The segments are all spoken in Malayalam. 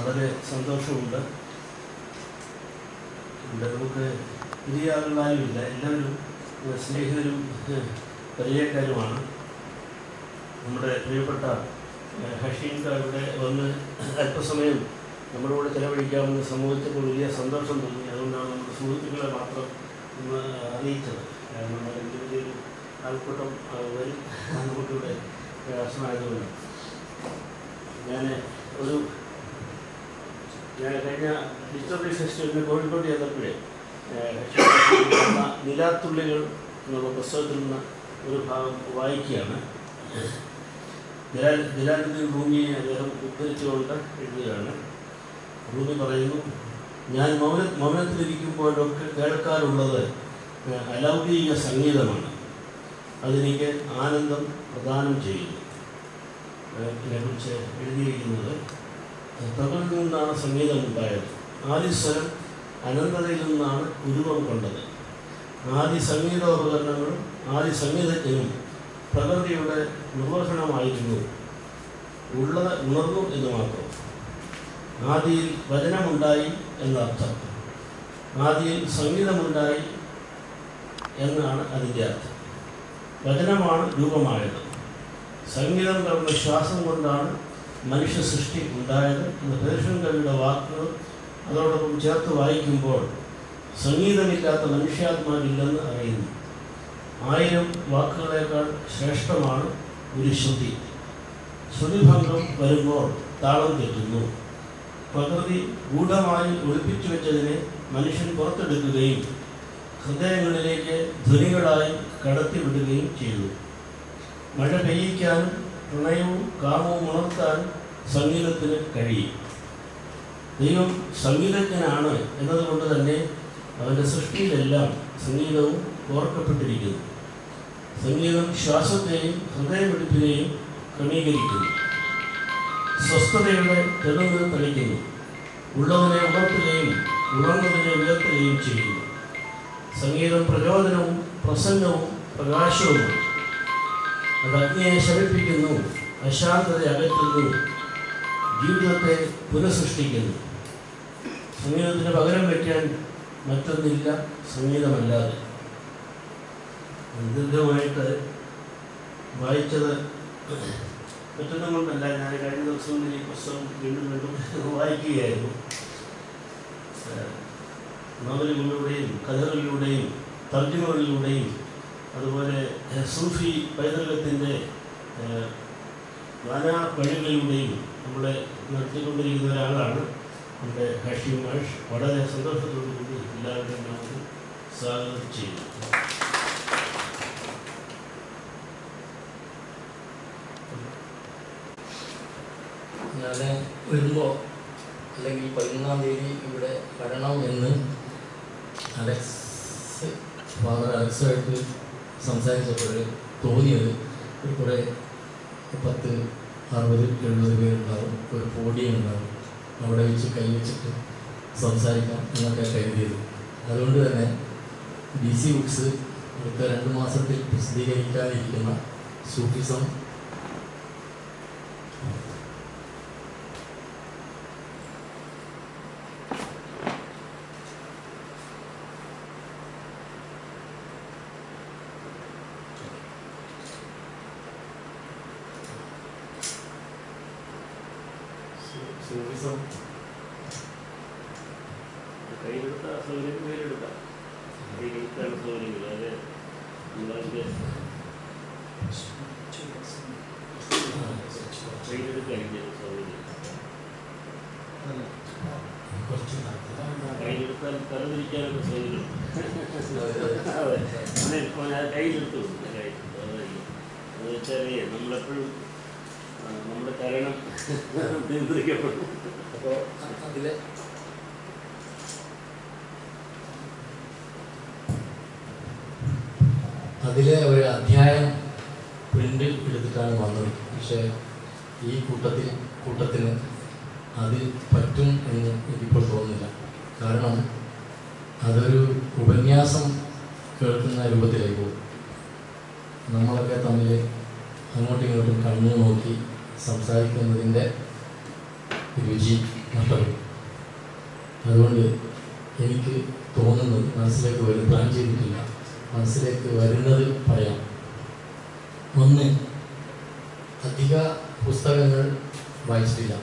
വളരെ സന്തോഷമുണ്ട് ഇവിടെ നമുക്ക് പുതിയ ആളുകളാരുമില്ല എല്ലാവരും ഏഹ്, സ്നേഹിതരും ഏഹ്, പരിചയക്കാരുമാണ് നമ്മുടെ പ്രിയപ്പെട്ട ഏഹ്, ഹഷീൻക ഇവിടെ വന്ന് അല്പസമയം നമ്മുടെ കൂടെ ചെലവഴിക്കാമെന്ന് സമൂഹത്തിൽ വലിയ സന്തോഷം തോന്നി അതുകൊണ്ടാണ് നമ്മുടെ സുഹൃത്തുക്കളെ മാത്രം ഒന്ന് അറിയിച്ചത് കാരണം അതിൻ്റെ വലിയൊരു ആൾക്കൂട്ടം ആ, വരും നമുക്കിവിടെ പ്രയാസമായതുകൊണ്ട് ഞാൻ ഒരു ഞാൻ കഴിഞ്ഞ ഹിസ്റ്ററി ഫെസ്റ്റിവലിന് കോഴിക്കോട് ചെന്നപ്പോഴേ ഏഹ്, നിലാത്തുള്ളികൾ എന്നുള്ള പുസ്തകത്തിൽ നിന്ന് ഒരു ഭാഗം വായിക്കുകയാണ് ജലാൽ ജലാലുദ്ദീൻ റൂമിയെ അദ്ദേഹം ഉദ്ധരിച്ചുകൊണ്ട് എഴുതുകയാണ് റൂമി പറയുന്നു ഞാൻ മൗന മൗനത്തിലിരിക്കുമ്പോഴൊക്കെ കേൾക്കാറുള്ളത് ഏഹ്, അലൗകിക സംഗീതമാണ് അതെനിക്ക് ആനന്ദം പ്രദാനം ചെയ്യുന്നു ഇതിനെക്കുറിച്ച് എഴുതിയിരിക്കുന്നത് പ്രകൃതിയിൽ നിന്നാണ് സംഗീതം ഉണ്ടായത് ആദിസ്വരം അനന്തതയിൽ നിന്നാണ് ഉരുവം കൊണ്ടത് ആദി സംഗീതോപകരണങ്ങളും ആദി സംഗീതജ്ഞനും പ്രകൃതിയുടെ നിർവഹണമായിരുന്നു ഉള്ളത് ഉണർന്നു എന്ന് മാത്രം ആദിയിൽ വചനമുണ്ടായി എന്നർത്ഥം ആദിയിൽ സംഗീതമുണ്ടായി എന്നാണ് അതിൻ്റെ അർത്ഥം വചനമാണ് രൂപമായത് സംഗീതം കലർന്ന ശ്വാസം കൊണ്ടാണ് മനുഷ്യ സൃഷ്ടി ഉണ്ടായത് എന്ന പേർഷ്യൻ കവിയുടെ വാക്കുകൾ അതോടൊപ്പം ചേർത്ത് വായിക്കുമ്പോൾ സംഗീതമില്ലാത്ത മനുഷ്യാത്മാവില്ലെന്ന് അറിയുന്നു ആയിരം വാക്കുകളേക്കാൾ ശ്രേഷ്ഠമാണ് ഒരു ശ്രുതി ശ്രുതിഭംഗം വരുമ്പോൾ താളം തെറ്റുന്നു പ്രകൃതി ഗൂഢമായി ഒളിപ്പിച്ചു വെച്ചതിനെ മനുഷ്യൻ പുറത്തെടുക്കുകയും ഹൃദയങ്ങളിലേക്ക് ധ്വനികളായി കടത്തിവിടുകയും ചെയ്തു മഴ പെയ്യിക്കാനും പ്രണയവും കാമവും ഉണർത്താനും സംഗീതത്തിന് കഴിയും ദൈവം സംഗീതജ്ഞനാണ് എന്നതുകൊണ്ട് തന്നെ അവൻ്റെ സൃഷ്ടിയിലെല്ലാം സംഗീതവും ഓർക്കപ്പെട്ടിരിക്കുന്നു സംഗീതം ശ്വാസത്തെയും ഹൃദയമിടിപ്പിനെയും ക്രമീകരിക്കുന്നു സ്വസ്ഥതയുടെ തെളിവ് തെളിക്കുന്നു ഉള്ളതിനെ ഉണർത്തുകയും ഉണർന്നതിനെ ഉയർത്തുകയും ചെയ്യുന്നു സംഗീതം പ്രചോദനവും പ്രസന്നവും പ്രകാശവുമാണ് അത് അഗ്നിയെ ശമിപ്പിക്കുന്നു അശാന്തത അകറ്റുന്നു ജീവിതത്തെ പുനഃസൃഷ്ടിക്കുന്നു സംഗീതത്തിന് പകരം വയ്ക്കാൻ മറ്റൊന്നില്ല സംഗീതമല്ലാതെ ദീർഘമായിട്ട് വായിച്ചത് മറ്റൊന്നും കൊണ്ടല്ല ഞാൻ കഴിഞ്ഞ ദിവസങ്ങളിൽ ഈ പുസ്തകം വീണ്ടും വീണ്ടും വായിക്കുകയായിരുന്നു ഏഹ് നോവലുകളിലൂടെയും കഥകളിലൂടെയും തർജ്ജമകളിലൂടെയും അതുപോലെ ഏഹ്, സൂഫി പൈതൃകത്തിൻ്റെ ഏഹ്, നാനാ വഴികളിലൂടെയും നമ്മളെ നടത്തിക്കൊണ്ടിരിക്കുന്ന ഒരാളാണ് നമ്മുടെ ഹഷീം മാഷ് വളരെ സന്തോഷത്തോടു കൂടി എല്ലാവരുടെയും നമുക്ക് സ്വാഗതം ചെയ്യുന്നു ഞാൻ വരുമ്പോൾ അല്ലെങ്കിൽ പതിനൊന്നാം തീയതി ഇവിടെ വരണം എന്ന് അലക്സ് ഫാദർ അലക്സുമായിട്ട് സംസാരിച്ചപ്പോൾ തോന്നിയത് ഒരു കുറേ പത്ത് അറുപത് എഴുപത് പേരുണ്ടാവും ഒരു പോഡിയം ഉണ്ടാവും അവിടെ വെച്ച് കൈ വെച്ചിട്ട് സംസാരിക്കാം എന്നൊക്കെ കരുതിയത് അതുകൊണ്ട് തന്നെ ബി സി ബുക്സ് അടുത്ത രണ്ട് മാസത്തിൽ പ്രസിദ്ധീകരിക്കാനിരിക്കുന്ന സൂഫിസം സൂ- സൂഫിസം കയ്യിലെടുത്ത സൗകര്യം കയ്യിലെടുക്കാം കയ്യിലെടുത്താണ് സൗകര്യങ്ങൾ അത് നമ്മളതിൻ്റെ കയ്യിലെടുക്കാൻ സൗകര്യം കുറച്ച് കയ്യിലെടുത്താൽ തലതിരിക്കാനുള്ള സൗകര്യം അതെ, അതെ അങ്ങനെ ഇപ്പോൾ ഞാൻ കയ്യിലെടുത്തു കയ്യിലെടുത്തു അതായിരിക്കും അത് വെച്ചാൽ നമ്മളെപ്പോഴും ആ, നമ്മുടെ ചലനം നിയന്ത്രിക്കപ്പെടും അപ്പോൾ അതിലെ അതിലെ ഒരു അധ്യായം പ്രിന്റ് എടുത്തിട്ടാണ് വന്നത് പക്ഷേ ഈ കൂട്ടത്തിൽ കൂട്ടത്തിന് അത് പറ്റും എന്ന് എനിക്കിപ്പോൾ തോന്നുന്നില്ല കാരണം അതൊരു ഉപന്യാസം കേൾക്കുന്ന രൂപത്തിലേക്ക് പോകും നമ്മളൊക്കെ തമ്മിൽ അങ്ങോട്ടും ഇങ്ങോട്ടും കണ്ണു നോക്കി സംസാരിക്കുന്നതിൻ്റെ രുചി നഷ്ടപ്പെടും അതുകൊണ്ട് എനിക്ക് തോന്നുന്നത് മനസ്സിലേക്ക് വരും പ്ലാൻ ചെയ്തിട്ടില്ല മനസ്സിലേക്ക് വരുന്നത് പറയാം ഒന്ന് അധിക പുസ്തകങ്ങൾ വായിച്ചിട്ടില്ല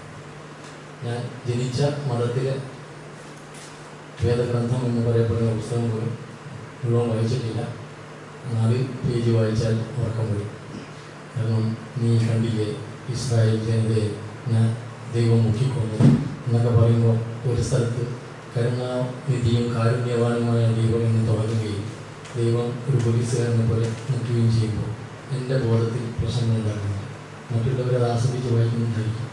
ഞാൻ ജനിച്ച മതത്തിലെ വേദഗ്രന്ഥം എന്ന് പറയപ്പെടുന്ന പുസ്തകം പോലും മുഴുവൻ വായിച്ചിട്ടില്ല നാല് പേജ് വായിച്ചാൽ ഉറക്കം വരും കാരണം നീ കണ്ടില്ലേ ഇസ്രായേൽ ജനതയെ ഞാൻ ദൈവം മുക്കിക്കൊന്നു എന്നൊക്കെ പറയുമ്പോൾ ഒരു സ്ഥലത്ത് കരുണാനിധിയും കാരുണ്യവാനുമായ ദൈവം എന്ന് തുടങ്ങുകയും ദൈവം ഒരു പോലീസുകാരനെ പോലെ മുക്കുകയും ചെയ്യുമ്പോൾ എൻ്റെ ബോധത്തിൽ പ്രശ്നങ്ങൾ ഉണ്ടാകുന്നു മറ്റുള്ളവരെ അത് ആസ്വദിച്ച് വായിക്കുന്നുണ്ടായിരിക്കും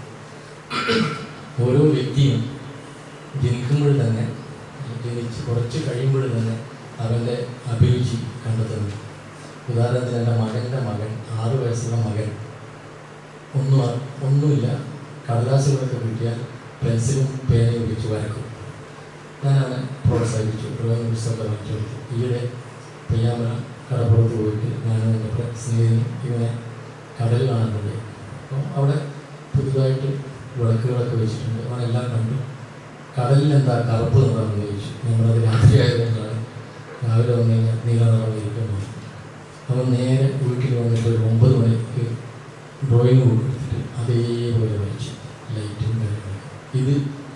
ഓരോ വ്യക്തിയും ജനിക്കുമ്പോൾ തന്നെ ജനിച്ച് കുറച്ച് കഴിയുമ്പോൾ തന്നെ അവൻ്റെ അഭിരുചി കണ്ടെത്തുന്നു ഉദാഹരണത്തിന് എൻ്റെ മകൻ്റെ മകൻ ആറ് വയസ്സുള്ള മകൻ ഒന്നും അ- ഒന്നുമില്ല കടലാസുകളൊക്കെ കിട്ടിയാൽ പെൻസിലും പേനയും ഉപയോഗിച്ച് വരക്കും ഞാൻ അവനെ പ്രോത്സാഹിപ്പിച്ചു ഡ്രോയിങ് പുസ്തകം വാങ്ങിച്ചു കൊടുത്തു ഈയിടെ പയ്യാമല കടപ്പുറത്ത് പോയിട്ട് ഞാനും എൻ്റെ പ്ര- സ്നേഹിതനും ഇവനെ കടൽ കാണാൻ പോയി അപ്പോൾ അവിടെ പുതുതായിട്ട് വിളക്കുകളൊക്കെ വെച്ചിട്ടുണ്ട് അവനെല്ലാം കണ്ടു കടലിൽ എന്താ കറുപ്പ് നിറമെന്ന് ചോദിച്ചു നമ്മളത് രാത്രി ആയതുകൊണ്ടാണ് രാവിലെ വന്നു കഴിഞ്ഞാൽ നീല നിറം ഇരിക്കുന്നത് അവൻ നേരെ വീട്ടിൽ വന്നിട്ട് ഒരു ഒമ്പത് മണിക്ക് ഡ്രോയിങ് ബുക്ക് എടുത്തിട്ട് അതേപോലെ വരച്ചു ലൈറ്റും കാര്യങ്ങളും ഇത്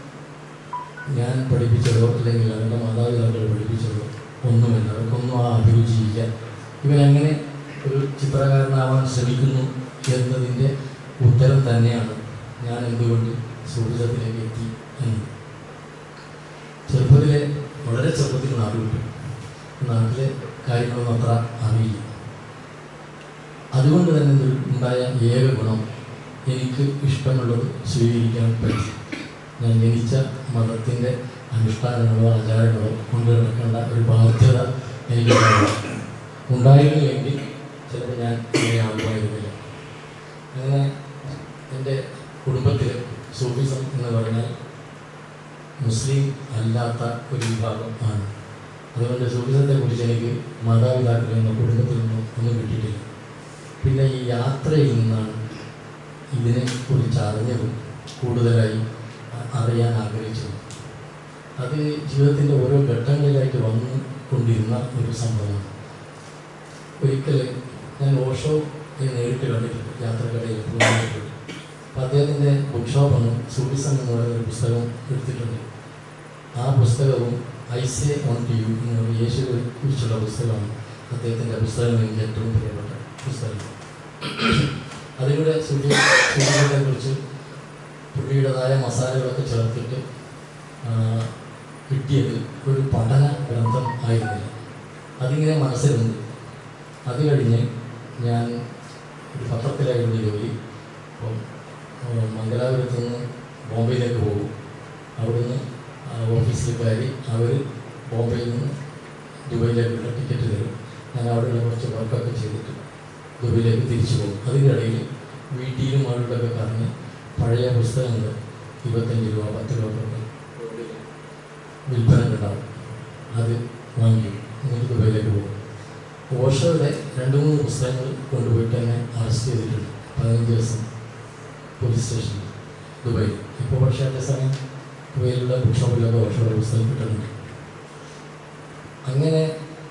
ഞാൻ പഠിപ്പിച്ചതോ അല്ലെങ്കിൽ അവൻ്റെ മാതാപിതാക്കൾ പഠിപ്പിച്ചതോ ഒന്നുമല്ല അവർക്കൊന്നും ആ അഭിരുചിയില്ല ഇവനെങ്ങനെ ഒരു ചിത്രകാരനാവാൻ ശ്രമിക്കുന്നു എന്നതിൻ്റെ ഉത്തരം തന്നെയാണ് ഞാൻ എന്തുകൊണ്ട് സുഹൃത്തത്തിലേക്ക് എത്തി എന്ന് ചെറുപ്പത്തിലെ വളരെ ചെറുപ്പത്തിൽ നാട് വിട്ടു നാട്ടിലെ കാര്യങ്ങളൊന്നും അത്ര അറിയില്ല അതുകൊണ്ട് തന്നെ ഒരു ഉണ്ടായ ഏക ഗുണം എനിക്ക് ഇഷ്ടമുള്ളത് സ്വീകരിക്കാൻ പറ്റി ഞാൻ ജനിച്ച മതത്തിൻ്റെ അനുഷ്ഠാനങ്ങളോ ആചാരങ്ങളോ കൊണ്ടു നടക്കേണ്ട ഒരു ബാധ്യത എനിക്ക് ഉണ്ടായിരുന്നുവെങ്കിൽ ചിലപ്പോൾ ഞാൻ ഇങ്ങനെ ആകുമായിരുന്നില്ല അങ്ങനെ എൻ്റെ കുടുംബത്തിൽ സൂഫിസം എന്ന് പറഞ്ഞാൽ മുസ്ലിം അല്ലാത്ത ഒരു വിഭാഗം ആണ് അതുകൊണ്ട് സൂഫിസത്തെ കുറിച്ച് എനിക്ക് മാതാപിതാക്കളിൽ നിന്നോ കുടുംബത്തിൽ നിന്നോ ഒന്നും കിട്ടിയിട്ടില്ല പിന്നെ ഈ യാത്രയിൽ നിന്നാണ് ഇതിനെ കുറിച്ച് അറിഞ്ഞതും കൂടുതലായി അ- അറിയാൻ ആഗ്രഹിച്ചതും അത് ജീവിതത്തിൻ്റെ ഓരോ ഘട്ടങ്ങളിലായിട്ട് വന്നു കൊണ്ടിരുന്ന ഒരു സംഭവമാണ് ഒരിക്കൽ ഞാൻ ഓഷോ നേരിട്ട് കണ്ടിട്ടുണ്ട് യാത്രക്കിടയിൽ പോയിട്ട് അപ്പോൾ അദ്ദേഹത്തിൻ്റെ ബുക്ക് ഷോപ്പാണ് സൂഫിസം എന്ന് പറയുന്ന ഒരു പുസ്തകം എടുത്തിട്ടുണ്ട് ആ പുസ്തകവും ഐസെ ഓൺ ടു യു എന്ന് പറയുന്ന യേശുവിനെ കുറിച്ചുള്ള പുസ്തകമാണ് അദ്ദേഹത്തിൻ്റെ പുസ്തകം എനിക്ക് ഏറ്റവും പ്രിയപ്പെട്ട പുസ്തകം അതിലൂടെ സൂര്യ സൂര്യനെ കുറിച്ച് പുള്ളിയുടേതായ മസാലകളൊക്കെ ചേർത്തിട്ട് ആ, കിട്ടിയത് ഒരു പഠന ഗ്രന്ഥം ആയിരുന്നില്ല അതിങ്ങനെ മനസ്സിലുണ്ട് അത് കഴിഞ്ഞ് ഞാൻ ഒരു പത്രത്തിലായിരുന്നു ജോലി അപ്പം ആ, മംഗലാപുരത്ത് നിന്ന് ബോംബെയിലേക്ക് പോകും അവിടുന്ന് ആ ഓഫീസിൽ കയറി അവർ ബോംബെയിൽ നിന്ന് ദുബൈയിലേക്കുള്ള ടിക്കറ്റ് തരും ഞാൻ അവിടെയുള്ള കുറച്ച് വർക്കൊക്കെ ചെയ്തിട്ട് ദുബൈയിലേക്ക് തിരിച്ചു പോകും അതിനിടയിൽ വീട്ടിലും അവരോടൊക്കെ പറഞ്ഞ് പഴയ പുസ്തകങ്ങൾ ഇരുപത്തഞ്ച് രൂപ പത്ത് രൂപ ഒക്കെ വിൽപ്പന ഉണ്ടാവും അത് വാങ്ങി എന്നിട്ട് ദുബൈയിലേക്ക് പോകും ഓഷോയുടെ രണ്ട് മൂന്ന് പുസ്തകങ്ങൾ കൊണ്ടുപോയിട്ട് എന്നെ അറസ്റ്റ് ചെയ്തിട്ടുണ്ട് പതിനഞ്ച് ദിവസം പോലീസ് സ്റ്റേഷനിൽ ദുബായിൽ ഇപ്പോൾ പക്ഷേ അതേ സമയം ദുബൈയിലുള്ള ബുക്ക് ഷോപ്പിലൊക്കെ ഓഷോയുടെ പുസ്തകം കിട്ടുന്നുണ്ട് അങ്ങനെ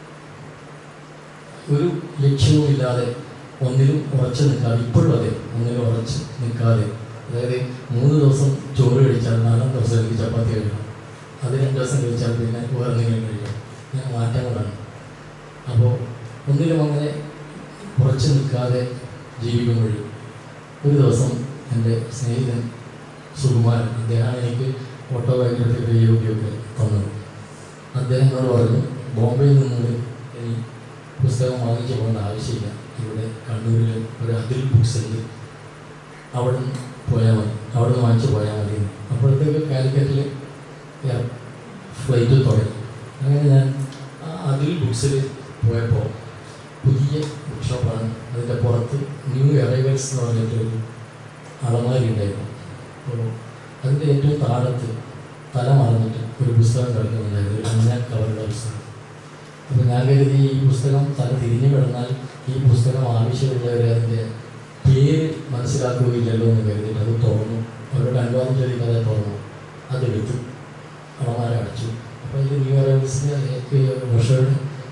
ഒരു ലക്ഷ്യവുമില്ലാതെ ഒന്നിലും ഉറച്ചു നിൽക്കാതെ ഇപ്പോഴും അതെ ഒന്നിലും ഉറച്ച് നിൽക്കാതെ അതായത് മൂന്ന് ദിവസം ചോറ് കഴിച്ചാൽ നാലാം ദിവസം എനിക്ക് ചപ്പാത്തി കഴിക്കണം അത് രണ്ട് ദിവസം കഴിച്ചാൽ പിന്നെ വേറെ എന്തെങ്കിലും കഴിക്കണം ഞാൻ മാറ്റങ്ങളാണ് അപ്പോൾ ഒന്നിലും അങ്ങനെ ഉറച്ചു നിൽക്കാതെ ജീവിക്കുമ്പോൾ ഒരു ദിവസം എൻ്റെ സ്നേഹിതൻ സുകുമാരൻ അദ്ദേഹമാണ് എനിക്ക് ഓട്ടോബയോഗ്രഫിയുടെ യോഗ്യമൊക്കെ തന്നത് അദ്ദേഹം എന്നോട് പറഞ്ഞു ബോംബെയിൽ നിന്ന് ഇനി പുസ്തകം വാങ്ങിച്ചു പോകേണ്ട ആവശ്യമില്ല ഇവിടെ കണ്ണൂരിൽ ഒരു അതിൽ ബുക്സ് ഉണ്ട് അവിടെ നിന്ന് പോയാൽ മതി അവിടെ നിന്ന് വാങ്ങിച്ചു പോയാൽ മതി എന്ന്. അപ്പോഴത്തേക്ക് കാലിക്കറ്റിൽ ഫ്ലൈറ്റ് തുടങ്ങി അങ്ങനെ ഞാൻ ആ അതിൽ ബുക്സിൽ പോയപ്പോൾ പുതിയ ബുക്ക് ഷോപ്പാണ് അതിൻ്റെ പുറത്ത് ന്യൂ അറൈവൽസ് എന്ന് പറഞ്ഞിട്ട് ഒരു അളമാരി ഉണ്ടായിരുന്നു അപ്പോൾ അതിൻ്റെ ഏറ്റവും താഴത്ത് തല മറന്നിട്ട് ഒരു പുസ്തകം കിടക്കുന്നുണ്ടായിരുന്നു ഒരു മഞ്ഞ കവറുള്ള പുസ്തകം അപ്പോൾ ഞാൻ കരുതി ഈ പുസ്തകം തല തിരിഞ്ഞു കിടന്നാൽ ഈ പുസ്തകം ആവശ്യമുള്ളവരെ അതിൻ്റെ പേര് മനസ്സിലാക്കുകയില്ലല്ലോ എന്ന് കരുതിയിട്ട് അത് തുറന്നു അവരോട് അനുവാദം ചോദിക്കാതെ തുറന്നു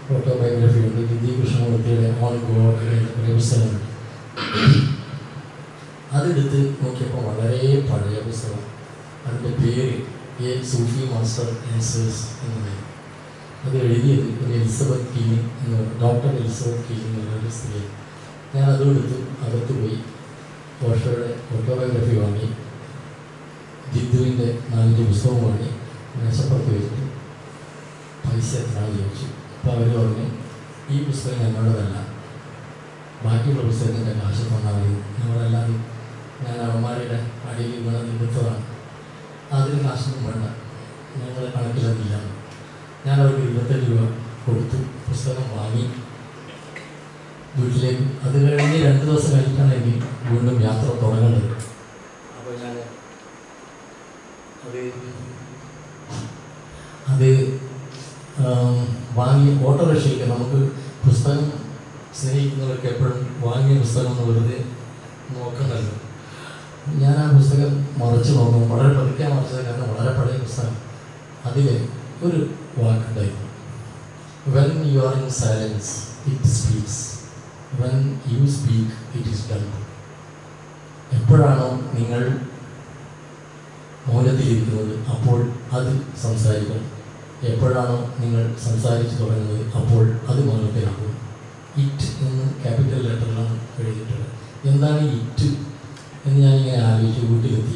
ഓട്ടോബയോഗ്രഫി ഉണ്ട് ജിതി കൃഷ്ണമൂർത്തിയുടെ ഓൺ ഗോഡ് എന്ന കുറേ പുസ്തകമുണ്ട് അതെടുത്ത് നോക്കിയപ്പോൾ വളരെ പഴയ പുസ്തകം അതിൻ്റെ പേര് എ സൂഫി മാസ്റ്റർ ആൻസേഴ്സ് എന്നതായി അത് എഴുതിയത് ഒരു എലിസബത്ത് കീനി എന്ന് പറയുന്ന ഡോക്ടർ എലിസബത്ത് കീനി എന്നുള്ള ഒരു സ്ത്രീ ഞാൻ അതും എടുത്ത് അകത്ത് പോയി ഓഷോയുടെ ഓട്ടോബയോഗ്രഫി വാങ്ങി ജിദ്ദുവിൻ്റെ നാലഞ്ച് പുസ്തകം വാങ്ങി മേശപ്പുറത്ത് വെച്ചിട്ട് പൈസ എത്രയാണെന്ന് ചോദിച്ചു അപ്പോൾ അവർ പറഞ്ഞു ഈ പുസ്തകം ഞങ്ങളുടേതല്ല ബാക്കിയുള്ള പുസ്തകത്തിൻ്റെ കാശ് തന്നാൽ മതി ഞങ്ങളല്ലാതെ ഞാൻ അവന്മാരുടെ അടിയിൽ വീണ നിമിത്തമാണ് അതിന് കാശൊന്നും വേണ്ട ഞങ്ങൾ കണക്കിലതില്ല ഞാൻ അവർക്ക് ഇരുപത്തഞ്ച് രൂപ കൊടുത്തു പുസ്തകം വാങ്ങി വീട്ടിലേക്ക് അത് കഴിഞ്ഞ് രണ്ട് ദിവസം കഴിഞ്ഞിട്ടാണ് എനിക്ക് വീണ്ടും യാത്ര തുടങ്ങുന്നത് അപ്പോൾ ഞാൻ അത് അത് ആം, വാങ്ങി ഓട്ടോറിക്ഷയ്ക്ക് നമുക്ക് പുസ്തകം സ്നേഹിക്കുന്നവർക്ക് എപ്പോഴും വാങ്ങിയ പുസ്തകം ഒന്ന് വെറുതെ നോക്കണമല്ലോ ഞാൻ ആ പുസ്തകം മറിച്ച് നോക്കും വളരെ പതുക്കെ മറിച്ചത് കാരണം വളരെ പഴയ പുസ്തകം അതിൽ ഒരു വാക്കുണ്ടായിരുന്നു when you are in silence it speaks when you speak it is done എപ്പോഴാണോ നിങ്ങൾ മൗനത്തിലിരിക്കുന്നത് അപ്പോൾ അത് സംസാരിക്കും എപ്പോഴാണോ നിങ്ങൾ സംസാരിച്ചു തുടങ്ങുന്നത് അപ്പോൾ അത് മൗനത്തിലാകും ഇറ്റ് എന്ന് ക്യാപിറ്റൽ ലെറ്ററിലാണ് എഴുതിയിട്ടുള്ളത് എന്താണ് ഇറ്റ് എന്ന് ഞാനിങ്ങനെ ആലോചിച്ചു വീട്ടിലെത്തി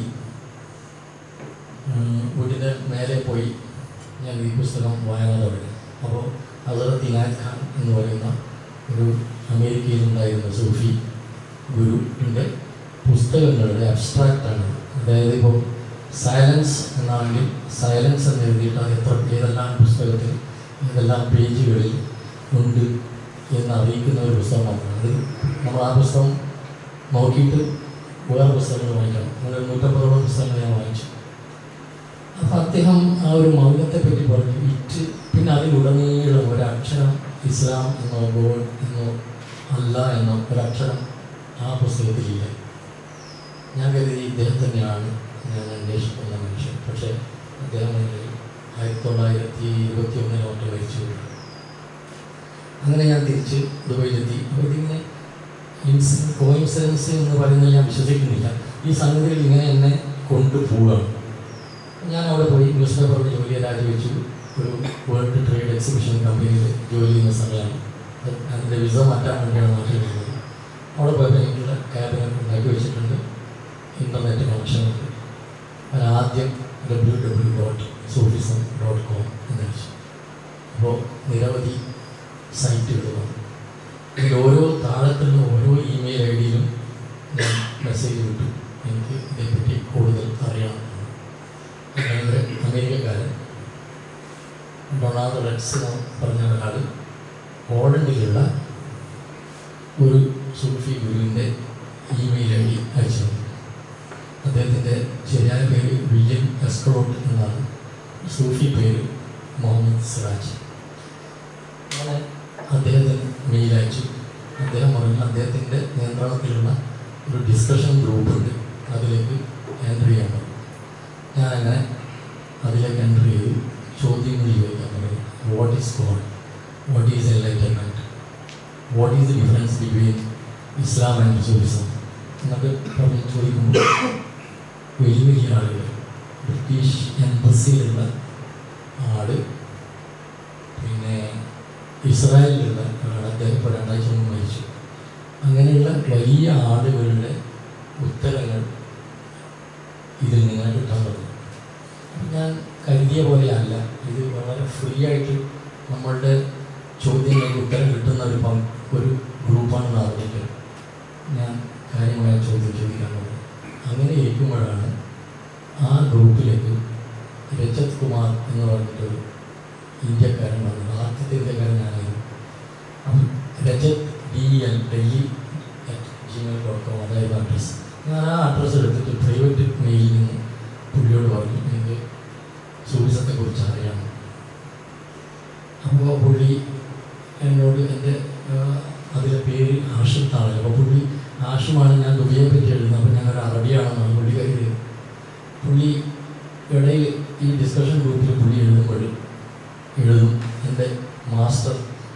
ഉം, വീട്ടിൻ്റെ മേലെ പോയി ഞാൻ ഈ പുസ്തകം വായന തുടങ്ങി അപ്പോൾ ഹസരത്ത് ഇനായത്ത് ഖാൻ എന്ന് പറയുന്ന ഒരു അമേരിക്കയിൽ ഉണ്ടായിരുന്ന സൂഫി ഗുരുവിൻ്റെ പുസ്തകങ്ങളുടെ അബ്സ്ട്രാക്റ്റാണ് അതായത് ഇപ്പോൾ സയലൻസ് എന്നാണെങ്കിൽ സയലൻസ് എന്ന് എഴുതിയിട്ട് അത് എത്ര ഏതെല്ലാം പുസ്തകത്തിൽ ഏതെല്ലാം പേജുകളിൽ ഉണ്ട് എന്ന് അറിയിക്കുന്ന ഒരു പുസ്തകം മാത്രമാണ് അത് നമ്മൾ ആ പുസ്തകം നോക്കിയിട്ട് വേറെ പുസ്തകങ്ങൾ വാങ്ങിക്കണം അങ്ങനെ ഒരു നൂറ്റമ്പതോളം പുസ്തകങ്ങൾ ഞാൻ വാങ്ങിച്ചു അപ്പോൾ അദ്ദേഹം ആ ഒരു മൗനത്തെ പറ്റി പറഞ്ഞു ഇറ്റ് പിന്നെ അതിലുടനീളം ഒരക്ഷരം ഇസ്ലാം എന്നോ ഗോഡ് എന്നോ അല്ല എന്നോ ഒരക്ഷരം ആ പുസ്തകത്തിലില്ല ഞാൻ കരുതി ഇദ്ദേഹം തന്നെയാണ് ഞാൻ അന്വേഷിക്കുന്ന മനുഷ്യൻ പക്ഷേ അദ്ദേഹം അതിൽ ആയിരത്തി തൊള്ളായിരത്തി ഇരുപത്തി ഒന്നിന് ഒറ്റ മരിച്ചു പോയി. അങ്ങനെ ഞാൻ തിരിച്ച് ദുബൈയിലെത്തി അപ്പോൾ ഇതിങ്ങനെ ഇൻസിഡൻസ് കോയിൻസിഡൻസ് എന്ന് പറയുന്നത് ഞാൻ വിശ്വസിക്കുന്നില്ല ഈ സംഗതിയിൽ ഇങ്ങനെ എന്നെ കൊണ്ടുപോവുകയാണ് ഞാൻ അവിടെ പോയി ന്യൂസ് പേപ്പറിൽ ജോലി രാജിവെച്ചു ഒരു വേൾഡ് ട്രേഡ് എക്സിബിഷൻ കമ്പനിയിൽ ജോലി ചെയ്യുന്ന സമയമാണ് അത് അതിൻ്റെ വിസ മാറ്റാൻ വേണ്ടിയാണ് നാട്ടിൽ വരുന്നത് അവിടെ പോയപ്പോൾ എനിക്കുള്ള ക്യാബിനറ്റ് ഉണ്ടാക്കി വെച്ചിട്ടുണ്ട് ഇൻ്റർനെറ്റ് കണക്ഷൻ ഉണ്ട് ഞാൻ ആദ്യം W W dot sufism dot com എന്ന് വെച്ചു അപ്പോൾ നിരവധി സൈറ്റുകൾ വന്നു ഇതിൽ ഓരോ താഴത്തുള്ള ഓരോ ഇമെയിൽ ഐ ഡിയിലും ഞാൻ മെസ്സേജ് വിട്ടു എനിക്ക് ഇതേപ്പറ്റി കൂടുതൽ അറിയണം എന്ന്. അങ്ങനെ ഒരു അമേരിക്കക്കാരൻ ഡൊണാൾഡ് റെഡ്സ് എന്ന് പറഞ്ഞ ഒരാൾ ഹോളണ്ടിലുള്ള ഒരു സൂഫി ഗുരുവിൻ്റെ ഇമെയിൽ ഐ ഡി അയച്ചു തന്നു. അദ്ദേഹത്തിൻ്റെ ശരിയായ പേര് വില്യം എസ്ക്രോട്ട് എന്നാണ് സൂഫി പേര് മുഹമ്മദ് സിറാജ് അങ്ങനെ അദ്ദേഹത്തിന് മെയിൽ അയച്ചു അദ്ദേഹം പറഞ്ഞു അദ്ദേഹത്തിൻ്റെ നിയന്ത്രണത്തിലുള്ള ഒരു ഡിസ്കഷൻ ഗ്രൂപ്പ് ഉണ്ട് അതിലേക്ക് എൻട്രി ചെയ്യാൻ പറഞ്ഞു ഞാൻ അങ്ങനെ അതിലേക്ക് എൻട്രി ചെയ്തു ചോദ്യങ്ങൾ ചോദിക്കാൻ പറഞ്ഞു what is God what is enlightenment what is the difference between Islam and Sufism എന്നൊക്കെ പറഞ്ഞ് ചോദിക്കുമ്പോൾ വലിയ വലിയ ആളുകൾ ബ്രിട്ടീഷ് എംബസിയിലുള്ള ആള് പിന്നെ ഇസ്രായേലിലുള്ള ഒരാൾ അദ്ദേഹം ഇപ്പോൾ രണ്ടാഴ്ച മുമ്പ് മരിച്ചു അങ്ങനെയുള്ള വലിയ ആളുകളുടെ ഉത്തരങ്ങൾ ഇതിൽ നിന്ന് കിട്ടാൻ തുടങ്ങി അപ്പം ഞാൻ കരുതിയ പോലെയല്ല ഇത് വളരെ ഫ്രീ ആയിട്ട് നമ്മളുടെ ചോദ്യങ്ങൾക്ക് ഉത്തരം കിട്ടുന്ന ഒരു പങ്ക് ഒരു ഗ്രൂപ്പാണെന്ന് അറിഞ്ഞിട്ട് ഞാൻ കാര്യമായ ചോദ്യം ചോദിക്കാൻ തുടങ്ങി അങ്ങനെ ഇരിക്കുമ്പോഴാണ് ആ ഗ്രൂപ്പിലേക്ക് രജത് കുമാർ എന്ന് പറഞ്ഞിട്ടൊരു ഇന്ത്യക്കാരൻ വന്നത് ആദ്യത്തെ ഇന്ത്യക്കാരൻ ഞാനായിരുന്നു അപ്പം Rajat D L Delhi at Gmail dot com അതായത് അഡ്രസ്സ് ഞാൻ ആ അഡ്രസ്സ് എടുത്തിട്ട് പ്രൈവറ്റ് മെയിലിൽ നിന്ന് പുള്ളിയോട് പറഞ്ഞു എനിക്ക് സൂഫിസത്തെക്കുറിച്ച് അറിയാം അപ്പോൾ പുള്ളി എന്നോട് എൻ്റെ അതിലെ പേര് ആഷിത്താണല്ലോ അപ്പോൾ പുള്ളി ആഷിമാണ് ഞാൻ ദുബിയെ പറ്റി എഴുതുന്നത് അപ്പോൾ ഞാൻ ഒരു അറബിയാണെന്നാണ് പുള്ളി കരുതിയത് പുള്ളി ഇടയിൽ ഈ ഡിസ്കഷൻ ഗ്രൂപ്പിൽ പുള്ളി എഴുതുമ്പോൾ എഴുതും എൻ്റെ മാസ്റ്റർ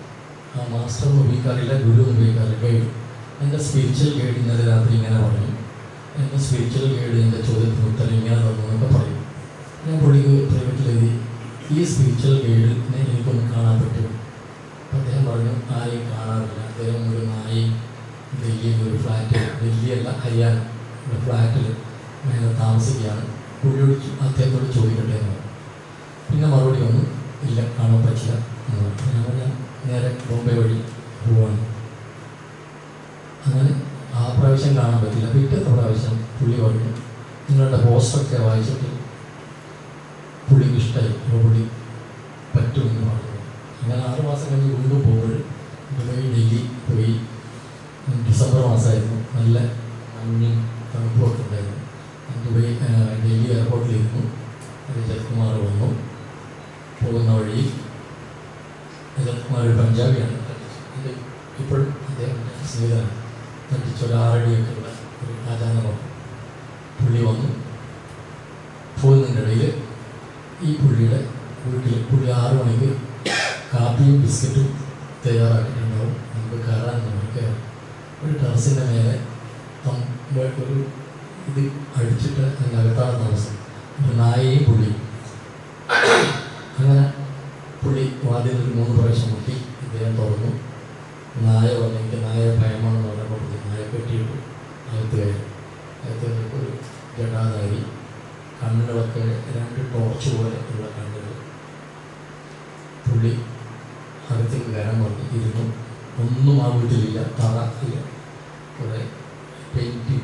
ആ മാസ്റ്റർ എന്ന് ഉപയോഗിക്കാറില്ല ഗുരു എന്ന് ഉപയോഗിക്കാറില്ല ഗൈഡ് എൻ്റെ സ്പിരിച്വൽ ഗൈഡ് ഇന്നലെ രാത്രി ഇങ്ങനെ പറഞ്ഞു എൻ്റെ സ്പിരിച്വൽ ഗൈഡ് എൻ്റെ ചോദ്യത്തിന് ഉത്തരം ഇങ്ങനെ തന്നു എന്നൊക്കെ പറയും ഞാൻ പുള്ളിക്ക് പ്രൈവറ്റിൽ എഴുതി ഈ സ്പിരിച്വൽ ഗൈഡിനെ എനിക്കൊന്ന് കാണാൻ പറ്റുമോ അപ്പം അദ്ദേഹം പറഞ്ഞു ആരെയും കാണാറില്ല അദ്ദേഹം ഒരു നായി ഡൽഹിയിൽ ഒരു ഫ്ലാറ്റിൽ ഡൽഹിയല്ല ഹരിയാന ഒരു ഫ്ലാറ്റിൽ ഇങ്ങനെ താമസിക്കുകയാണ് പുള്ളിയോട് ചോ- അദ്ദേഹത്തോട് ചോദിക്കട്ടെ എന്ന് പറഞ്ഞു പിന്നെ മറുപടി വന്നു ഇല്ല കാണാൻ പറ്റില്ല എന്ന് പറഞ്ഞു ഞാൻ പറഞ്ഞ നേരെ ബോംബെ വഴി പോവാണ് അങ്ങനെ ആ പ്രാവശ്യം കാണാൻ പറ്റില്ല പിറ്റത്തെ പ്രാവശ്യം പുള്ളി പറഞ്ഞു നിങ്ങളുടെ പോസ്റ്ററൊക്കെ വായിച്ചിട്ട് പുള്ളിക്ക് ഇഷ്ടമായി അപ്പോൾ പുള്ളി പറ്റുമെന്ന് പറഞ്ഞു അങ്ങനെ ആറ് മാസം കഴിഞ്ഞ് വീണ്ടും പോകുമ്പോൾ ദുബായ് ഡൽഹി പോയി ഡിസംബർ മാസമായിരുന്നു നല്ല മഞ്ഞും തണുപ്പുമൊക്കെ ഉണ്ടായിരുന്നു ഞാൻ ദുബായ് ആ, ഡൽഹി എയർപോർട്ടിലിരുന്നു രജത് കുമാർ വന്നു പോകുന്ന വഴി രജത് കുമാർ ഒരു പഞ്ചാബിയാണ് എൻ്റെ ഇപ്പോഴും അദ്ദേഹം എൻ്റെ സ്നേഹിതനാണ് തട്ടിച്ച് ഒരു ആറടിയൊക്കെ ഉള്ള ഒരു ആചാരമാണ് പുള്ളി വന്നു പോകുന്നതിൻ്റെ ഇടയിൽ ഈ പുള്ളിയുടെ വീട്ടിൽ പുള്ളി ആറു മണിക്ക് കാപ്പിയും ബിസ്ക്കറ്റും തയ്യാറാക്കിയിട്ടുണ്ടാവും നമുക്ക് കയറാൻ നമുക്ക് കയറാം ഒരു ടെറസിൻ്റെ മേലെ തമ്പ ഒരു ഇത് അടിച്ചിട്ട് അതിൻ്റെ അകത്താണ് താമസം ഒരു നായയും പുള്ളിയും അങ്ങനെ പുള്ളി വാതിൽ ഒരു മൂന്ന് പ്രാവശ്യം മുട്ടി ഇദ്ദേഹം തുറന്നു നായ വന്നു എനിക്ക് നായ ഭയമാണെന്ന് പറഞ്ഞപ്പോൾ പുള്ളി നായ കെട്ടിയിട്ട് അകത്ത് കയറി അകത്ത് കയറിയപ്പോൾ ഒരു ജടാധാരി കണ്ണുകളൊക്കെ രണ്ട് ടോർച്ച് പോലെ ഉള്ള കണ്ണുകൾ പുള്ളി അകത്തേക്ക് കയറാൻ പറഞ്ഞു ഇരുന്നു ഒന്നും ആ വീട്ടിലില്ല തറ ഇല്ല കുറേ പെയിൻറ്റിങ്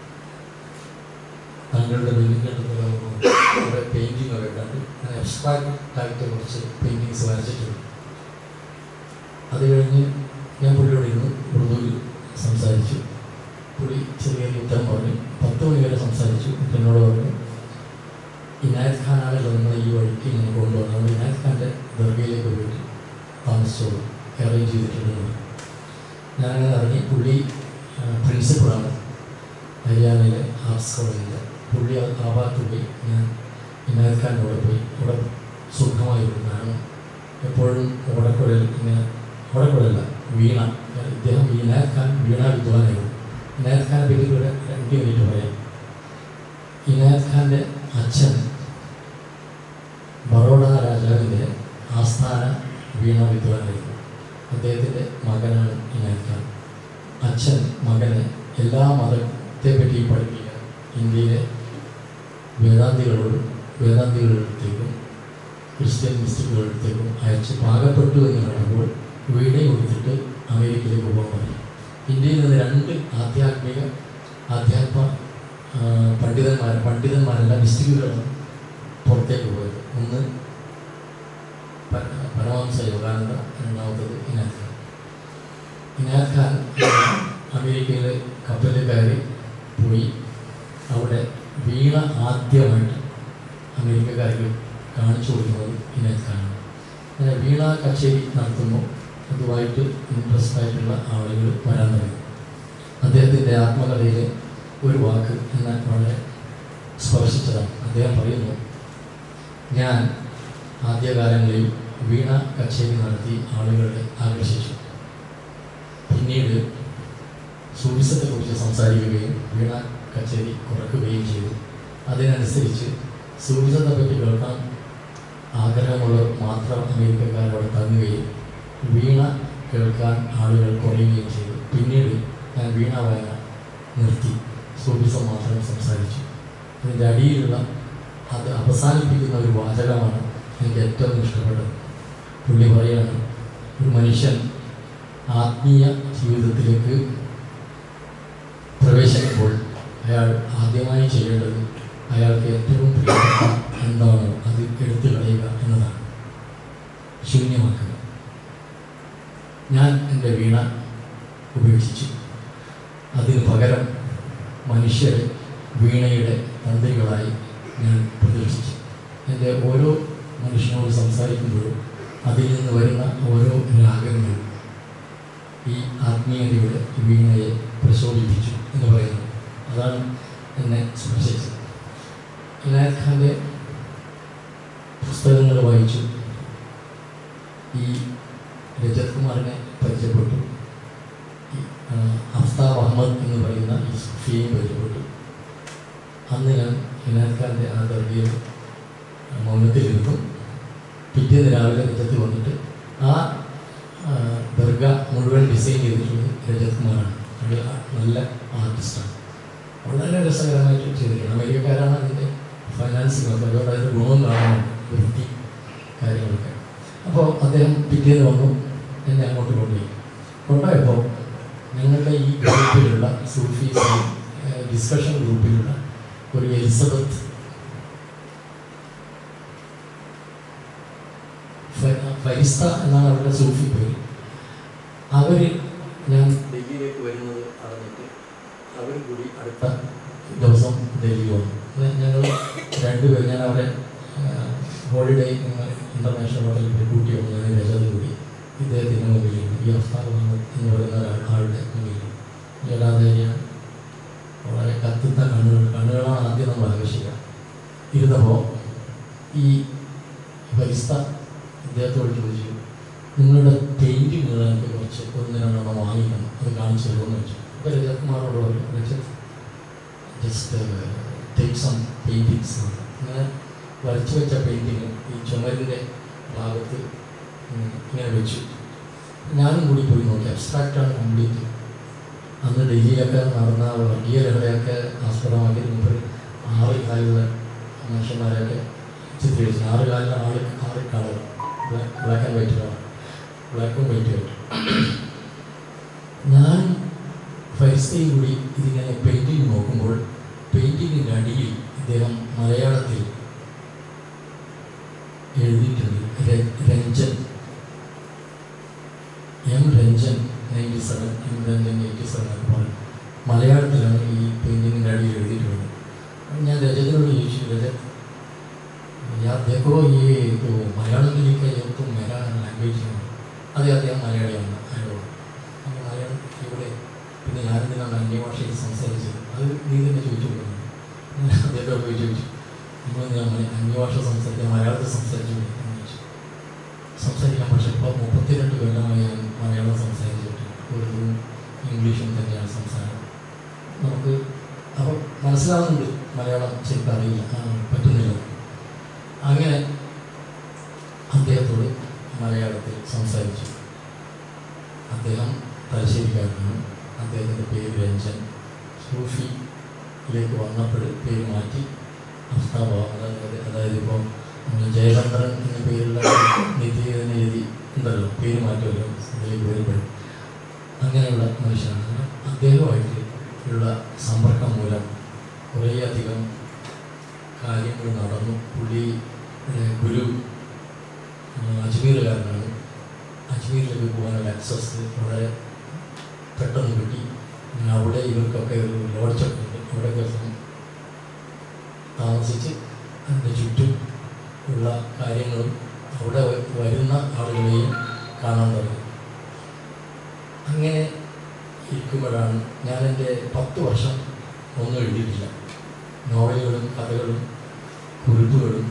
താങ്കളുടെ ബിൽഡിങ്ങിൻ്റെ കുറേ പെയിൻറ്റിങ് ഒക്കെ കണ്ട് അങ്ങനെ അബ്സ്ട്രാക്റ്റ് ആയിട്ട് കുറച്ച് പെയിൻറ്റിങ്സ് വരച്ചിട്ടുണ്ട് അത് കഴിഞ്ഞ് ഞാൻ പുള്ളിയോട് ഇരുന്ന് ഉറുദുവിൽ സംസാരിച്ചു പുള്ളി ചെറിയൊരു ഉത്തരം പറഞ്ഞു പത്ത് മണി വരെ സംസാരിച്ചു എന്നിട്ട് എന്നോട് പറഞ്ഞു ഇനായത് ഖാനാണല്ലോ നിങ്ങൾ ഈ വഴിക്ക് ഇങ്ങനെ കൊണ്ടുവന്നത് അതുകൊണ്ട് ഇനായത് ഖാൻ്റെ ദർഗയിലേക്ക് പോയിട്ട് താമസിച്ചോളൂ അറേഞ്ച് ചെയ്തിട്ടുണ്ടെന്ന് ഞാനങ്ങനെ ഇറങ്ങി പുള്ളി ആ, പ്രിൻസിപ്പളാണ് ഹരിയാനയിലെ ആർട്സ് കോളേജിലെ പുള്ളി ആ ആ ഭാഗത്ത് പോയി ഞാൻ ഇനായത് ഖാൻ്റെ കൂടെ പോയി അവിടെ സുഖമായിരുന്നു കാരണം എപ്പോഴും ഓടക്കുഴൽ ഇങ്ങനെ ഓടക്കുഴലല്ല വീണ ഇദ്ദേഹം ഇനായത് ഖാൻ വീണ വിദ്വാനായിരുന്നു ഇനായത് ഖാനെ പറ്റി ഒരു രണ്ട് മിനിറ്റ് പറയാം ഇനായത് ഖാൻ്റെ അച്ഛൻ ബറോഡ രാജാവിൻ്റെ ആസ്ഥാന വീണ വിദ്വാനായിരുന്നു അദ്ദേഹത്തിൻ്റെ മകനാണ് ഇനായത് ഖാൻ അച്ഛൻ മകനെ എല്ലാ മതത്തെ പറ്റിയും പഠിപ്പിക്കാൻ ഇന്ത്യയിലെ വേദാന്തികളോടും വേദാന്തികളുടെടുത്തേക്കും ക്രിസ്ത്യൻ മിസ്റ്റിക്കുകളുടെടുത്തേക്കും അയച്ച് പാകപ്പെട്ടു എന്ന് കണ്ടപ്പോൾ വീണ കൊടുത്തിട്ട് അമേരിക്കയിലേക്ക് പോകാൻ പറഞ്ഞു ഇന്ത്യയിൽ നിന്ന് രണ്ട് ആധ്യാത്മിക ആധ്യാത്മ ആ, പണ്ഡിതന്മാർ പണ്ഡിതന്മാരല്ല മിസ്റ്റിക്കുകളാണ് പുറത്തേക്ക് പോയത് ഒന്ന് പ- പരമഹംസ യോഗാനന്ദ രണ്ടാമത്തത് ഇനാദ് ഖാൻ ഇനാദ് ഖാൻ അമേരിക്കയിലെ കപ്പലിൽ കയറി പോയി അവിടെ വീണ ആദ്യമായിട്ട് അമേരിക്കക്കാർക്ക് കാണിച്ചു കൊടുക്കുന്നത് ഇനാദ് ഖാനാണ് അങ്ങനെ വീണ കച്ചേരി നടത്തുമ്പോൾ അതുമായിട്ട് ഇൻട്രസ്റ്റ് ആയിട്ടുള്ള ആളുകൾ വരാൻ തുടങ്ങി അദ്ദേഹത്തിൻ്റെ ആത്മകഥയിലെ ഒരു വാക്ക് എന്നെ വളരെ സ്പർശിച്ചതാണ് അദ്ദേഹം പറയുന്നു ഞാൻ ആദ്യകാലങ്ങളിൽ വീണ കച്ചേരി നടത്തി ആളുകളെ ആകർഷിച്ചു പിന്നീട് സൂഫിസത്തെക്കുറിച്ച് സംസാരിക്കുകയും വീണ കച്ചേരി കുറയ്ക്കുകയും ചെയ്തു അതിനനുസരിച്ച് സൂഫിസത്തെ പറ്റി കേൾക്കാൻ ആഗ്രഹമുള്ളവർ മാത്രം അമേരിക്കക്കാരോട് തങ്ങുകയും വീണ കേൾക്കാൻ ആളുകൾ കുറയുകയും ചെയ്തു പിന്നീട് ഞാൻ വീണ വായന നിർത്തി സൂഫിസം മാത്രം സംസാരിച്ചു അതിൻ്റെ അടിയിലുള്ള അത് അവസാനിപ്പിക്കുന്ന ഒരു വാചകമാണ് എനിക്ക് ഏറ്റവും ഇഷ്ടപ്പെട്ടത് പുള്ളി പറയാണ് ഒരു മനുഷ്യൻ ആത്മീയ ജീവിതത്തിലേക്ക് പ്രവേശിക്കുമ്പോൾ അയാൾ ആദ്യമായി ചെയ്യേണ്ടത് അയാൾക്ക് ഏറ്റവും പ്രിയപ്പെട്ട എന്താണോ അത് എടുത്തു കളയുക എന്നതാണ് ശൂന്യമാക്കുക ഞാൻ എൻ്റെ വീണ ഉപേക്ഷിച്ചു അതിന് പകരം മനുഷ്യരെ വീണയുടെ തന്ത്രികളായി ഞാൻ പ്രതീക്ഷിച്ചു എൻ്റെ ഓരോ മനുഷ്യനോട് സംസാരിക്കുമ്പോഴും അതിൽ നിന്ന് വരുന്ന ഓരോ രാഗങ്ങളും ഈ ആത്മീയതയുടെ വീണയെ പ്രശോഭിപ്പിച്ചു എന്ന് പറയുന്നു അതാണ് എന്നെ സ്പർശിച്ചത് ഇനായത് ഖാൻ്റെ പുസ്തകങ്ങൾ വായിച്ചു ഈ രജത് കുമാറിനെ പരിചയപ്പെട്ടു ഈ, ആ, അഫ്താബ് അഹമ്മദ് എന്ന് പറയുന്ന ഈ സുഫിയെയും പരിചയപ്പെട്ടു അന്ന് ഞാൻ ഇനാൽക്കാൻ്റെ ആ ദർഗയിൽ മൗനത്തിലിരുന്നു പിറ്റേന്ന് രാവിലെ രജത്ത് വന്നിട്ട് ആ ആ, ദർഗ മുഴുവൻ ഡിസൈൻ ചെയ്തിട്ടുള്ളത് രജത് കുമാറാണ് അത് നല്ല ആർട്ടിസ്റ്റാണ് വളരെ രസകരമായിട്ട് ചെയ്തിട്ടുണ്ട് അമേരിക്കക്കാരാണ് അതിൻ്റെ ഫൈനാൻസിങ് ഒക്കെ അതുകൊണ്ട് അതിൻ്റെ ഗുണവും കാണാൻ വൃത്തി കാര്യങ്ങളൊക്കെ അപ്പോൾ അദ്ദേഹം പിറ്റേന്ന് വന്നു എന്നെ അങ്ങോട്ട് കൊണ്ടുപോയി കൊണ്ടുപോയപ്പോൾ ഞങ്ങളുടെ ഈ ഗ്രൂപ്പിലുള്ള സൂഫി ഡിസ്കഷൻ ഗ്രൂപ്പിലുള്ള ഒരു എലിസബത്ത് ഫ- ഫരിസ്ത എന്നാണ് അവരുടെ സൂഫി പേര് അവർ ഞാൻ ഡൽഹിയിലേക്ക് വരുന്നത് അറിഞ്ഞിട്ട് അവർ കൂടി അടുത്ത ദിവസം ഡൽഹി വന്നു ഞങ്ങൾ രണ്ടുപേരും ഞാൻ അവരെ ഹോളിഡേ ഇൻ്റർനാഷണൽ ഹോട്ടലിൽ കൂട്ടി വന്നു ഞാൻ രജത് കൂടി ഇദ്ദേഹത്തിൻ്റെ മുമ്പിൽ ഈ അഫ്താർ മുഹമ്മദ് എന്ന് പറയുന്ന ഒരാൾ- ആളുടെ മുമ്പിൽ ജലാധേരിയാണ് വളരെ കത്തുന്ന കണ്ണുകൾ കണ്ണുകളാണ് ആദ്യം നമ്മൾ ആകർഷിക്കുക ഇരുന്നപ്പോൾ ഈ പരിസ്ഥ ഇദ്ദേഹത്തോട് ചോദിച്ചു നിങ്ങളുടെ പെയിൻറ്റിങ്ങുകൾ എനിക്ക് കുറച്ച് ഒന്ന് രണ്ടെണ്ണം വാങ്ങിക്കണം അത് കാണിച്ചു തരുമെന്ന് വെച്ചു അപ്പോൾ രജത് കുമാറോട് പറഞ്ഞു Rajat just take some paintings അങ്ങനെ വരച്ചു വെച്ച പെയിൻറ്റിങ് ഈ ചുമരിൻ്റെ ഭാഗത്ത് ഉം, ഇങ്ങനെ വെച്ചു ഞാനും കൂടി പോയി നോക്കി അബ്സ്ട്രാക്റ്റാണ് കംപ്ലീറ്റ് അന്ന് ഡൽഹിയിലൊക്കെ നടന്ന വർഗീയ ലഹളയൊക്കെ ആസ്പദമാക്കി മുമ്പ് ആറ് കാലുള്ള മനുഷ്യന്മാരെയൊക്കെ ചിത്രീകരിച്ചു ആറ് കാലിലെ ആറ് ആറ് colour black and white colour ബ്ലാക്കും വൈറ്റ് ആയിട്ട് ഞാൻ ഫൈസ്റ്റയും കൂടി ഇതിങ്ങനെ പെയിൻറ്റിങ് നോക്കുമ്പോൾ പെയിൻറ്റിങ്ങിൻ്റെ അടിയിൽ ഇദ്ദേഹം മലയാളത്തിൽ എഴുതിയിട്ടുണ്ട് ര- Ranjan M Ranjan ninety seven M Ranjan eighty seven ഒക്കെ പറയും മലയാളത്തിലാണ് ഈ പെയിൻറ്റിങ്ങിൻ്റെ അടിയിൽ എഴുതിയിട്ടുള്ളത് അപ്പോൾ ഞാൻ രജത്തിനോട് ചോദിച്ചു രജത് यार देखो ये तो മലയാളം में लिखा है तो मेरा लैंग्वेज है അതെ അദ്ദേഹം മലയാളിയാണ് അയാളോട് അപ്പോൾ മലയാളം ഇവിടെ പിന്നെ ഞാനെന്തിനാണ് അന്യഭാഷയിൽ സംസാരിച്ചത് അത് നീ തന്നെ ചോദിച്ചു കൊടുക്കുന്നു ഞാൻ അദ്ദേഹത്തോട് പോയി ചോദിച്ചു നമ്മൾ ഞാൻ അന്യഭാഷ സംസാരിക്കാൻ മലയാളത്തിൽ സംസാരിച്ചു എന്ന് ചോദിച്ചു സംസാരിക്കാൻ പക്ഷേ ഇപ്പോൾ മുപ്പത്തിരണ്ട് കൊല്ലമായി ഞാൻ മലയാളം സംസാരിച്ചിട്ട് ഉറുദുവും ഇംഗ്ലീഷും തന്നെയാണ് സംസാരം നമുക്ക് അപ്പോൾ മനസ്സിലാവുന്നുണ്ട് മലയാളം ശരിക്കും അറിയില്ല ആ, പറ്റുന്നില്ല അങ്ങനെ അദ്ദേഹത്തോട് മലയാളത്തിൽ സംസാരിച്ചു അദ്ദേഹം തലശ്ശേരിക്കാരനാണ് അദ്ദേഹത്തിൻ്റെ പേര് രഞ്ജൻ സൂഫിയിലേക്ക് വന്നപ്പോൾ പേര് മാറ്റി അഫ്താബ അതായത് അതായത് ഇപ്പോൾ നമ്മൾ ജയചന്ദ്രൻ എന്ന പേരുള്ള നിത്യനെ എഴുതി ഉണ്ടല്ലോ പേര് മാറ്റുമല്ലോ ഇതിലേക്ക് വരുമ്പോഴും അങ്ങനെയുള്ള മനുഷ്യനാണ് അങ്ങനെ അദ്ദേഹമായിട്ട് ഉള്ള സമ്പർക്കം മൂലം കുറേയധികം കാര്യങ്ങൾ നടന്നു പുള്ളിയുടെ ഗുരു ആ, അജ്മീറുകാരനാണ് അജ്മീരിലേക്ക് പോകാനുള്ള ആക്സസ് വളരെ പെട്ടെന്ന് കിട്ടി ഞാൻ അവിടെ ഇവർക്കൊക്കെ ഒരു ലോഡ്ജൊക്കെ ഉണ്ട് അവിടെയൊക്കെ സം- താമസിച്ച് അതിൻ്റെ ചുറ്റും ഉള്ള കാര്യങ്ങളും അവിടെ വ- വരുന്ന ആളുകളെയും കാണാൻ തുടങ്ങി അങ്ങനെ ഇരിക്കുമ്പോഴാണ് ഞാൻ എൻ്റെ പത്ത് വർഷം ഒന്നും എഴുതിയിട്ടില്ല നോവലുകളും കഥകളും കുറിപ്പുകളും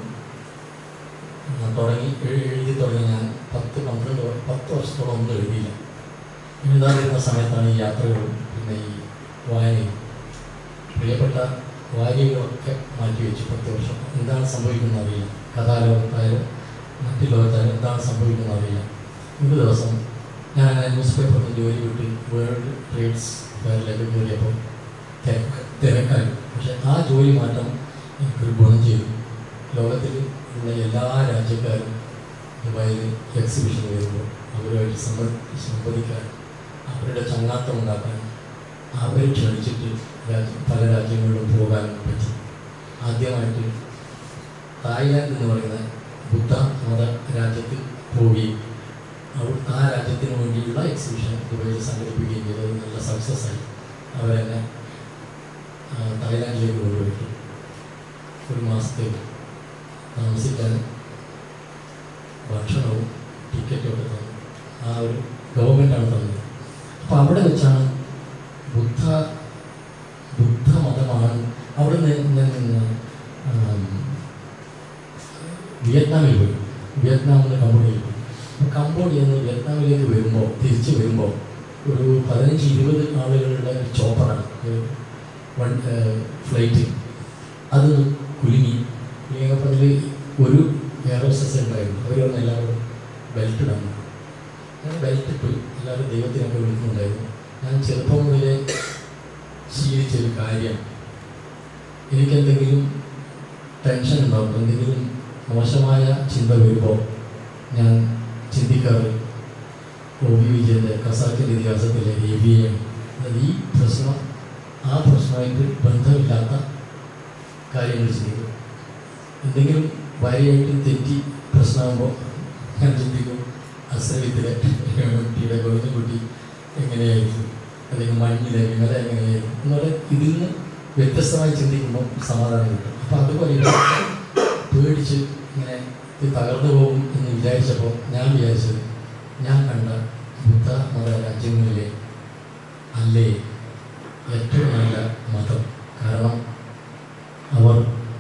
ആ, തുടങ്ങി എഴു- എഴുതി തുടങ്ങി ഞാൻ പത്ത് പന്ത്രണ്ട് വ- പത്ത് വർഷത്തോളം ഒന്നും എഴുതിയില്ല എഴുതാതിരുന്ന സമയത്താണ് ഈ യാത്രകളും പിന്നെ ഈ വായനയും പ്രിയപ്പെട്ട വാരികളൊക്കെ മാറ്റിവെച്ചു പത്ത് വർഷം എന്താണ് സംഭവിക്കുന്നത് അറിയില്ല കഥാലോകത്തായാലും മറ്റു ലോകത്തായാലും എന്താണ് സംഭവിക്കുന്നത് അറിയില്ല ഒരു ദിവസം ഞാൻ അങ്ങനെ ന്യൂസ് പേപ്പറിൽ ജോലി വിട്ട് വേൾഡ് ട്രേഡ്സ് ഫെയറിലേക്ക് കയറിയപ്പോൾ തിരക്ക് തിരക്കായി പക്ഷെ ആ ജോലി മാറ്റം എനിക്കൊരു ഗുണം ചെയ്തു ലോകത്തിൽ ഉള്ള എല്ലാ രാജ്യക്കാരും ദുബായിൽ എക്സിബിഷൻ വരുമ്പോൾ അവരുമായിട്ട് സംവ സംവദിക്കാൻ അവരുടെ ചങ്ങാത്തം ഉണ്ടാക്കാൻ അവരെ ക്ഷണിച്ചിട്ട് രാജ്യം പല രാജ്യങ്ങളിലും പോകാൻ പറ്റി ആദ്യമായിട്ട് തായ്ലാൻഡ് എന്ന് പറയുന്ന ബുദ്ധ മത രാജ്യത്തിൽ പോവുകയും അവിടെ ആ രാജ്യത്തിന് വേണ്ടിയുള്ള എക്സിബിഷൻ ദുബായിൽ സംഘടിപ്പിക്കുകയും ചെയ്തത് നല്ല സക്സസ് ആയി അവരെന്നെ ആ, തായ്ലാൻഡിലേക്ക് കൊണ്ടുപോയിട്ട് ഒരു മാസത്തേക്ക് താമസിക്കാൻ ഭക്ഷണവും ടിക്കറ്റും ഒക്കെ തന്നു ആ ഒരു ഗവൺമെൻറ്റാണ് തന്നത് അപ്പോൾ അവിടെ വെച്ചാണ് ബുദ്ധ ബുദ്ധമതമാണ് അവിടെ നിന്ന് ഞാൻ ആം, വിയറ്റ്നാമിൽ പോയി വിയറ്റ്നാമിലെ കമ്പനിയിൽ പോയി അപ്പോൾ കംബോഡിയ നിന്ന് വിയറ്റ്നാമിലേക്ക് വരുമ്പോൾ തിരിച്ച് വരുമ്പോൾ ഒരു പതിനഞ്ച് ഇരുപത് ആളുകളുടെ ഒരു ചോപ്പറാണ് ഒരു വൺ ഫ്ലൈറ്റ് അത് കുലുങ്ങി കുലുങ്ങിയപ്പോൾ ഒരു എയർ ഹോസ്റ്റസ് ഉണ്ടായിരുന്നു അവർ വന്ന് എല്ലാവരും ബെൽറ്റ് ഇടാൻ ഞാൻ ബെൽറ്റ് ഇട്ടു എല്ലാവരും ദൈവത്തിനൊക്കെ വിളിക്കുന്നുണ്ടായിരുന്നു ഞാൻ ചെറുപ്പം മുതലേ ശീലിച്ചൊരു കാര്യം എനിക്കെന്തെങ്കിലും ടെൻഷൻ ഉണ്ടാവും എന്തെങ്കിലും മോശമായ ചിന്ത വരുമ്പോൾ ഞാൻ ചിന്തിക്കാറ് ഒ വി വിജയൻ്റെ ഖസാക്കിൻ്റെ ഇതിഹാസത്തിലെ എ ബി എം അതായത് ഈ പ്രശ്നം ആ പ്രശ്നമായിട്ട് ബന്ധമില്ലാത്ത കാര്യങ്ങൾ ചിന്തിക്കും എന്തെങ്കിലും ഭാര്യയായിട്ട് തെറ്റി പ്രശ്നമാകുമ്പോൾ ഞാൻ ചിന്തിക്കും അശ്രയത്തിലെ കുട്ടിയുടെ ഗോവിന്ദൻകുട്ടി എങ്ങനെയായിരിക്കും അല്ലെങ്കിൽ മഞ്ഞിലെ വിമല എങ്ങനെയായിരിക്കും എന്നുള്ള ഇതിൽ നിന്ന് വ്യത്യസ്തമായി ചിന്തിക്കുമ്പോൾ സമാധാനം കിട്ടും അപ്പം അതുപോലെ ഇവിടെ പേടിച്ച് ഇങ്ങനെ ഇത് തകർന്നു പോകും എന്ന് വിചാരിച്ചപ്പോൾ ഞാൻ വിചാരിച്ചത് ഞാൻ കണ്ട ബുദ്ധ മത രാജ്യങ്ങളിലെ അല്ലേ ഏറ്റവും നല്ല മതം കാരണം അവർ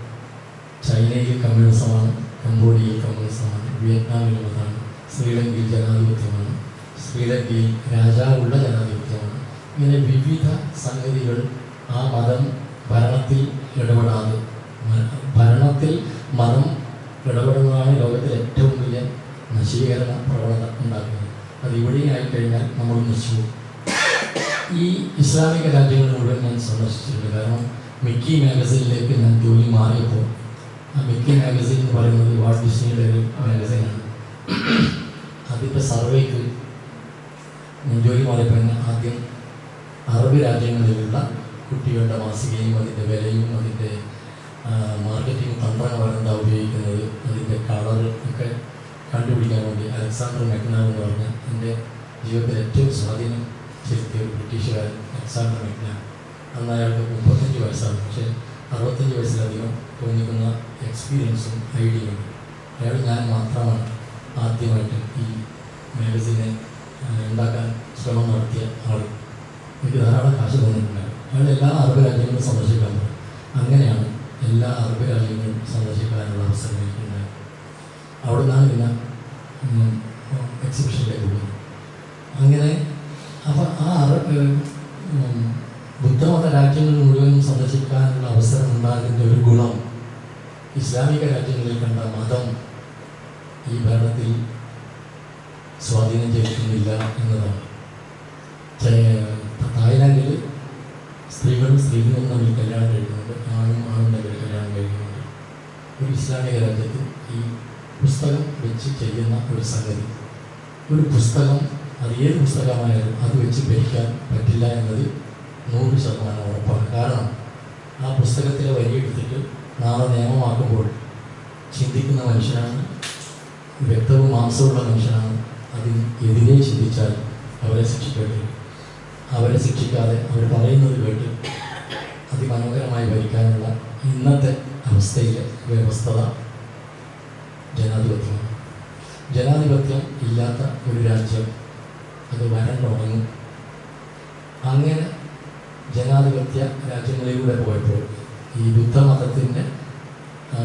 ചൈനയിൽ കമ്മ്യൂണിസമാണ് കംബോഡിയയിൽ കമ്മ്യൂണിസമാണ് വിയറ്റ്നാമിൽ മതമാണ് ശ്രീലങ്കയിൽ ജനാധിപത്യമാണ് ശ്രീലങ്കയിൽ രാജാവുള്ള ജനാധിപത്യമാണ് ഇങ്ങനെ വിവിധ സംഗതികൾ ആ മതം ഭരണത്തിൽ ഇടപെടാതെ മ- ഭരണത്തിൽ മതം ഇടപെടുന്നതാണ് ലോകത്തിലെ ഏറ്റവും വലിയ നശീകരണ പ്രവണത ഉണ്ടാക്കുന്നത് അത് ഇവിടെ ആയിക്കഴിഞ്ഞാൽ നമ്മൾ നശിച്ചു പോകും. ഈ ഇസ്ലാമിക രാജ്യങ്ങൾ മുഴുവൻ ഞാൻ സന്ദർശിച്ചിട്ടുണ്ട് കാരണം മിക്കി മാഗസീനിലേക്ക് ഞാൻ ജോലി മാറിയപ്പോൾ ആ മിക്കി മാഗസീൻ എന്ന് പറയുന്നത് വാട്ട് ഡിസ്നിയുടെ ഒരു മാഗസീനാണ് അതിൻ്റെ സർവേക്ക് ഞാൻ ജോലി മാറിയപ്പോൾ എന്നെ ആദ്യം അറബ് രാജ്യങ്ങളിലുള്ള കുട്ടികളുടെ മാസികയും അതിൻ്റെ വിലയും അതിൻ്റെ മാർക്കറ്റിംഗ് തന്ത്രങ്ങളാണ് എന്താ ഉപയോഗിക്കുന്നത് അതിൻ്റെ കളർ ഒക്കെ കണ്ടുപിടിക്കാൻ വേണ്ടി അലക്സാണ്ടർ മെക്നാവ് എന്ന് പറഞ്ഞ എൻ്റെ ജീവിതത്തിൽ ഏറ്റവും സ്വാധീനം ചെലുത്തിയ ഒരു ബ്രിട്ടീഷുകാരൻ അലക്സാണ്ടർ മെക്നാവ് അന്ന് അയാൾക്ക് മുപ്പത്തഞ്ച് വയസ്സാണ് പക്ഷേ അറുപത്തഞ്ച് വയസ്സിലധികം തോന്നിക്കുന്ന എക്സ്പീരിയൻസും ഐഡിയയും അയാൾ ഞാൻ മാത്രമാണ് ആദ്യമായിട്ട് ഈ മാഗസീനെ ആ, ഉണ്ടാക്കാൻ ശ്രമം നടത്തിയ ആൾ എനിക്ക് ധാരാളം കാശ് തോന്നിയിട്ടുണ്ടായിരുന്നു അയാൾ എല്ലാ അറബ് രാജ്യങ്ങളും സന്ദർശിക്കാൻ പോകും അങ്ങനെയാണ് എല്ലാ അറബ് രാജ്യങ്ങളും സന്ദർശിക്കാനുള്ള അവസരം എനിക്കുണ്ടായത് അവിടെ നിന്നാണ് പിന്നെ എക്സിബിഷനിലേക്ക് പോകുന്നത് അങ്ങനെ അപ്പോൾ ആ അറബ് ഉം, ബുദ്ധമത രാജ്യങ്ങൾ മുഴുവൻ സന്ദർശിക്കാനുള്ള അവസരം ഉണ്ടാകുന്ന ഒരു ഗുണം ഇസ്ലാമിക രാജ്യങ്ങളിൽ കണ്ട മതം ഈ ഭരണത്തിൽ സ്വാധീനം ചെലുത്തുന്നില്ല എന്നതാണ് ചെ- തായ്ലാൻഡിൽ സ്ത്രീകളും സ്ത്രീകളും തമ്മിൽ കല്യാണം കഴിക്കുന്നുണ്ട് ആണും ആണും തമ്മിൽ കല്യാണം കഴിക്കുന്നുണ്ട് ഒരു ഇസ്ലാമിക രാജ്യത്ത് ഈ പുസ്തകം വെച്ച് ചെയ്യുന്ന ഒരു സംഗതി ഒരു പുസ്തകം അത് ഏത് പുസ്തകമായാലും അത് വെച്ച് ഭരിക്കാൻ പറ്റില്ല എന്നത് നൂറ് ശതമാനം ഉറപ്പാണ് കാരണം ആ പുസ്തകത്തിലെ വരി എടുത്തിട്ട് നാളെ നിയമമാക്കുമ്പോൾ ചിന്തിക്കുന്ന മനുഷ്യനാണ് വ്യക്തവും മാംസമുള്ള മനുഷ്യനാണ് അതിന് എതിരെ ചിന്തിച്ചാൽ അവരെ ശിക്ഷിക്കേണ്ടി വരും. അവരെ ശിക്ഷിക്കാതെ അവർ പറയുന്നത് കേട്ട് അതിമനോഹരമായി ഭരിക്കാനുള്ള ഇന്നത്തെ അവസ്ഥയിലെ വ്യവസ്ഥത ജനാധിപത്യമാണ് ജനാധിപത്യം ഇല്ലാത്ത ഒരു രാജ്യം അത് വരണ്ടുണങ്ങും അങ്ങനെ ജനാധിപത്യ രാജ്യങ്ങളിലൂടെ പോയപ്പോൾ ഈ ബുദ്ധമതത്തിൻ്റെ ആ,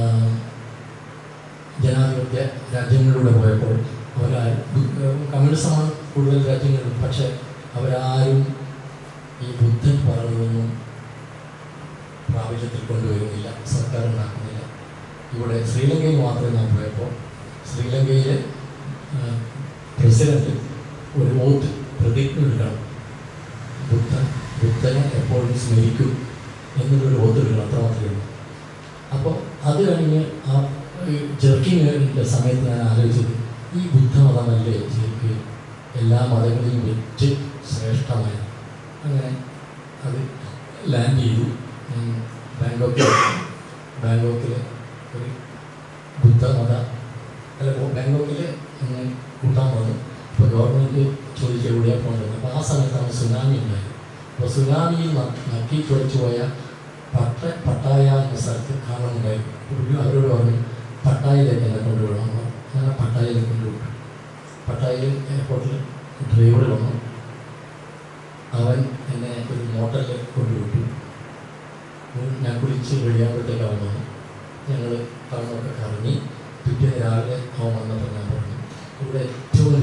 ജനാധിപത്യ രാജ്യങ്ങളിലൂടെ പോയപ്പോൾ അവരാരും കമ്മ്യൂണിസമാണ് കൂടുതൽ രാജ്യങ്ങളിൽ പക്ഷേ അവരാരും ഈ ബുദ്ധൻ പറഞ്ഞതൊന്നും പ്രാബല്യത്തിൽ കൊണ്ടുവരുന്നില്ല സർക്കാർ ഉണ്ടാക്കുന്നില്ല ഇവിടെ ശ്രീലങ്കയിൽ മാത്രമേ ഞാൻ പോയപ്പോൾ ശ്രീലങ്കയിലെ ആ, പ്രസിഡന്റ് ഒരു വോട്ട് പ്രതിജ്ഞ എടുക്കണം ബുദ്ധൻ ബുദ്ധനെ എപ്പോഴും സ്മരിക്കും എന്നുള്ളൊരു വോട്ട് എടുക്കണം അത്ര മാത്രമേ ഉള്ളൂ അപ്പോൾ അത് കഴിഞ്ഞ് ആ ജർക്കിങ്ങിൻ്റെ സമയത്ത് ഞാൻ ആലോചിച്ചത് ഈ ബുദ്ധമതമല്ലേ ശരിക്ക് എല്ലാ മതങ്ങളെയും വെച്ച് ശ്രേഷ്ഠമായത് അങ്ങനെ അത് ലാൻഡ് ചെയ്തു ഉം, ബാങ്കോക്കിൽ ബാങ്കോക്കിൽ ഒരു ബുദ്ധമത അല്ല ബോ- ബാങ്കോക്കിൽ ഒന്ന് കൂട്ടാൻ വന്നു അപ്പോൾ ഗവൺമെൻറ് ചോദിച്ചു എവിടെയാണ് പോകേണ്ടത് അപ്പോൾ ആ സമയത്താണ് സുനാമി ഉണ്ടായത് അപ്പോൾ സുനാമിയിൽ ന- നക്കി തുറച്ചു പോയ പട്ട പട്ടായ എന്ന സ്ഥലത്ത് കാണുന്നുണ്ടായി പുള്ളി അവരോട് പറഞ്ഞു പട്ടായയിലേക്ക് എന്നെ കൊണ്ടുവിടണം എന്ന് പറഞ്ഞു. ഞാൻ ആ പട്ടായയിലേക്ക് കൊണ്ടുവിട്ടു പട്ടായയിൽ എയർപോർട്ടിൽ ഡ്രൈവർ വന്നു അവൻ എന്നെ ഒരു മോട്ടറിൽ കൊണ്ടുവിട്ടു ഞാൻ കുളിച്ച് റെഡിയാകുമ്പോഴത്തേക്ക് അവൻ വന്നു ഞങ്ങൾ ടൗണൊക്കെ കറങ്ങി പിറ്റേന്ന് രാവിലെ അവൻ വന്നപ്പോൾ ഞാൻ പറഞ്ഞു ഇവിടെ ഏറ്റവും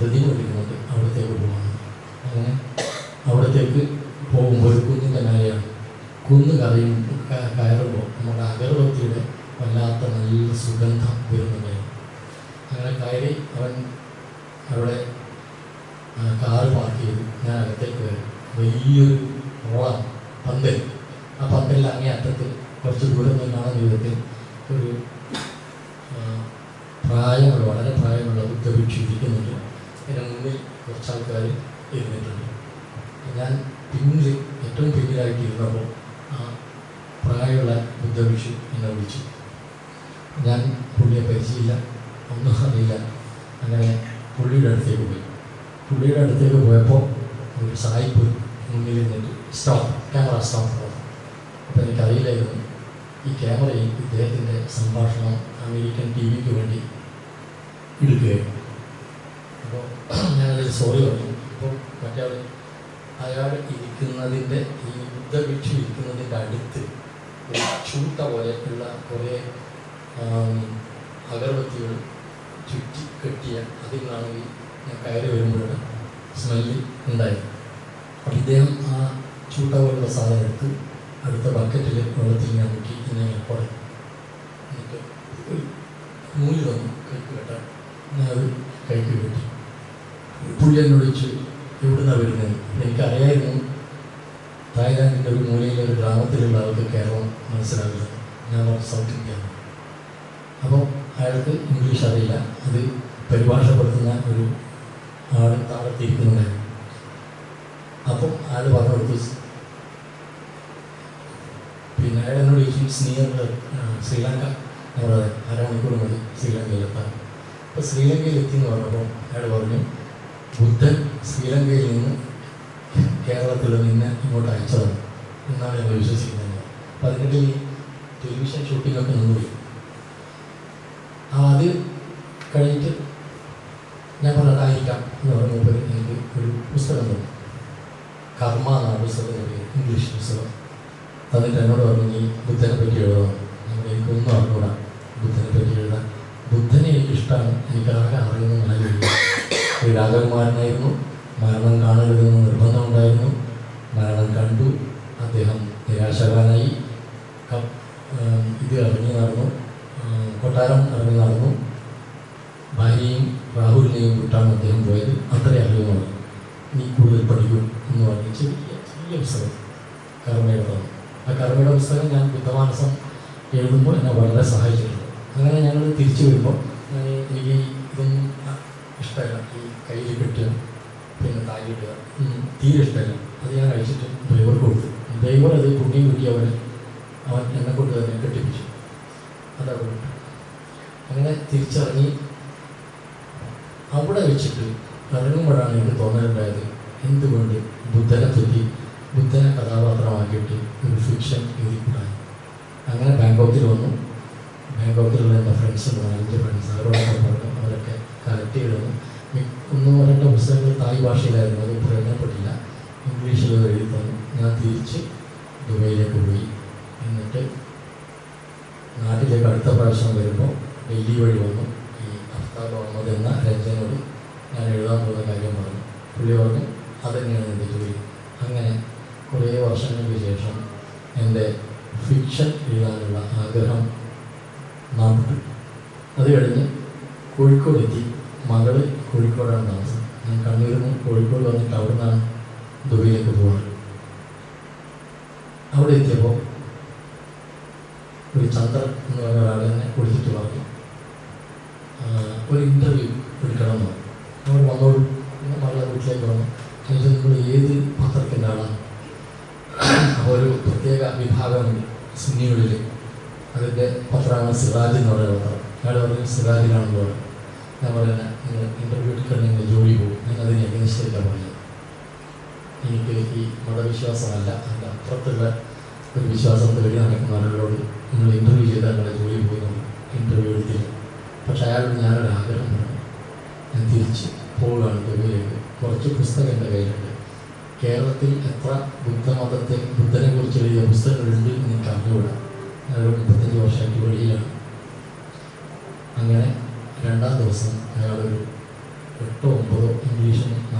പ്രതിമ എടുക്കുന്നുണ്ട് അവിടത്തേക്ക് പോകണം അങ്ങനെ അവിടത്തേക്ക് പോകുമ്പോൾ ഒരു കുന്നിൻ്റെ മേലെയാണ് കുന്ന് കറിയും ക- കയറുമ്പോൾ നമ്മുടെ അഗർബത്തിയുടെ വല്ലാത്ത നല്ല സുഗന്ധം വരുന്നുണ്ടായിരുന്നു അങ്ങനെ കയറി അവൻ അവിടെ ആ, കാറ് പാർക്ക് ചെയ്തു ഞാൻ അകത്തേക്ക് കയറി വലിയൊരു ഓളം പന്തൽ ആ പന്തലിൽ അങ്ങേ അറ്റത്ത് കുറച്ച് ദൂരം നിന്ന് കാണുന്ന വിധത്തിൽ ഒരു ആ, പ്രായമുള്ള വളരെ പ്രായമുള്ള ബുദ്ധഭിക്ഷു ഇരിക്കുന്നുണ്ട് എൻ്റെ മുന്നിൽ കുറച്ച് ആൾക്കാർ ഇരുന്നിട്ടുണ്ട് ഞാൻ പിന്നിൽ ഏറ്റവും പിന്നിലായിട്ട് ഇരുന്നപ്പോൾ ആ പ്രായമുള്ള ബുദ്ധഭിക്ഷു എന്നെ വിളിച്ചു ഞാൻ പുള്ളിയെ പരിചയമില്ല ഒന്നും അറിയില്ല അങ്ങനെ പുള്ളിയുടെ അടുത്തേക്ക് പോയി പുള്ളിയുടെ അടുത്തേക്ക് പോയപ്പോൾ ഒരു സായിപ്പ് മുന്നിൽ നിന്നിട്ട് സ്റ്റോപ്പ് ക്യാമറ സ്റ്റോപ്പ് അപ്പോൾ എനിക്കറിയില്ലായിരുന്നു ഈ ക്യാമറയിൽ ഇദ്ദേഹത്തിൻ്റെ സംഭാഷണം അമേരിക്കൻ ടി വിക്ക് വേണ്ടി എടുക്കുകയായിരുന്നു അപ്പോൾ ഞാനതിൽ സോറി പറഞ്ഞു അപ്പോൾ മറ്റേ അയാൾ ഇരിക്കുന്നതിൻ്റെ ഈ ബുദ്ധഭിക്ഷു ഇരിക്കുന്നതിൻ്റെ അടുത്ത് ഒരു ചൂട്ട പോലെ ഉള്ള കുറേ ആം, അഗർബത്തികൾ ചുറ്റി കെട്ടിയ അതിൽ നിന്നാണ് ഈ ഞാൻ കയറി വരുമ്പോഴാണ് സ്മെല്ല് ഉണ്ടായത് അപ്പം ഇദ്ദേഹം ആ ചൂട്ട പോലുള്ള സാധനം എടുത്ത് അടുത്ത ബക്കറ്റിൽ വെള്ളത്തിൽ ഞാൻ മുക്കി എന്നെ ഞാൻ കുടയും എന്നിട്ട് ഒരു നൂല് തന്നു കൈക്ക് കെട്ടാൻ ഞാൻ അത് കൈക്ക് കെട്ടി പുള്ളി എന്നോട് ചോദിച്ചു എവിടുന്നാണ് വരുന്നത് അപ്പം എനിക്കറിയായിരുന്നു തായ്ലാൻഡിൻ്റെ ഒരു മൂലയിലെ ഒരു ഗ്രാമത്തിലുള്ള ആൾക്ക് കേരളം മനസ്സിലാവില്ല ഞാൻ പറഞ്ഞു സൗത്ത് ഇന്ത്യ അപ്പോൾ അയാൾക്ക് ഇംഗ്ലീഷ് അറിയില്ല അത് പരിഭാഷപ്പെടുത്തുന്ന ഒരു ആൾ താഴത്തിരിക്കുന്നുണ്ടായിരുന്നു അപ്പം അയാൾ പറഞ്ഞു കൊടുത്തു പിന്നെ അയാൾ എന്നോട് ചോദിച്ചു നിയർ ശ്രീലങ്ക ഞാൻ പറയാം അരമണിക്കൂർ മതി ശ്രീലങ്കയിലെത്താൻ അപ്പോൾ ശ്രീലങ്കയിൽ എത്തി എന്ന് പറഞ്ഞപ്പോൾ അയാൾ പറഞ്ഞു ബുദ്ധൻ ശ്രീലങ്കയിൽ നിന്ന് കേരളത്തിൽ നിന്ന് ഇങ്ങോട്ട് അയച്ചതാണ് എന്നാണ് ഞങ്ങൾ വിശ്വസിക്കുന്നത് അപ്പം അതിനിടയിൽ ഈ ടെലിവിഷൻ ഷൂട്ടിങ്ങൊക്കെ നിന്നുപോയി ആ അത് കഴിഞ്ഞിട്ട് ഞാൻ പറഞ്ഞതായിരിക്കാം എന്ന് പറഞ്ഞപ്പോൾ എനിക്ക് ഒരു പുസ്തകം തന്നു കർമ്മ എന്നാണ് പുസ്തകത്തിൻ്റെ പേര് ഇംഗ്ലീഷ് പുസ്തകം എന്നിട്ട് എന്നോട് പറഞ്ഞു നീ ബുദ്ധനെ പറ്റി എഴുതണം ഞാൻ എനിക്കൊന്നും അറിഞ്ഞൂടാ ബുദ്ധനെ പറ്റി എഴുതാൻ ബുദ്ധനെ എനിക്കിഷ്ടമാണ് എനിക്കാകെ അറിയുന്ന നാലുപേര് ഒരു രാജകുമാരനായിരുന്നു മരണം കാണരുതെന്ന് നിർബന്ധമുണ്ടായിരുന്നു മരണം കണ്ടു അദ്ദേഹം നിരാശകനായി ക- ആം, ഇത് ഇറങ്ങി നടന്നു ആം, കൊട്ടാരം ഇറങ്ങി നടന്നു ഭാര്യയും രാഹുലിനെയും വിട്ടാണ് അദ്ദേഹം പോയത് അത്രേ അറിയുന്നുള്ളൂ നീ കൂടുതൽ പഠിക്കും എന്ന് പറഞ്ഞ് ചെറിയ ചെറിയ പുസ്തകം കർമ്മയുടെ തന്നു ആ കർമ്മയുടെ പുസ്തകം ഞാൻ ബുദ്ധമാനസം എഴുതുമ്പോൾ എന്നെ വളരെ സഹായിച്ചിട്ടുണ്ട് അങ്ങനെ ഞങ്ങൾ തിരിച്ചു വരുമ്പോൾ ഞാൻ എനിക്ക് ഇതൊന്നും ഇഷ്ടമല്ല ഈ കയ്യിൽ കെട്ടുക പിന്നെ താലിയിടുക ഉം, തീരെ ഇഷ്ടമല്ല അത് ഞാൻ കഴിച്ചിട്ട് ഡ്രൈവർക്ക് കൊടുത്തു ഡ്രൈവർ അത് പുണ്യം കിട്ടിയവനെ അവൻ എന്നെ കൊണ്ട് തന്നെ കെട്ടിപ്പിച്ചു അതാ കൊടുത്തു അങ്ങനെ തിരിച്ചിറങ്ങി അവിടെ വെച്ചിട്ട് ഇറങ്ങുമ്പോഴാണ് എനിക്ക് തോന്നലുണ്ടായത് എന്തുകൊണ്ട് ബുദ്ധനെ പറ്റി ബുദ്ധനെ കഥാപാത്രമാക്കിയിട്ട് ഒരു ഫിക്ഷൻ എഴുതിക്കൂടായി അങ്ങനെ ബാങ്കോക്കിൽ വന്നു ബാങ്കോക്കിലുള്ള എൻ്റെ ഫ്രണ്ട്സ് നാലഞ്ച് ഫ്രണ്ട്സ് അവരോടൊക്കെ പറഞ്ഞു അവരൊക്കെ കലക്ട് ചെയ്തിരുന്നു മി- ഒന്നും രണ്ട് പുസ്തകങ്ങൾ തായ് ഭാഷയിലായിരുന്നു അത് പ്രയോജനപ്പെട്ടില്ല ഇംഗ്ലീഷിൽ അത് എഴുതി തന്നു ഞാൻ തിരിച്ച് ദുബൈയിലേക്ക് പോയി എന്നിട്ട് നാട്ടിലേക്ക് അടുത്ത പ്രാവശ്യം വരുമ്പോൾ ഡൽഹി വഴി വന്നു ഈ അഫ്താബ് അഹമ്മദ് എന്ന രഞ്ജനോട് ഞാൻ എഴുതാൻ പോകുന്ന കാര്യം പറഞ്ഞു പുള്ളി പറഞ്ഞു അതുതന്നെയാണ് എൻ്റെ ജോലി അങ്ങനെ കുറേ വർഷങ്ങൾക്ക് ശേഷം എൻ്റെ ഫിക്ഷൻ എഴുതാനുള്ള ആഗ്രഹം നാം വിട്ടു അത് കഴിഞ്ഞ് കോഴിക്കോട് എത്തി മകള് കോഴിക്കോടാണ് താമസം ഞാൻ കണ്ണൂരിൽ നിന്ന് കോഴിക്കോട് വന്നിട്ട് അവിടെ നിന്നാണ് ദുബൈയിലേക്ക് പോകാറ് അവിടെ എത്തിയപ്പോൾ ഒരു ചന്ദ്രൻ എന്ന് പറഞ്ഞ ഒരാൾ എന്നെ വിളിച്ചിട്ട് പറഞ്ഞു "ആ, ഒരു ഇൻ്റർവ്യൂ എടുക്കണം എന്ന് പറഞ്ഞു നമ്മൾ വന്നോളൂ പിന്നെ മകളെ വീട്ടിലേക്ക് വന്നു ചോദിച്ചു നിങ്ങൾ ഏത് പത്രത്തിൻ്റെ ആളാണ് അപ്പോൾ ഒരു പ്രത്യേക വിഭാഗമുണ്ട് സുന്നികളിൽ അതിൻ്റെ പത്രമാണ് സിറാജ് എന്ന് പറയുന്ന പത്രം അയാൾ പറഞ്ഞു സിറാജിലാണെന്ന് പറഞ്ഞു ഞാൻ പറയുന്നത് നിങ്ങൾ ഇൻ്റർവ്യൂ എടുക്കണമെങ്കിൽ ജോലി പോകും ഞാൻ അതിനെ അഗ്നിഷ്ഠില്ല പറഞ്ഞത് എനിക്ക് ഈ മതവിശ്വാസമല്ല അതിൻ്റെ അപ്പുറത്തുള്ള ഒരു വിശ്വാസം തേടി നടക്കുന്ന ആളുകളോട് നിങ്ങൾ ഇൻ്റർവ്യൂ ചെയ്താൽ നിങ്ങളെ ജോലി പോയി നമ്മൾ ഇൻ്റർവ്യൂ എടുത്തില്ല പക്ഷെ അയാളോട് ഞാനൊരു ആഗ്രഹം പറഞ്ഞു ഞാൻ തിരിച്ച് പോവുകയാണ് ദുബൈയിലേക്ക് കുറച്ച് പുസ്തകം എൻ്റെ കയ്യിലുണ്ട് കേരളത്തിൽ എത്ര ബുദ്ധമതത്തെ ബുദ്ധനെ കുറിച്ച് എഴുതിയ പുസ്തകങ്ങളുണ്ട് എന്ന് എനിക്ക് അറിഞ്ഞുകൂടാ ഞാനൊരു മുപ്പത്തഞ്ച് വർഷമായിട്ട് വെളിയിലാണ് അങ്ങനെ രണ്ടാം ദിവസം അയാളൊരു എട്ടോ ഒമ്പതോ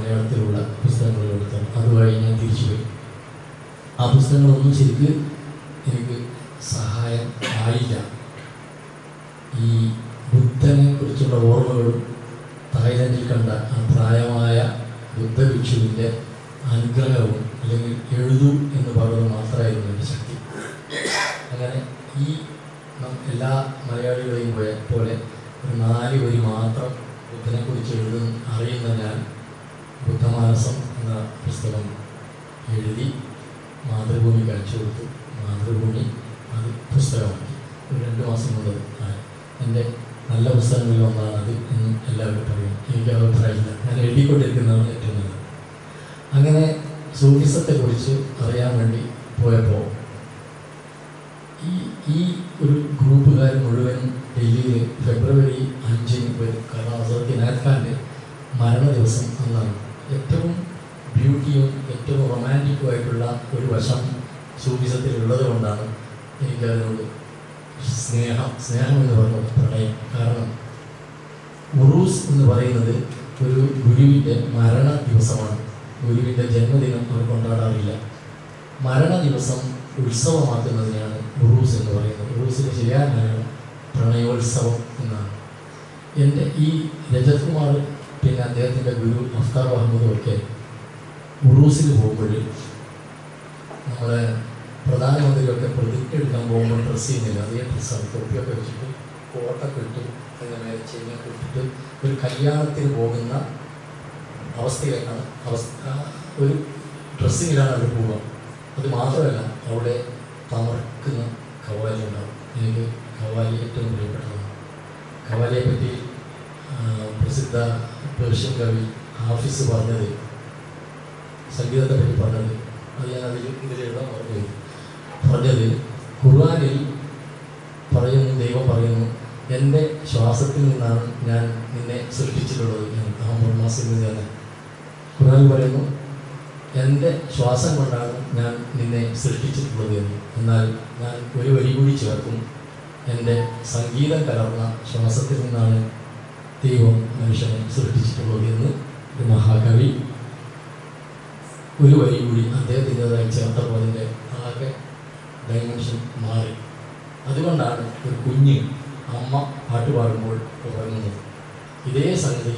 മലയാളത്തിലുള്ള പുസ്തകങ്ങൾ എടുത്തത് അതുവഴി ഞാൻ തിരിച്ചുപോയി ആ പുസ്തകങ്ങളൊന്നും ശരിക്ക് എനിക്ക് സഹായം ആയില്ല ഈ ബുദ്ധനെ കുറിച്ചുള്ള ഓർമ്മകളും തായ്ലൻഡിൽ കണ്ട ആ പ്രായമായ ബുദ്ധഭിക്ഷുവിൻ്റെ അനുഗ്രഹവും അല്ലെങ്കിൽ എഴുതൂ എന്ന് പറയുന്നത് മാത്രമായിരുന്നു എൻ്റെ ശക്തി അങ്ങനെ ഈ നം- എല്ലാ മലയാളികളെയും പോലെ പോലെ ഒരു നാല് വരി മാത്രം ബുദ്ധനെക്കുറിച്ച് എഴുതുന്ന അറിയുന്ന ഞാൻ ബുദ്ധമാനസം എന്ന പുസ്തകം എഴുതി മാതൃഭൂമിക്ക് അയച്ചു കൊടുത്തു മാതൃഭൂമി അത് പുസ്തകമാക്കി ഒരു രണ്ട് മാസം കൊണ്ട് ആയി എൻ്റെ നല്ല പുസ്തകങ്ങളിൽ ഒന്നാണ് അത് എന്ന് എല്ലാവരും പറയും എനിക്ക് അഭിപ്രായമില്ല ഞാൻ എഴുതിക്കൊണ്ടിരിക്കുന്നതാണ് ഏറ്റവും നല്ലത് അങ്ങനെ സൂഫിസത്തെക്കുറിച്ച് അറിയാൻ വേണ്ടി പോയപ്പോൾ ഈ ഈ ഒരു ഗ്രൂപ്പുകാർ മുഴുവൻ ഡൽഹിയിൽ ഫെബ്രുവരി അഞ്ചിന് വരും കാരണം അസറുദ്ദീൻ ഖാൻ്റെ മരണ ദിവസം അന്നാണ് ഏറ്റവും ബ്യൂട്ടിയും ഏറ്റവും റൊമാൻറ്റിക്കും ആയിട്ടുള്ള ഒരു വശം സൂഫിസത്തിൽ ഉള്ളത് കൊണ്ടാണ് എനിക്കതിനോട് സ്നേഹം സ്നേഹം എന്ന് പറയുന്നത് പ്രണയം കാരണം ഉറൂസ് എന്ന് പറയുന്നത് ഒരു ഗുരുവിൻ്റെ മരണ ദിവസമാണ് ഗുരുവിൻ്റെ ജന്മദിനം അവർ കൊണ്ടാടാറില്ല മരണ ദിവസം ഉത്സവമാക്കുന്നതിനാണ് ഉറൂസ് എന്ന് പറയുന്നത് ഉറൂസിൻ്റെ ശരിയായ മലയാളം പ്രണയോത്സവം എന്നാണ് എൻ്റെ ഈ രജത് കുമാർ പിന്നെ അദ്ദേഹത്തിൻ്റെ ഗുരു അഫ്താർ അഹമ്മദും ഒക്കെ ഉറൂസിൽ പോകുമ്പോൾ നമ്മളെ പ്രധാനമന്ത്രിയൊക്കെ പ്രതിജ്ഞ എടുക്കാൻ പോകുമ്പോൾ ഡ്രസ്സ് ചെയ്യുന്നില്ല അതേ ഡ്രസ്സാണ് തൊപ്പിയൊക്കെ വെച്ചിട്ട് കോട്ടൊക്കെ ഇട്ട് അതിൻ്റെ മേലെ ചെയിനൊക്കെ ഇട്ടിട്ട് ഒരു കല്യാണത്തിന് പോകുന്ന അവസ്ഥയിലേക്കാണ് അവസ്ഥ ഒരു ഡ്രസ്സിങ്ങിലാണ് അവർ പോവുക അത് മാത്രമല്ല അവിടെ തമർക്കുന്ന കവാലി ഉണ്ടാവും എനിക്ക് കവാലി ഏറ്റവും പ്രിയപ്പെട്ടതാണ് കവാലിയെ പറ്റി ആ, പ്രസിദ്ധ പേർഷ്യൻ കവി ഹാഫിസ് പറഞ്ഞത് സംഗീതത്തെ പറ്റി പറഞ്ഞത് അത് ഞാൻ അതിൽ ഇതിൽ എഴുതാൻ പറഞ്ഞു പറഞ്ഞത് ഖുർആനിൽ പറയുന്നു ദൈവം പറയുന്നു എൻ്റെ ശ്വാസത്തിൽ നിന്നാണ് ഞാൻ നിന്നെ സൃഷ്ടിച്ചിട്ടുള്ളത് എന്ന് അഹമ്മദ് മാസിൽ നിന്ന് തന്നെ ഖുർആൻ പറയുന്നു എൻ്റെ ശ്വാസം കൊണ്ടാണ് ഞാൻ നിന്നെ സൃഷ്ടിച്ചിട്ടുള്ളത് എന്ന് എന്നാൽ ഞാൻ ഒരു വരി കൂടി ചേർക്കും എൻ്റെ സംഗീതം കലർന്ന ശ്വാസത്തിൽ നിന്നാണ് ദൈവം മനുഷ്യനെ സൃഷ്ടിച്ചിട്ടുള്ളത് എന്ന് ഒരു മഹാകവി ഒരു വരി കൂടി അദ്ദേഹത്തിൻ്റെതായി ചേർത്തപ്പോൾ അതിൻ്റെ ആകെ ഡൈമെൻഷൻ മാറി അതുകൊണ്ടാണ് ഒരു കുഞ്ഞ് അമ്മ പാട്ട് പാടുമ്പോൾ ഉറങ്ങുന്നത് ഇതേ സംഗതി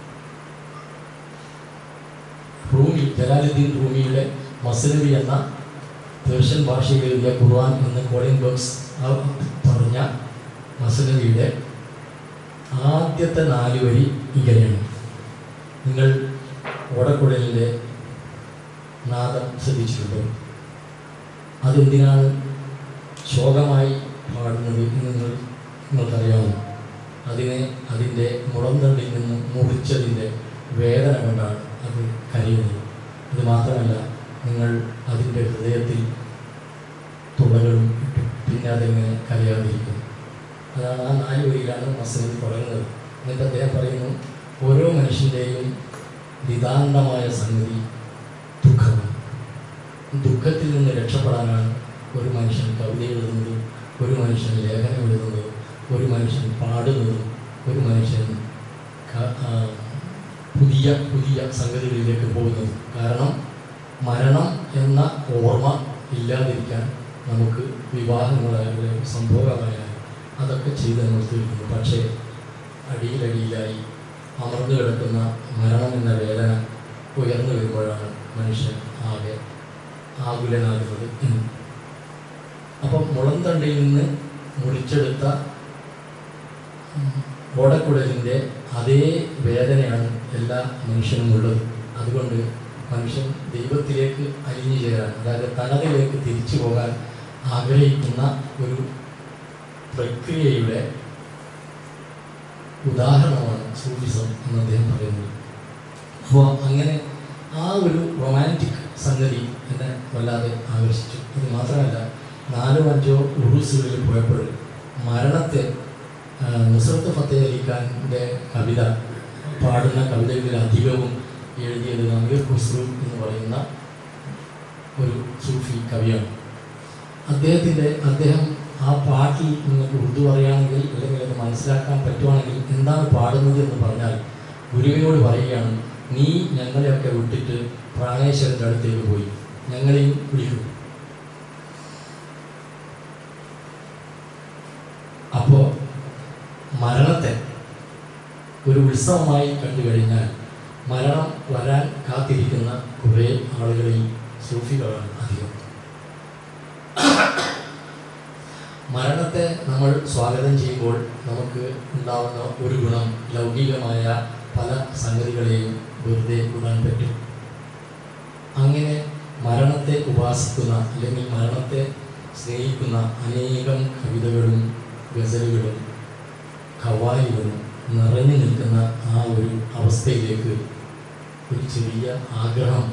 റൂമി ജലാലുദ്ദീൻ റൂമിയുടെ മസനബി എന്ന പേർഷ്യൻ ഭാഷയിൽ എഴുതിയ ഖുർആൻ എന്ന് കോളിൻ ബോക്സ് പറഞ്ഞ മസനബിയുടെ ആദ്യത്തെ നാല് വരി ഇങ്ങനെയാണ് നിങ്ങൾ ഓടക്കുഴലിൻ്റെ നാദം ശ്രദ്ധിച്ചിട്ടുണ്ടോ അതെന്തിനാണ് ശോകമായി പാടുന്നത് എന്ന് നിങ്ങൾ നിങ്ങൾക്കറിയാമോ അതിനെ അതിൻ്റെ മുളന്തണ്ടിൽ നിന്ന് മുറിച്ചതിൻ്റെ വേദന കൊണ്ടാണ് അത് കരയുന്നത് ഇത് മാത്രമല്ല നിങ്ങൾ അതിൻ്റെ ഹൃദയത്തിൽ തുളകളും ഇട്ടു പിന്നെ അതെങ്ങനെ കരയാതിരിക്കും അതാണ് ആ നാല് വരിയിലാണ് മസീദ് തുടങ്ങുന്നത് എന്നിട്ട് അദ്ദേഹം പറയുന്നു ഓരോ മനുഷ്യൻ്റെയും നിതാന്തമായ സംഗതി ദുഃഖമാണ് ദുഃഖത്തിൽ നിന്ന് രക്ഷപ്പെടാനാണ് ഒരു മനുഷ്യൻ കവിത എഴുതുന്നത് ഒരു മനുഷ്യൻ ലേഖനം എഴുതുന്നത് ഒരു മനുഷ്യൻ പാടുന്നതും ഒരു മനുഷ്യൻ ക- ആ, പുതിയ പുതിയ സംഗതികളിലേക്ക് പോകുന്നത് കാരണം മരണം എന്ന ഓർമ്മ ഇല്ലാതിരിക്കാൻ നമുക്ക് വിവാഹങ്ങളായാലും സംഭവമായാലും അതൊക്കെ ചെയ്ത് നമ്മൾ തീർക്കുന്നു പക്ഷേ അടിയിലടിയിലായി അമർന്നു കിടക്കുന്ന മരണം എന്ന വേദന ഉയർന്നു വരുമ്പോഴാണ് മനുഷ്യൻ ആകെ ആകുലനാകുന്നത് എന്ന് അപ്പം മുളന്തണ്ടിൽ നിന്ന് മുറിച്ചെടുത്ത ഉം, ഓടക്കുഴലിൻ്റെ അതേ വേദനയാണ് എല്ലാ മനുഷ്യനും ഉള്ളത് അതുകൊണ്ട് മനുഷ്യൻ ദൈവത്തിലേക്ക് അലിഞ്ഞു ചേരാൻ അതായത് തനതിലേക്ക് തിരിച്ചു പോകാൻ ആഗ്രഹിക്കുന്ന ഒരു പ്രക്രിയയുടെ ഉദാഹരണമാണ് സൂഫിസം എന്ന് അദ്ദേഹം പറയുന്നത് അപ്പോൾ അങ്ങനെ ആ ഒരു റൊമാൻറ്റിക് സംഗതി എന്നെ വല്ലാതെ ആകർഷിച്ചു അത് മാത്രമല്ല നാലോ അഞ്ചോ ഉറുസുകളിൽ പോയപ്പോൾ മരണത്തെ ആ, നുസ്രത്ത് ഫത്തേ അലി ഖാൻ്റെ കവിത പാടുന്ന കവിതകളിൽ അധികവും എഴുതിയത് അമീർ ഖുസ്രു എന്ന് പറയുന്ന ഒരു സൂഫി കവിയാണ് അദ്ദേഹത്തിൻ്റെ അദ്ദേഹം ആ പാട്ടിൽ നിങ്ങൾക്ക് ഉറുദു പറയുകയാണെങ്കിൽ അല്ലെങ്കിൽ അത് മനസ്സിലാക്കാൻ പറ്റുവാണെങ്കിൽ എന്താണ് പാടുന്നത് എന്ന് പറഞ്ഞാൽ ഗുരുവിനോട് പറയുകയാണ് നീ ഞങ്ങളെയൊക്കെ വിട്ടിട്ട് പ്രാണേശ്വരൻ്റെ അടുത്തേക്ക് പോയി ഞങ്ങളെയും വിളിക്കും അപ്പോൾ മരണത്തെ ഒരു ഉത്സവമായി കണ്ടു കഴിഞ്ഞാൽ മരണം വരാൻ കാത്തിരിക്കുന്ന കുറേ ആളുകളിൽ സൂഫികളാണ് അധികം മരണത്തെ നമ്മൾ സ്വാഗതം ചെയ്യുമ്പോൾ നമുക്ക് ഉണ്ടാവുന്ന ഒരു ഗുണം ലൗകികമായ പല സംഗതികളെയും വെറുതെ വിടാൻ പറ്റും അങ്ങനെ മരണത്തെ ഉപാസിക്കുന്ന അല്ലെങ്കിൽ മരണത്തെ സ്നേഹിക്കുന്ന അനേകം കവിതകളും ഗസലുകളും കവാലികളും നിറഞ്ഞു നിൽക്കുന്ന ആ ഒരു അവസ്ഥയിലേക്ക് ഒരു ചെറിയ ആഗ്രഹം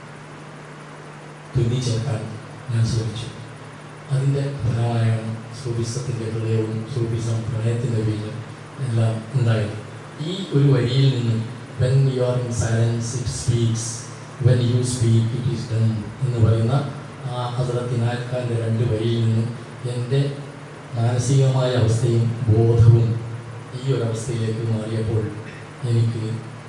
തുന്നിച്ചേർക്കാൻ ഞാൻ ശ്രമിച്ചു അതിൻ്റെ ഫലമായാണ് സൂഫിസത്തിൻ്റെ ഹൃദയവും സൂഫിസം പ്രണയത്തിൻ്റെ വീര്യം എല്ലാം ഉണ്ടായത് ഈ ഒരു വരിയിൽ നിന്ന് when you are in silence it speaks when you speak it is done എന്ന് പറയുന്ന ആ ഹസരത്ത് ഇനായക്കാൻ്റെ രണ്ട് വരിയിൽ നിന്ന് എൻ്റെ മാനസികമായ അവസ്ഥയും ബോധവും ഈ ഒരു അവസ്ഥയിലേക്ക് മാറിയപ്പോൾ എനിക്ക്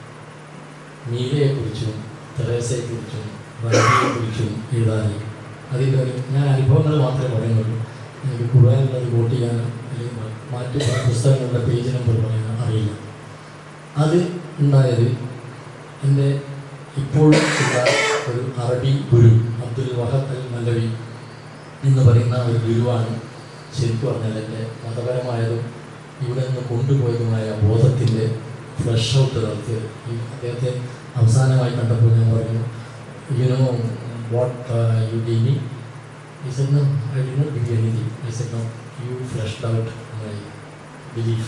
മീരയെക്കുറിച്ചും തെരേസയെക്കുറിച്ചും റബിയെക്കുറിച്ചും എഴുതാനായി അതിൻ്റെ ഒരു ഞാൻ അനുഭവങ്ങൾ മാത്രമേ പറയുന്നുള്ളൂ എനിക്ക് ഖുർആാനുള്ളത് വോട്ട് ചെയ്യാനോ അല്ലെങ്കിൽ മറ്റു പല പുസ്തകങ്ങളുടെ പേജ് നമ്പർ പറയാനോ അറിയില്ല അത് ഉണ്ടായത് എൻ്റെ ഇപ്പോഴും ഉള്ള ഒരു അറബി ഗുരു അബ്ദുൽ വഹബ് അൽ മലവി എന്ന് പറയുന്ന ഒരു ഗുരുവാണ് ശരിക്കും പറഞ്ഞാൽ എൻ്റെ മതപരമായതും ഇവിടെ നിന്ന് കൊണ്ടുപോയതുമായ ബോധത്തിൻ്റെ ഫ്ലഷ് ഔട്ട് നടത്തിയത് ഈ അദ്ദേഹത്തെ അവസാനമായി കണ്ടപ്പോൾ ഞാൻ പറഞ്ഞു you know what you D me He said, No, I did not give you anything. I said, No, you fleshed out my belief.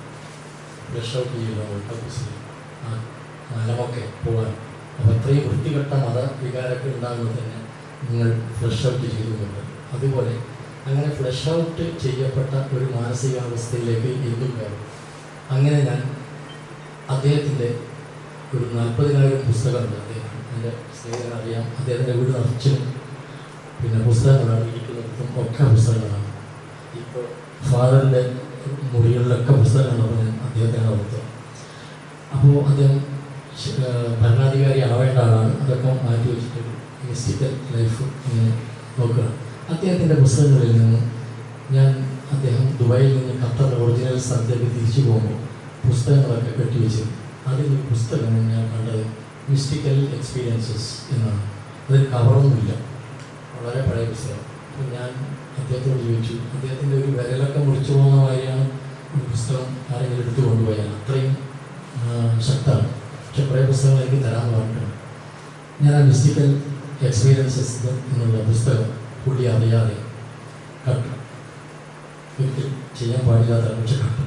Flesh out you know what to say. ആ മലമൊക്കെ പോകാൻ അപ്പോൾ അത്രയും വൃത്തികെട്ട മത വികാരമൊക്കെ ഉണ്ടാകുമ്പോൾ തന്നെ നിങ്ങൾ ഫ്ലഷ് ഔട്ട് ചെയ്തുകൊണ്ട് അതുപോലെ അങ്ങനെ ഫ്ലഷ് ഔട്ട് ചെയ്യപ്പെട്ട ഒരു മാനസികാവസ്ഥയിലേക്ക് എന്തും കയറും അങ്ങനെ ഞാൻ അദ്ദേഹത്തിൻ്റെ ഒരു നാൽപ്പതിനായിരം പുസ്തകമുണ്ട് അദ്ദേഹം എൻ്റെ സ്നേഹിതൻ അറിയാം അദ്ദേഹത്തിൻ്റെ വീട് നിറച്ചും പിന്നെ പുസ്തകങ്ങളാണ് ഇരിക്കുന്നിടത്തും ഒക്കെ പുസ്തകങ്ങളാണ് ഇപ്പോൾ ഫാദറിൻ്റെ മുറികളിലൊക്കെ പുസ്തകങ്ങളാണ് ഞാൻ അദ്ദേഹത്തിനാണ് ഓർത്തത് അപ്പോൾ അദ്ദേഹം ശ- ആ, ഭരണാധികാരി ആവേണ്ട ആളാണ് അതൊക്കെ മാറ്റി വെച്ചിട്ട് മിസ്റ്റിക്കൽ ലൈഫ് ഇങ്ങനെ നോക്കുകയാണ് അദ്ദേഹത്തിൻ്റെ പുസ്തകങ്ങളിൽ നിന്ന് ഞാൻ അദ്ദേഹം ദുബായിൽ നിന്ന് ഖത്തർ ഒറിജിനൽ സ്ഥലത്തേക്ക് തിരിച്ചു പോകുമ്പോൾ പുസ്തകങ്ങളൊക്കെ കെട്ടിവെച്ചു അതിൽ ഒരു പുസ്തകം ഞാൻ കണ്ടത് മിസ്റ്റിക്കൽ എക്സ്പീരിയൻസസ് എന്നാണ് അതിൽ കവറൊന്നുമില്ല വളരെ പഴയ പുസ്തകം അപ്പോൾ ഞാൻ അദ്ദേഹത്തോട് ചോദിച്ചു അദ്ദേഹത്തിൻ്റെ ഒരു വിരലൊക്കെ മുറിച്ചു പോകുന്ന മാതിരിയാണ് ഒരു പുസ്തകം ആരെങ്കിലും എടുത്തു കൊണ്ടുപോയാൽ അത്രയും ആ, ശക്തമാണ് പക്ഷെ കുറേ പുസ്തകങ്ങൾ എനിക്ക് തരാൻ പറഞ്ഞിട്ടുണ്ട് ഞാൻ ആ മിസ്റ്റിക്കൽ എക്സ്പീരിയൻസസ് എന്നുള്ള പുസ്തകം പുള്ളി അറിയാതെ കട്ടു ഒരിക്കലും ചെയ്യാൻ പാടില്ലാത്ത പക്ഷെ കട്ടു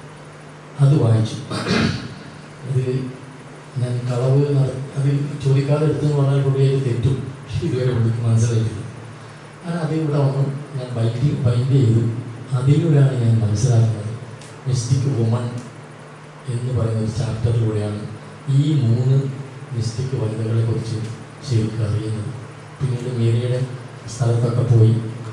അത് വായിച്ചു ഇത് ഞാൻ കളവ് നട അത് ചോദിക്കാതെ എടുത്തെന്ന് പറഞ്ഞാൽ പുള്ളി അത് തെറ്റും പക്ഷെ ഇതുവരെ പുള്ളിക്ക് മനസ്സിലായിട്ടില്ല ഞാൻ അത് ഇവിടെ വന്നു ഞാൻ ബൈൻഡ് ബൈൻഡ് ചെയ്തു അതിലൂടെയാണ് ഞാൻ മനസ്സിലാക്കുന്നത് മിസ്റ്റിക് വുമൺ എന്ന് പറയുന്ന ഒരു ചാപ്റ്ററിലൂടെയാണ് ഈ മൂന്ന് മിസ്റ്റിക് വനിതകളെ കുറിച്ച് ശരിക്കും അറിയുന്നത് പിന്നീട് മീരയുടെ സ്ഥലത്തൊക്കെ പോയി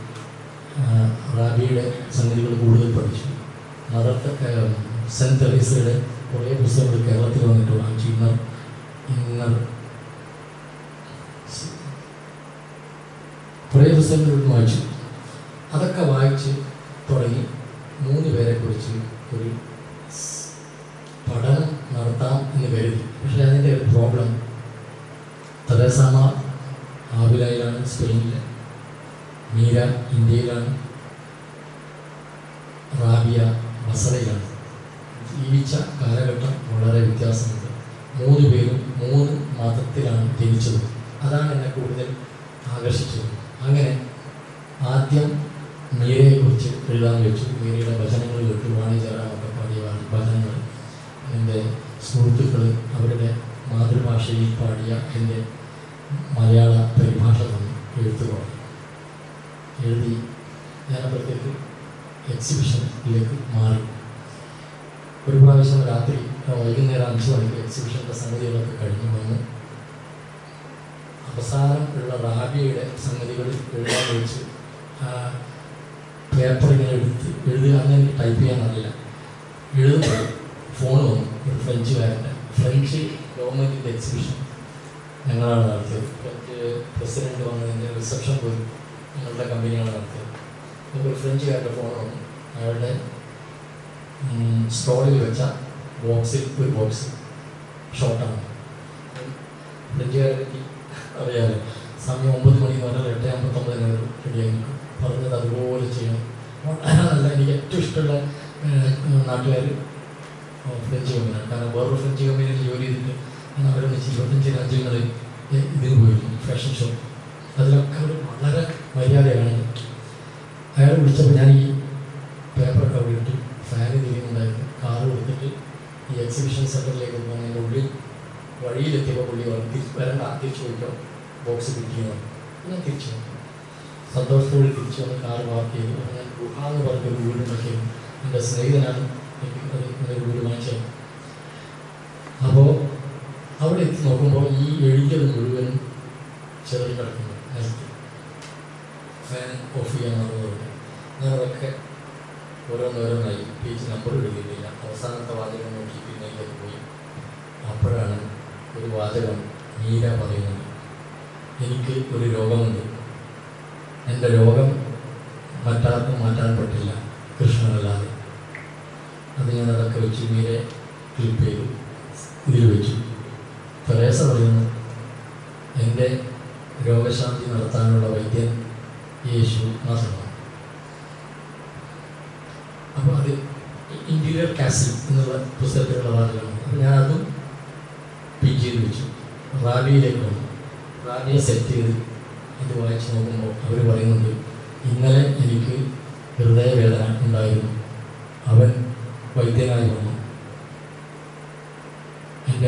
ആ, റാബിയുടെ സംഗതികൾ കൂടുതൽ പഠിച്ചു മദർ സെൻറ്റ് തെറീസയുടെ കുറേ പുസ്തകങ്ങൾ കേരളത്തിൽ വന്നിട്ടുള്ള ഇന്നർ ഇന്നർ കുറേ പുസ്തകങ്ങൾ ഇവിടെ വായിച്ചു അതൊക്കെ വായിച്ച് തുടങ്ങി മൂന്ന് പേരെ കുറിച്ച് ഒരു സ് പഠനം നടത്താം എന്ന് കരുതി പക്ഷേ അതിൻ്റെ ഒരു പ്രോബ്ലം തെരേസാമ ആബിലയിലാണ് സ്പെയിനിൽ മീര ഇന്ത്യയിലാണ് റാബിയ ബസറയിലാണ് ജീവിച്ച കാലഘട്ടം വളരെ വ്യത്യാസമുണ്ട് മൂന്ന് പേരും മൂന്ന് മതത്തിലാണ് ജനിച്ചത് അതാണ് എന്നെ കൂടുതൽ ആകർഷിച്ചത് അങ്ങനെ ആദ്യം മീരയെക്കുറിച്ച് എഴുതാൻ വെച്ചു മീരയുടെ ഭജനങ്ങൾ കേട്ടു വാണിജ്യറാമൊക്കെ പാടിയ വാ- ഭജനങ്ങൾ എൻ്റെ സുഹൃത്തുക്കൾ അവരുടെ മാതൃഭാഷയിൽ പാടിയ എൻ്റെ മലയാള പരിഭാഷ തന്നു എഴുത്തു പാടി എഴുതി ഞാനപ്പോഴത്തേക്ക് എക്സിബിഷനിലേക്ക് മാറി ഒരു പ്രാവശ്യം രാത്രി ആ, വൈകുന്നേരം അഞ്ച് മണിക്ക് എക്സിബിഷൻ്റെ സംഗതികളൊക്കെ കഴിഞ്ഞു വന്നു അവസാനം ഉള്ള റാബിയുടെ സംഗതികൾ എഴുതാൻ വെച്ച് പേപ്പർ ഇങ്ങനെ എടുത്ത് എഴുതുക അന്ന് എനിക്ക് ടൈപ്പ് ചെയ്യാൻ അറിയില്ല എഴുതുമ്പോൾ ഫോൺ വന്നു ഒരു ഫ്രഞ്ചുകാരൻ്റെ ഫ്രഞ്ച് ഗവൺമെൻറ് ഗവൺമെൻറ്റിൻ്റെ എക്സിബിഷൻ ഞങ്ങളാണ് നടത്തിയത് ഫ്രഞ്ച് പ്രസിഡന്റ് വന്നതിൻ്റെ റിസപ്ഷൻ പോലും ഞങ്ങളുടെ കമ്പനിയാണ് നടത്തിയത് അപ്പോൾ ഒരു ഫ്രഞ്ചുകാരുടെ ഫോൺ വന്നു അയാളുടെ സ്റ്റോളിൽ വെച്ച ബോക്സിൽ ഒരു ബോക്സ് ഷോർട്ടാണ് ഫ്രഞ്ചുകാരെ പറ്റി അറിയാമല്ലോ സമയം ഒമ്പത് മണി എന്ന് പറഞ്ഞാൽ എട്ട് അമ്പത്തൊമ്പതിന് അവർ റെഡിയായി നിൽക്കും പറഞ്ഞത് അതുപോലെ ചെയ്യണം വളരെ എനിക്ക് ഏറ്റവും ഇഷ്ടമുള്ള നാട്ടുകാർ ഫ്രഞ്ച് കമ്പനിയാണ് കാരണം വേറൊരു ഫ്രഞ്ച് കമ്പനിയിൽ ജോലി ചെയ്തിട്ട് ഞാൻ അവരൊന്നിച്ച് ഇരുപത്തഞ്ച് രാജ്യങ്ങളിൽ ഇ- ഇതിന് പോയിരുന്നു ഫാഷൻ ഷോ അതിലൊക്കെ അവർ വളരെ മര്യാദയാണ് അയാൾ വിളിച്ചപ്പോൾ ഞാൻ ഈ പേപ്പറൊക്കെ അവിടെ ഇട്ട് ഫാന് തിരിയുന്നുണ്ടായിരുന്നു കാറ് കൊടുത്തിട്ട് ഈ എക്സിബിഷൻ സെൻറ്ററിലേക്ക് പോകുന്നതിൻ്റെ ഉള്ളിൽ വഴിയിലെത്തിയപ്പോൾ പുള്ളി പറഞ്ഞു തിരിച്ച് വരണ്ട തിരിച്ചു പോയിക്കോ ബോക്സ് കിട്ടിയെന്ന് ഞാൻ തിരിച്ചു വന്നു സന്തോഷത്തോടെ തിരിച്ചു വന്ന് കാർ പാർക്ക് ചെയ്തു അപ്പോൾ ഞാൻ ഗുഹ എന്ന് പറഞ്ഞൊരു വീടുണ്ടാക്കിയിരുന്നു എൻ്റെ സ്നേഹിതനാണ് എനിക്ക് അത് ഇങ്ങനെ ഒരു വീട് വാങ്ങിച്ചത് അപ്പോൾ അവിടെ എത്തി നോക്കുമ്പോൾ ഈ എഴുതിയത് മുഴുവൻ ചെറിയ കിടക്കുന്നു നിലത്ത് ഫാൻ ഓഫ് ചെയ്യാൻ പറഞ്ഞത് ഞാനതൊക്കെ ഓരോന്നോരോന്നായി പേജ് നമ്പർ എഴുതിയിട്ടില്ല അവസാനത്തെ വാചകം നോക്കി പിന്നെ ഇതിലേക്ക് പോയി അപ്പോഴാണ് ഒരു വാചകം മീര പറയുന്നത് എനിക്ക് ഒരു രോഗമുണ്ട് എൻ്റെ രോഗം മറ്റാർക്കും മാറ്റാൻ പറ്റില്ല കൃഷ്ണനല്ലാതെ അത് ഞാൻ അതൊക്കെ വെച്ച് മീരെ ക്ലിപ്പ് ചെയ്തു ഇതിൽ വെച്ചു തെരേസ പറയുന്നു എൻ്റെ രോഗശാന്തി നടത്താനുള്ള വൈദ്യൻ യേശു മാത്രമാണ് അപ്പോൾ അത് ഇൻറ്റീരിയർ കാസിൽ എന്നുള്ള പുസ്തകത്തിലുള്ള വാചകമാണ് അപ്പോൾ ഞാൻ അതും പിൻ ചെയ്ത് വെച്ചു റാബിയിലേക്ക് വന്നു റാബിയെ സെറ്റ് ചെയ്ത് ഇത് വായിച്ച് നോക്കുമ്പോൾ അവർ പറയുന്നുണ്ട് ഇന്നലെ എനിക്ക് ഹൃദയവേദന ഉണ്ടായിരുന്നു അവൻ വൈദ്യനായി വന്നു എൻ്റെ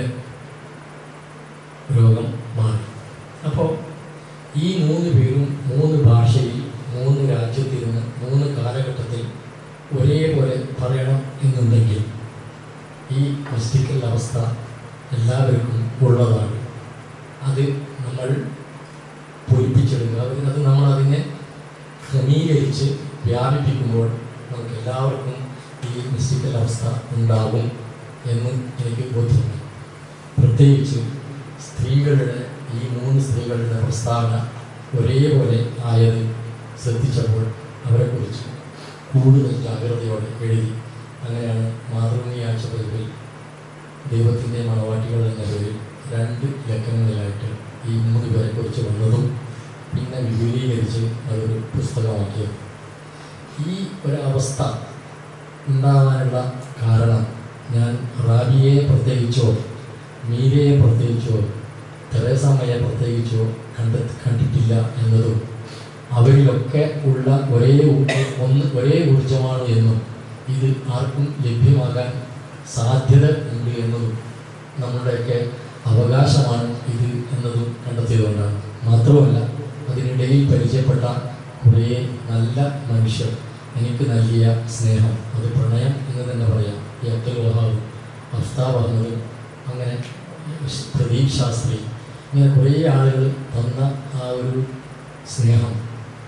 രോഗം മാറി അപ്പോൾ ഈ മൂന്ന് പേരും മൂന്ന് ഭാഷയിൽ മൂന്ന് രാജ്യത്തിരുന്ന് മൂന്ന് കാലഘട്ടത്തിൽ ഒരേപോലെ പറയണം എന്നുണ്ടെങ്കിൽ ഈ മിസ്റ്റിക്കൽ അവസ്ഥ എല്ലാവർക്കും ഉള്ളതാണ് അത് നമ്മൾ പൊലിപ്പിച്ചെടുക്കുക അത് അത് നമ്മൾ അതിനെ ക്രമീകരിച്ച് വ്യാപിപ്പിക്കുമ്പോൾ നമുക്ക് എല്ലാവർക്കും ഈ മിസ്റ്റിക്കൽ അവസ്ഥ ഉണ്ടാകും എന്ന് എനിക്ക് ബോധ്യമുണ്ട് പ്രത്യേകിച്ച് സ്ത്രീകളുടെ ഈ മൂന്ന് സ്ത്രീകളുടെ പ്രസ്താവന ഒരേപോലെ ആയത് ശ്രദ്ധിച്ചപ്പോൾ അവരെക്കുറിച്ച് കൂടുതൽ ജാഗ്രതയോടെ എഴുതി അങ്ങനെയാണ് മാതൃഭൂമി ആഴ്ച പതിപ്പിൽ ദൈവത്തിൻ്റെ മണവാട്ടികൾ എന്ന പേരിൽ രണ്ട് ലക്കങ്ങളിലായിട്ട് ഈ മൂന്ന് പേരെക്കുറിച്ച് വന്നതും പിന്നെ വിപുലീകരിച്ച് അതൊരു പുസ്തകമാക്കിയത് ഈ ഒരവസ്ഥ ഉണ്ടാകാനുള്ള കാരണം ഞാൻ റാബിയെ പ്രത്യേകിച്ചോ മീരയെ പ്രത്യേകിച്ചോ തെരേസാമ്മയെ പ്രത്യേകിച്ചോ കണ്ട കണ്ടിട്ടില്ല എന്നതും അവരിലൊക്കെ ഉള്ള ഒരേ ഊ- ഒന്ന് ഒരേ ഊർജമാണ് എന്നും ഇത് ആർക്കും ലഭ്യമാകാൻ സാധ്യത ഉണ്ട് എന്നതും നമ്മളുടെയൊക്കെ അവകാശമാണ് ഇത് എന്നതും കണ്ടെത്തിയതുകൊണ്ടാണ് മാത്രമല്ല അതിനിടയിൽ പരിചയപ്പെട്ട കുറേ നല്ല മനുഷ്യർ എനിക്ക് നൽകിയ സ്നേഹം അത് പ്രണയം എന്ന് തന്നെ പറയാം ഈ അബ്ദുൽ വഹാബ് അഫ്താബ് അഹമ്മദ് അങ്ങനെ പ്രദീപ് ശാസ്ത്രി ഇങ്ങനെ കുറേ ആളുകൾ തന്ന ആ ഒരു സ്നേഹം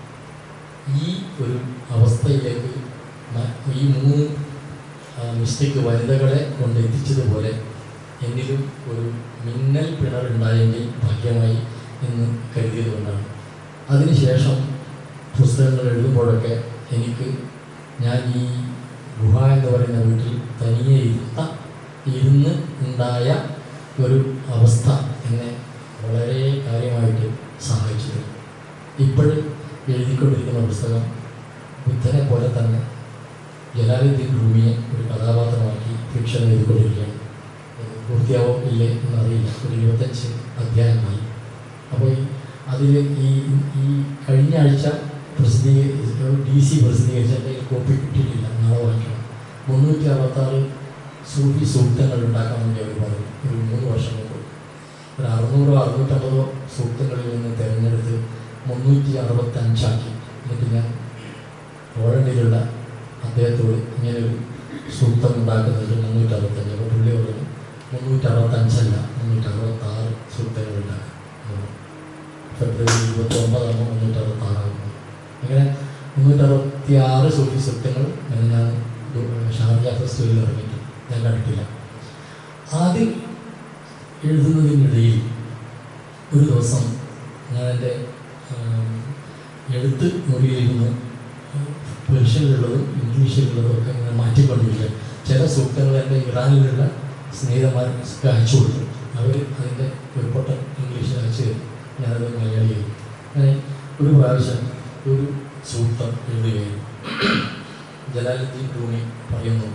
ഈ ഒരു അവസ്ഥയിലേക്ക് മ- ഈ മൂന്ന് മിസ്റ്റേക്ക് വനിതകളെ കൊണ്ട് എത്തിച്ചതുപോലെ എന്നിലും ഒരു മിന്നൽ പിണറുണ്ടായെങ്കിൽ ഭാഗ്യമായി എന്ന് കരുതിയത് കൊണ്ടാണ് അതിനുശേഷം പുസ്തകങ്ങൾ എഴുതുമ്പോഴൊക്കെ എനിക്ക് ഞാൻ ഈ ഗുഹ എന്ന് പറയുന്ന വീട്ടിൽ തനിയെ ഇരുത്ത ഇരുന്ന് ഉണ്ടായ ഒരു അവസ്ഥ എന്നെ വളരെ കാര്യമായിട്ട് സഹായിച്ചിട്ടുണ്ട് ഇപ്പോഴും എഴുതിക്കൊണ്ടിരിക്കുന്ന പുസ്തകം ബുദ്ധനെ പോലെ തന്നെ ജലാലുദ്ദീൻ റൂമിയെ ഒരു കഥാപാത്രമാക്കി ഫിക്ഷൻ എഴുതിക്കൊണ്ടിരിക്കുകയാണ് അത് പൂർത്തിയാവോ ഇല്ലേ എന്നറിയില്ല ഒരു ഇരുപത്തഞ്ച് അധ്യായമായി അപ്പോൾ അതിൽ ഈ ഈ കഴിഞ്ഞ ആഴ്ച പ്രസിദ്ധീകരിച്ച ഡി സി പ്രസിദ്ധീകരിച്ച എൻ്റെ കയ്യിൽ കോപ്പി കിട്ടിയിട്ടില്ല നാളെ വാങ്ങിക്കണം മുന്നൂറ്റി അറുപത്താറ് സൂഫി സൂക്തങ്ങൾ ഉണ്ടാക്കാൻ വേണ്ടി അവർ പറഞ്ഞു ഒരു മൂന്ന് വർഷം മുമ്പ് ഒരു അറുന്നൂറോ അറുന്നൂറ്റമ്പതോ സൂക്തങ്ങളിൽ നിന്ന് തിരഞ്ഞെടുത്ത് മുന്നൂറ്റി അറുപത്തഞ്ചാക്കി എന്നിട്ട് ഞാൻ പോളണ്ടിലുള്ള അദ്ദേഹത്തോട് ഇങ്ങനെ ഒരു സൂക്തം ഉണ്ടാക്കുന്നുണ്ട് മുന്നൂറ്റി അറുപത്തഞ്ച് അപ്പോൾ പുള്ളി പറഞ്ഞു മുന്നൂറ്റി അറുപത്തഞ്ചല്ല മുന്നൂറ്റി അറുപത്താറ് സൂക്തങ്ങൾ ഉണ്ടാക്കും ഫെബ്രുവരി ഇരുപത്തി ഒമ്പതാകുമ്പോൾ മുന്നൂറ്റി അറുപത്താറാകുമ്പോൾ അങ്ങനെ മുന്നൂറ്റി അറുപത്തി ആറ് സൂഫി സൂക്തങ്ങൾ എന്ന് ഞാൻ ഷാർജ ഫെസ്റ്റിവലിൽ ഇറങ്ങിയിട്ട് ഞാൻ കണ്ടിട്ടില്ല ആദ്യം എഴുതുന്നതിനിടയിൽ ഒരു ദിവസം ഞാൻ എൻ്റെ എഴുത്ത് മുറിയിലിരുന്ന് പേർഷ്യനിലുള്ളതും ഇംഗ്ലീഷിലുള്ളതും ഒക്കെ ഇങ്ങനെ മാറ്റിക്കൊണ്ടിരിക്കുക ചില സൂക്തങ്ങൾ എൻ്റെ ഇറാനിലുള്ള സ്നേഹിതന്മാർ അയച്ചു കൊടുത്തു അവർ അതിൻ്റെ ഒരു പൊട്ടൻ ഇംഗ്ലീഷിൽ അയച്ചു തരും ഞാനത് മലയാളി ചെയ്തു അങ്ങനെ ഒരു പ്രാവശ്യം ഒരു സൂക്തം എഴുതുകയായിരുന്നു ജലാലുദ്ദീൻ റൂമി പറയുന്നു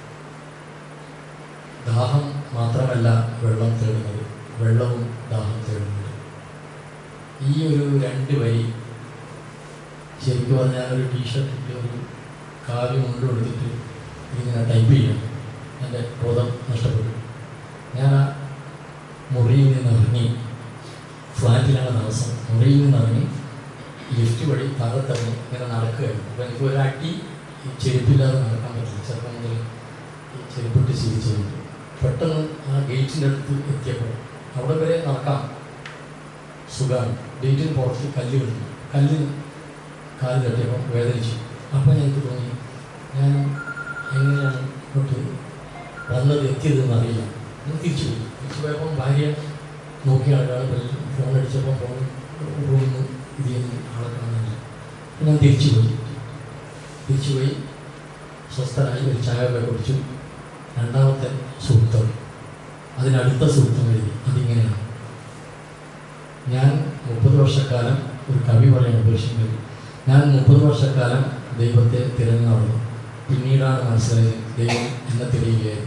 ദാഹം മാത്രമല്ല വെള്ളം തേടുന്നത് വെള്ളവും ദാഹം തേടുന്നത് ഈ ഒരു രണ്ട് വരി ശരിക്കും പറഞ്ഞാൽ ഒരു ടീഷർട്ട് ഇട്ട് ഒരു കാവ്യ മുണ്ട് കൊടുത്തിട്ട് ഇങ്ങനെ ടൈപ്പ് ചെയ്യണം എൻ്റെ ബോധം നഷ്ടപ്പെട്ടു ഞാൻ ആ മുറിയിൽ നിന്ന് ഇറങ്ങി ഫ്ലാറ്റിലാണ് താമസം മുറിയിൽ നിന്ന് ഇറങ്ങി ലിഫ്റ്റ് വഴി താഴത്തിറങ്ങി ഇങ്ങനെ നടക്കുകയായിരുന്നു അപ്പോൾ എനിക്ക് ഒരു അടി ഈ ചെരുപ്പില്ലാതെ നടക്കാൻ പറ്റില്ല ചെറുപ്പം മുതൽ ഈ ചെരുപ്പിട്ട് ശീലിച്ചിട്ടുണ്ട് പെട്ടെന്ന് ആ ഗേറ്റിൻ്റെ അടുത്ത് എത്തിയപ്പോൾ അവിടെ വരെ നടക്കാം സുഖമാണ് ഗേറ്റിന് പുറത്ത് കല്ല് കിട്ടുന്നു കല്ലിന് കാല് തട്ടിയപ്പോൾ വേദനിച്ചു അപ്പോൾ എനിക്ക് തോന്നി ഞാൻ എങ്ങനെയാണ് ഇങ്ങോട്ട് വന്നത് എത്തിയതെന്ന് അറിയില്ല ഞാൻ തിരിച്ചു പോയി തിരിച്ചു പോയപ്പോൾ ഭാര്യ നോക്കിയാണ് ഒരാൾ ഫോൺ അടിച്ചപ്പോൾ ഫോൺ റൂമിൽ നിന്ന് ഇത് ചെയ്യുന്ന ആളെ കാണുന്നില്ല അപ്പോൾ ഞാൻ തിരിച്ചു പോയി തിരിച്ചു പോയി സ്വസ്ഥനായി ഒരു ചായ ഒക്കെ കുടിച്ചു രണ്ടാമത്തെ സൂക്തം അതിനടുത്ത സൂക്തം എഴുതി അതിങ്ങനെയാണ് ഞാൻ മുപ്പത് വർഷക്കാലം ഒരു കവി പറയുന്നത് പേർഷ്യൻ കവി ഞാൻ മുപ്പത് വർഷക്കാലം ദൈവത്തെ തിരഞ്ഞു നടന്നു പിന്നീടാണ് മനസ്സിലായത് ദൈവം എന്നെ തിരയുകയായിരുന്നു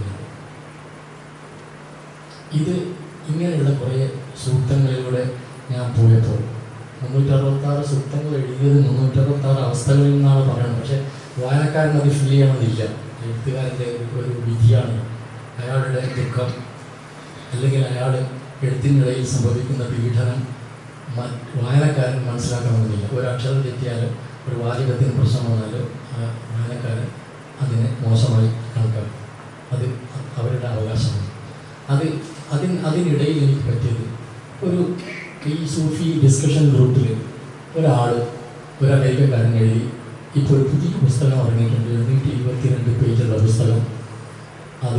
ഇത് ഇങ്ങനെയുള്ള കുറേ സൂക്തങ്ങളിലൂടെ ഞാൻ പോയപ്പോൾ മുന്നൂറ്ററുപത്താറ് സൂക്തങ്ങൾ എഴുതിയത് മുന്നൂറ്ററുപത്താറ് അവസ്ഥകളിൽ നിന്നാണ് പറയുന്നത് പക്ഷേ വായനക്കാരൻ അത് ഫീൽ ചെയ്യണമെന്നില്ല എഴുത്തുകാരൻ്റെ ഒരു വിധിയാണ് അയാളുടെ ദുഃഖം അല്ലെങ്കിൽ അയാൾ എഴുത്തിനിടയിൽ സംഭവിക്കുന്ന പീഡനം മ- വായനക്കാരൻ മനസ്സിലാക്കണമെന്നില്ല ഒരു അക്ഷരം തെറ്റിയാലും ഒരു വാചകത്തിന് പ്രശ്നം വന്നാലും ആ വായനക്കാരൻ അതിനെ മോശമായി കണക്കാക്കും അത് അവരുടെ അവകാശമാണ് അത് അതിന് അതിനിടയിൽ എനിക്ക് പറ്റിയത് ഒരു ഈ സൂഫി ഡിസ്കഷൻ ഗ്രൂപ്പിൽ ഒരാൾ ഒരു അമേരിക്കക്കാരൻ എഴുതി ഇപ്പോൾ ഒരു പുതിയ പുസ്തകം ഇറങ്ങിയിട്ടുണ്ട് എഴുന്നൂറ്റി ഇരുപത്തിരണ്ട് പേജുള്ള പുസ്തകം അത്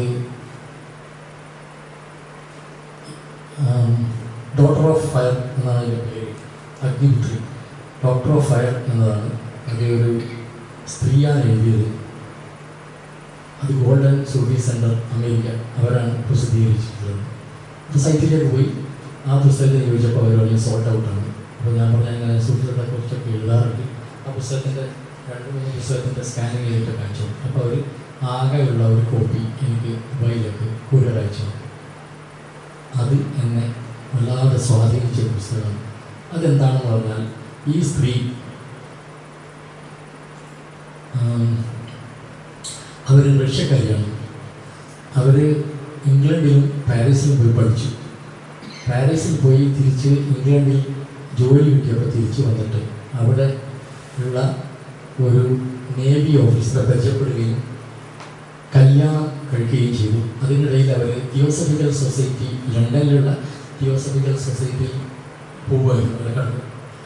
ഡോക്ടർ ഓഫ് ഫയർ എന്നാണ് അതിൻ്റെ പേര് അഗ്നിപുത്രി ഡോക്ടർ ഓഫ് ഫയർ എന്നതാണ് അത് ഒരു സ്ത്രീയാണ് എഴുതിയത് അത് ഗോൾഡൻ സൂഫി സെൻറ്റർ അമേരിക്ക അവരാണ് പ്രസിദ്ധീകരിച്ചിട്ടുള്ളത് അപ്പോൾ സൈറ്റിലേക്ക് പോയി ആ പുസ്തകത്തിന് ചോദിച്ചപ്പോൾ അവർ പറഞ്ഞ് സോൾട്ട് ഔട്ടാണ് അപ്പോൾ ഞാൻ പറഞ്ഞ അങ്ങനെ സൂഫികളെ കുറിച്ചൊക്കെ എഴുതാറുണ്ട് ആ പുസ്തകത്തിൻ്റെ രണ്ട് മൂന്ന് പുസ്തകത്തിൻ്റെ സ്കാനിങ് ചെയ്തിട്ട് കാണിച്ചു അപ്പോൾ അവർ ആകെയുള്ള ഒരു കോപ്പി എനിക്ക് വഴിയിലേക്ക് കൂരർ അയച്ചു തന്നു. അത് എന്നെ വല്ലാതെ സ്വാധീനിച്ച ഒരു പുസ്തകമാണ് അതെന്താണെന്ന് പറഞ്ഞാൽ ഈ സ്ത്രീ അവർ റഷ്യക്കാരിയാണ് അവർ ഇംഗ്ലണ്ടിലും പാരീസിലും പോയി പഠിച്ചു പാരീസിൽ പോയി തിരിച്ച് ഇംഗ്ലണ്ടിൽ ജോലി കിട്ടിയപ്പോൾ തിരിച്ച് വന്നിട്ട് അവിടെ ഉള്ള ഒരു നേവി ഓഫീസറെ പരിചയപ്പെടുകയും കല്യാണം കഴിക്കുകയും ചെയ്തു അതിനിടയിൽ അവർ തിയോസഫിക്കൽ സൊസൈറ്റി ലണ്ടനിലുള്ള തിയോസഫിക്കൽ സൊസൈറ്റിയിൽ പോവുമായിരുന്നു അവരെ കണ്ടു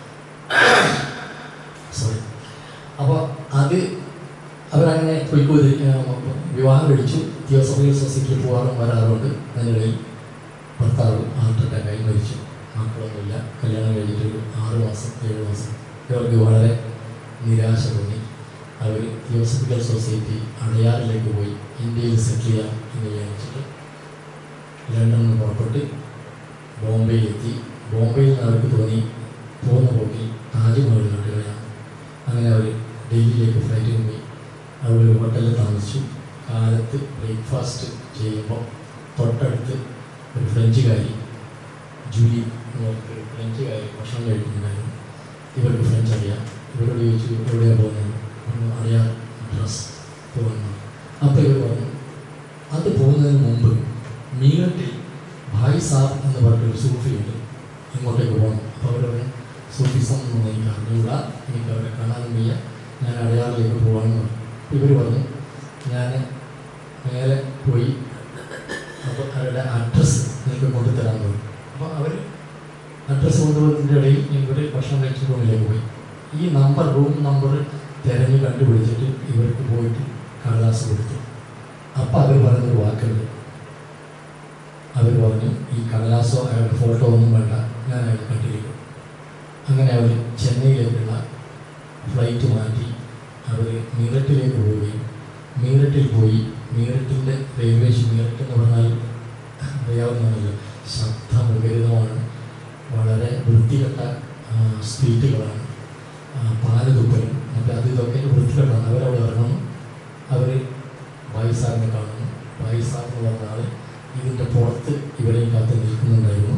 സോറി അപ്പോൾ അത് അവരങ്ങനെ പോയിക്കോതി വിവാഹം കഴിച്ചു തിയോസഫിക്കൽ സൊസൈറ്റിയിൽ പോകാറും വരാറുണ്ട് അതിനിടയിൽ ഭർത്താവ് ഹാർട്ട് അറ്റാക്കായി മരിച്ചു മക്കളൊന്നുമില്ല കല്യാണം കഴിഞ്ഞിട്ട് ഒരു ആറ് മാസം ഏഴ് മാസം ഇവർക്ക് വളരെ നിരാശ തോന്നി അവർ തിയോസഫിക്കൽ സൊസൈറ്റി അടയാറിലേക്ക് പോയി ഇന്ത്യയിൽ സെറ്റിൽ ചെയ്യാം എന്ന് വിചാരിച്ചിട്ട് ലണ്ടനിൽ നിന്ന് പുറപ്പെട്ട് ബോംബെയിലെത്തി ബോംബെയിൽ നിന്ന് അവർക്ക് തോന്നി പോകുന്ന പോക്കിൽ താജ്മഹൽ കണ്ടു കളയാം അങ്ങനെ അവർ ഡൽഹിയിലേക്ക് ഫ്ലൈറ്റിൽ പോയി അവിടെ ഒരു ഹോട്ടലിൽ താമസിച്ചു കാലത്ത് ബ്രേക്ക്ഫാസ്റ്റ് ചെയ്യുമ്പോൾ തൊട്ടടുത്ത് ഒരു ഫ്രഞ്ചുകാരി ജൂലി എന്ന് പറഞ്ഞിട്ട് ഒരു ഫ്രഞ്ചുകാരി ഭക്ഷണം കഴിക്കുന്നുണ്ടായിരുന്നു ഇവർക്ക് ഫ്രഞ്ച് അറിയാം ഇവരോട് ചോദിച്ചു എവിടെയാണ് പോകുന്നത് പറഞ്ഞു അറിയാം അഡ്രസ് പോകുന്നു അപ്പോൾ ഇവർ പറഞ്ഞു അത് പോകുന്നതിന് മുമ്പ് മീററ്റിൽ ഭായ് സാബ് എന്ന് പറഞ്ഞൊരു സൂഫിയുണ്ട് ഇങ്ങോട്ടേക്ക് പോകണം അപ്പോൾ അവർ പറഞ്ഞു സൂഫിസം എന്ന് എനിക്ക് അറിഞ്ഞുകൂടാ എനിക്ക് അവരെ കാണാനും വയ്യ ഞാൻ അടയാറിലേക്ക് പോകണമെന്ന് പറഞ്ഞു ഇവർ പറഞ്ഞു ഞാൻ മേലെ പോയി അപ്പോൾ അവരുടെ അഡ്രസ്സ് നിങ്ങൾക്ക് കൊണ്ടുതരാൻ പറഞ്ഞു അപ്പോൾ അവർ അഡ്രസ്സ് കൊണ്ടുപോകുന്നതിൻ്റെ ഇടയിൽ ഇവർ ഭക്ഷണം കഴിച്ച് റൂമിലേക്ക് പോയി ഈ നമ്പർ റൂം നമ്പർ തിരഞ്ഞ് കണ്ടുപിടിച്ചിട്ട് ഇവർക്ക് പോയിട്ട് കടലാസ് കൊടുത്തു അപ്പം അവർ പറഞ്ഞൊരു വാക്കുണ്ട് അവർ പറഞ്ഞു ഈ കടലാസോ അയാളുടെ ഫോട്ടോ ഒന്നും വേണ്ട ഞാൻ അയാളെ കണ്ടിരിക്കും അങ്ങനെ അവർ ചെന്നൈയിലേക്കുള്ള ഫ്ലൈറ്റ് മാറ്റി അവർ മീററ്റിലേക്ക് പോവുകയും മീററ്റിൽ പോയി മീററ്റിൻ്റെ റെയിൽവേ മീററ്റ് എന്ന് പറഞ്ഞാൽ അറിയാവുന്നതല്ല ശബ്ദമുഖരിതമാണ് വളരെ വൃത്തികെട്ട ആ, സ്ട്രീറ്റുകളാണ് ആ, പാല് തുപ്പലും മറ്റേ അത് ഇതൊക്കെ വൃത്തികെട്ടാണ് അവരവിടെ ഇറങ്ങുന്നു അവർ വായുസാറിനെ കാണുന്നു വായുസാർ എന്ന് പറഞ്ഞ ആൾ ഇതിൻ്റെ പുറത്ത് ഇവരെയും കാത്ത് നിൽക്കുന്നുണ്ടായിരുന്നു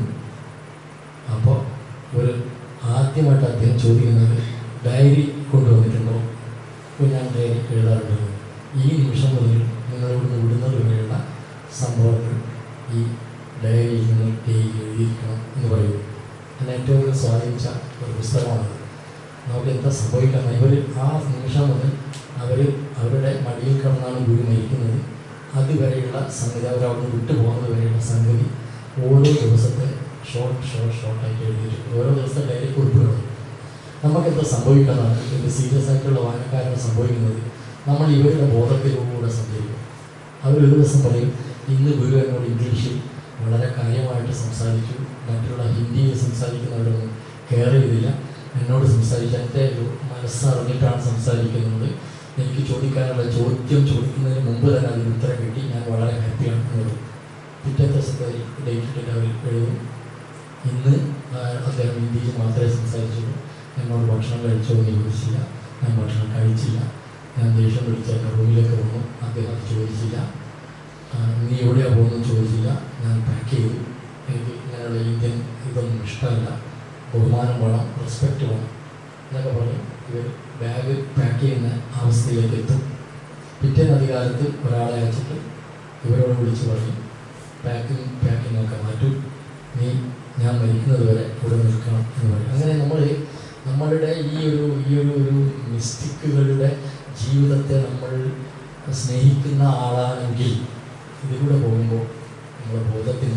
അപ്പോൾ ഒരു ആദ്യമായിട്ട് അദ്ദേഹം ചോദിക്കുന്നത് ഡയറി കൊണ്ടുവന്നിട്ടുണ്ടോ അപ്പോൾ ഞാൻ ഡയറി എഴുതാറുണ്ട് ഈ നിമിഷം മുതൽ നിങ്ങളിവിടുന്ന് വിടുന്നത് വരെയുള്ള സംഭവങ്ങൾ ഈ ഡയറിയിൽ നിങ്ങൾ ഡെയിലി എഴുതിയിരിക്കണം എന്ന് പറയുന്നു എന്നെ ഏറ്റവും കൂടുതൽ സ്വാധീനിച്ച ഒരു പുസ്തകമാണത് നമുക്ക് എന്താ സംഭവിക്കുന്നത് ഇവർ ആ നിമിഷം മുതൽ അവർ അവരുടെ മടിയിൽ കിടന്നാണ് ഗുരു മരിക്കുന്നത് അതുവരെയുള്ള സംഗതി അവർ അവിടുന്ന് വിട്ടു പോകുന്നത് വരെയുള്ള സംഗതി ഓരോ ദിവസത്തെ ഷോർട്ട് ഷോർട്ട് ഷോർട്ടായിട്ട് എഴുതിയിട്ടുണ്ട് ഓരോ ദിവസത്തെ ഡയറി കുറിപ്പുകൾ നമുക്കെന്താ സംഭവിക്കുന്നതാണ് ഇത് സീരിയസ് ആയിട്ടുള്ള വായനക്കാരാണ് സംഭവിക്കുന്നത് നമ്മൾ ഇവരുടെ ബോധത്തിലൂടെ സഞ്ചരിക്കും അവരൊരു ദിവസം പറയും ഇന്ന് ഗുരു എന്നോട് ഇംഗ്ലീഷിൽ വളരെ കാര്യമായിട്ട് സംസാരിച്ചു മറ്റുള്ള ഹിന്ദിയിൽ സംസാരിക്കുന്നവരൊന്നും കെയർ ചെയ്തില്ല എന്നോട് സംസാരിച്ച എൻ്റെ ഒരു മനസ്സറിഞ്ഞിട്ടാണ് സംസാരിക്കുന്നത് എനിക്ക് ചോദിക്കാനുള്ള ചോദ്യം ചോദിക്കുന്നതിന് മുമ്പ് തന്നെ അതിന് ഉത്തരം കിട്ടി ഞാൻ വളരെ ഹാപ്പിയാണ് എന്നുള്ളത് പിറ്റേ ദിവസത്തെ ഡേറ്റ് ഇട്ടിട്ട് അവർ എഴുതും ഇന്ന് ആ, അദ്ദേഹം ഹിന്ദിയിൽ മാത്രമേ സംസാരിച്ചുള്ളൂ എന്നോട് ഭക്ഷണം കഴിച്ചോ എന്ന് ചോദിച്ചില്ല ഞാൻ ഭക്ഷണം കഴിച്ചില്ല ഞാൻ ദേഷ്യം പിടിച്ച എൻ്റെ റൂമിലേക്ക് വന്നു അദ്ദേഹം അത് ചോദിച്ചില്ല ആ, നീ എവിടെയാണ് പോകുന്നത് ചോദിച്ചില്ല ഞാൻ പാക്ക് ചെയ്തു എനിക്ക് ഇങ്ങനെയുള്ള ഇന്ത്യൻ ഇതൊന്നും ഇഷ്ടമല്ല ബഹുമാനം വേണം റെസ്പെക്റ്റ് വേണം എന്നൊക്കെ പറഞ്ഞ് ഇവർ ബാഗ് പാക്ക് ചെയ്യുന്ന അവസ്ഥയിലേക്ക് എത്തും പിറ്റേന്ന് അധികാലത്ത് ഒരാളെ അയച്ചിട്ട് ഇവരോട് വിളിച്ച് പറയും പാക്കിങ് പാക്കിംഗ് ഒക്കെ മാറ്റും നീ ഞാൻ മരിക്കുന്നത് വരെ ഇവിടെ നിൽക്കണം എന്ന് പറയും അങ്ങനെ നമ്മൾ നമ്മളുടെ ഈ ഒരു ഈ ഒരു ഒരു മിസ്റ്റിക്കുകളുടെ ജീവിതത്തെ നമ്മൾ സ്നേഹിക്കുന്ന ആളാണെങ്കിൽ ഇതിലൂടെ പോകുമ്പോൾ നമ്മുടെ ബോധത്തിന്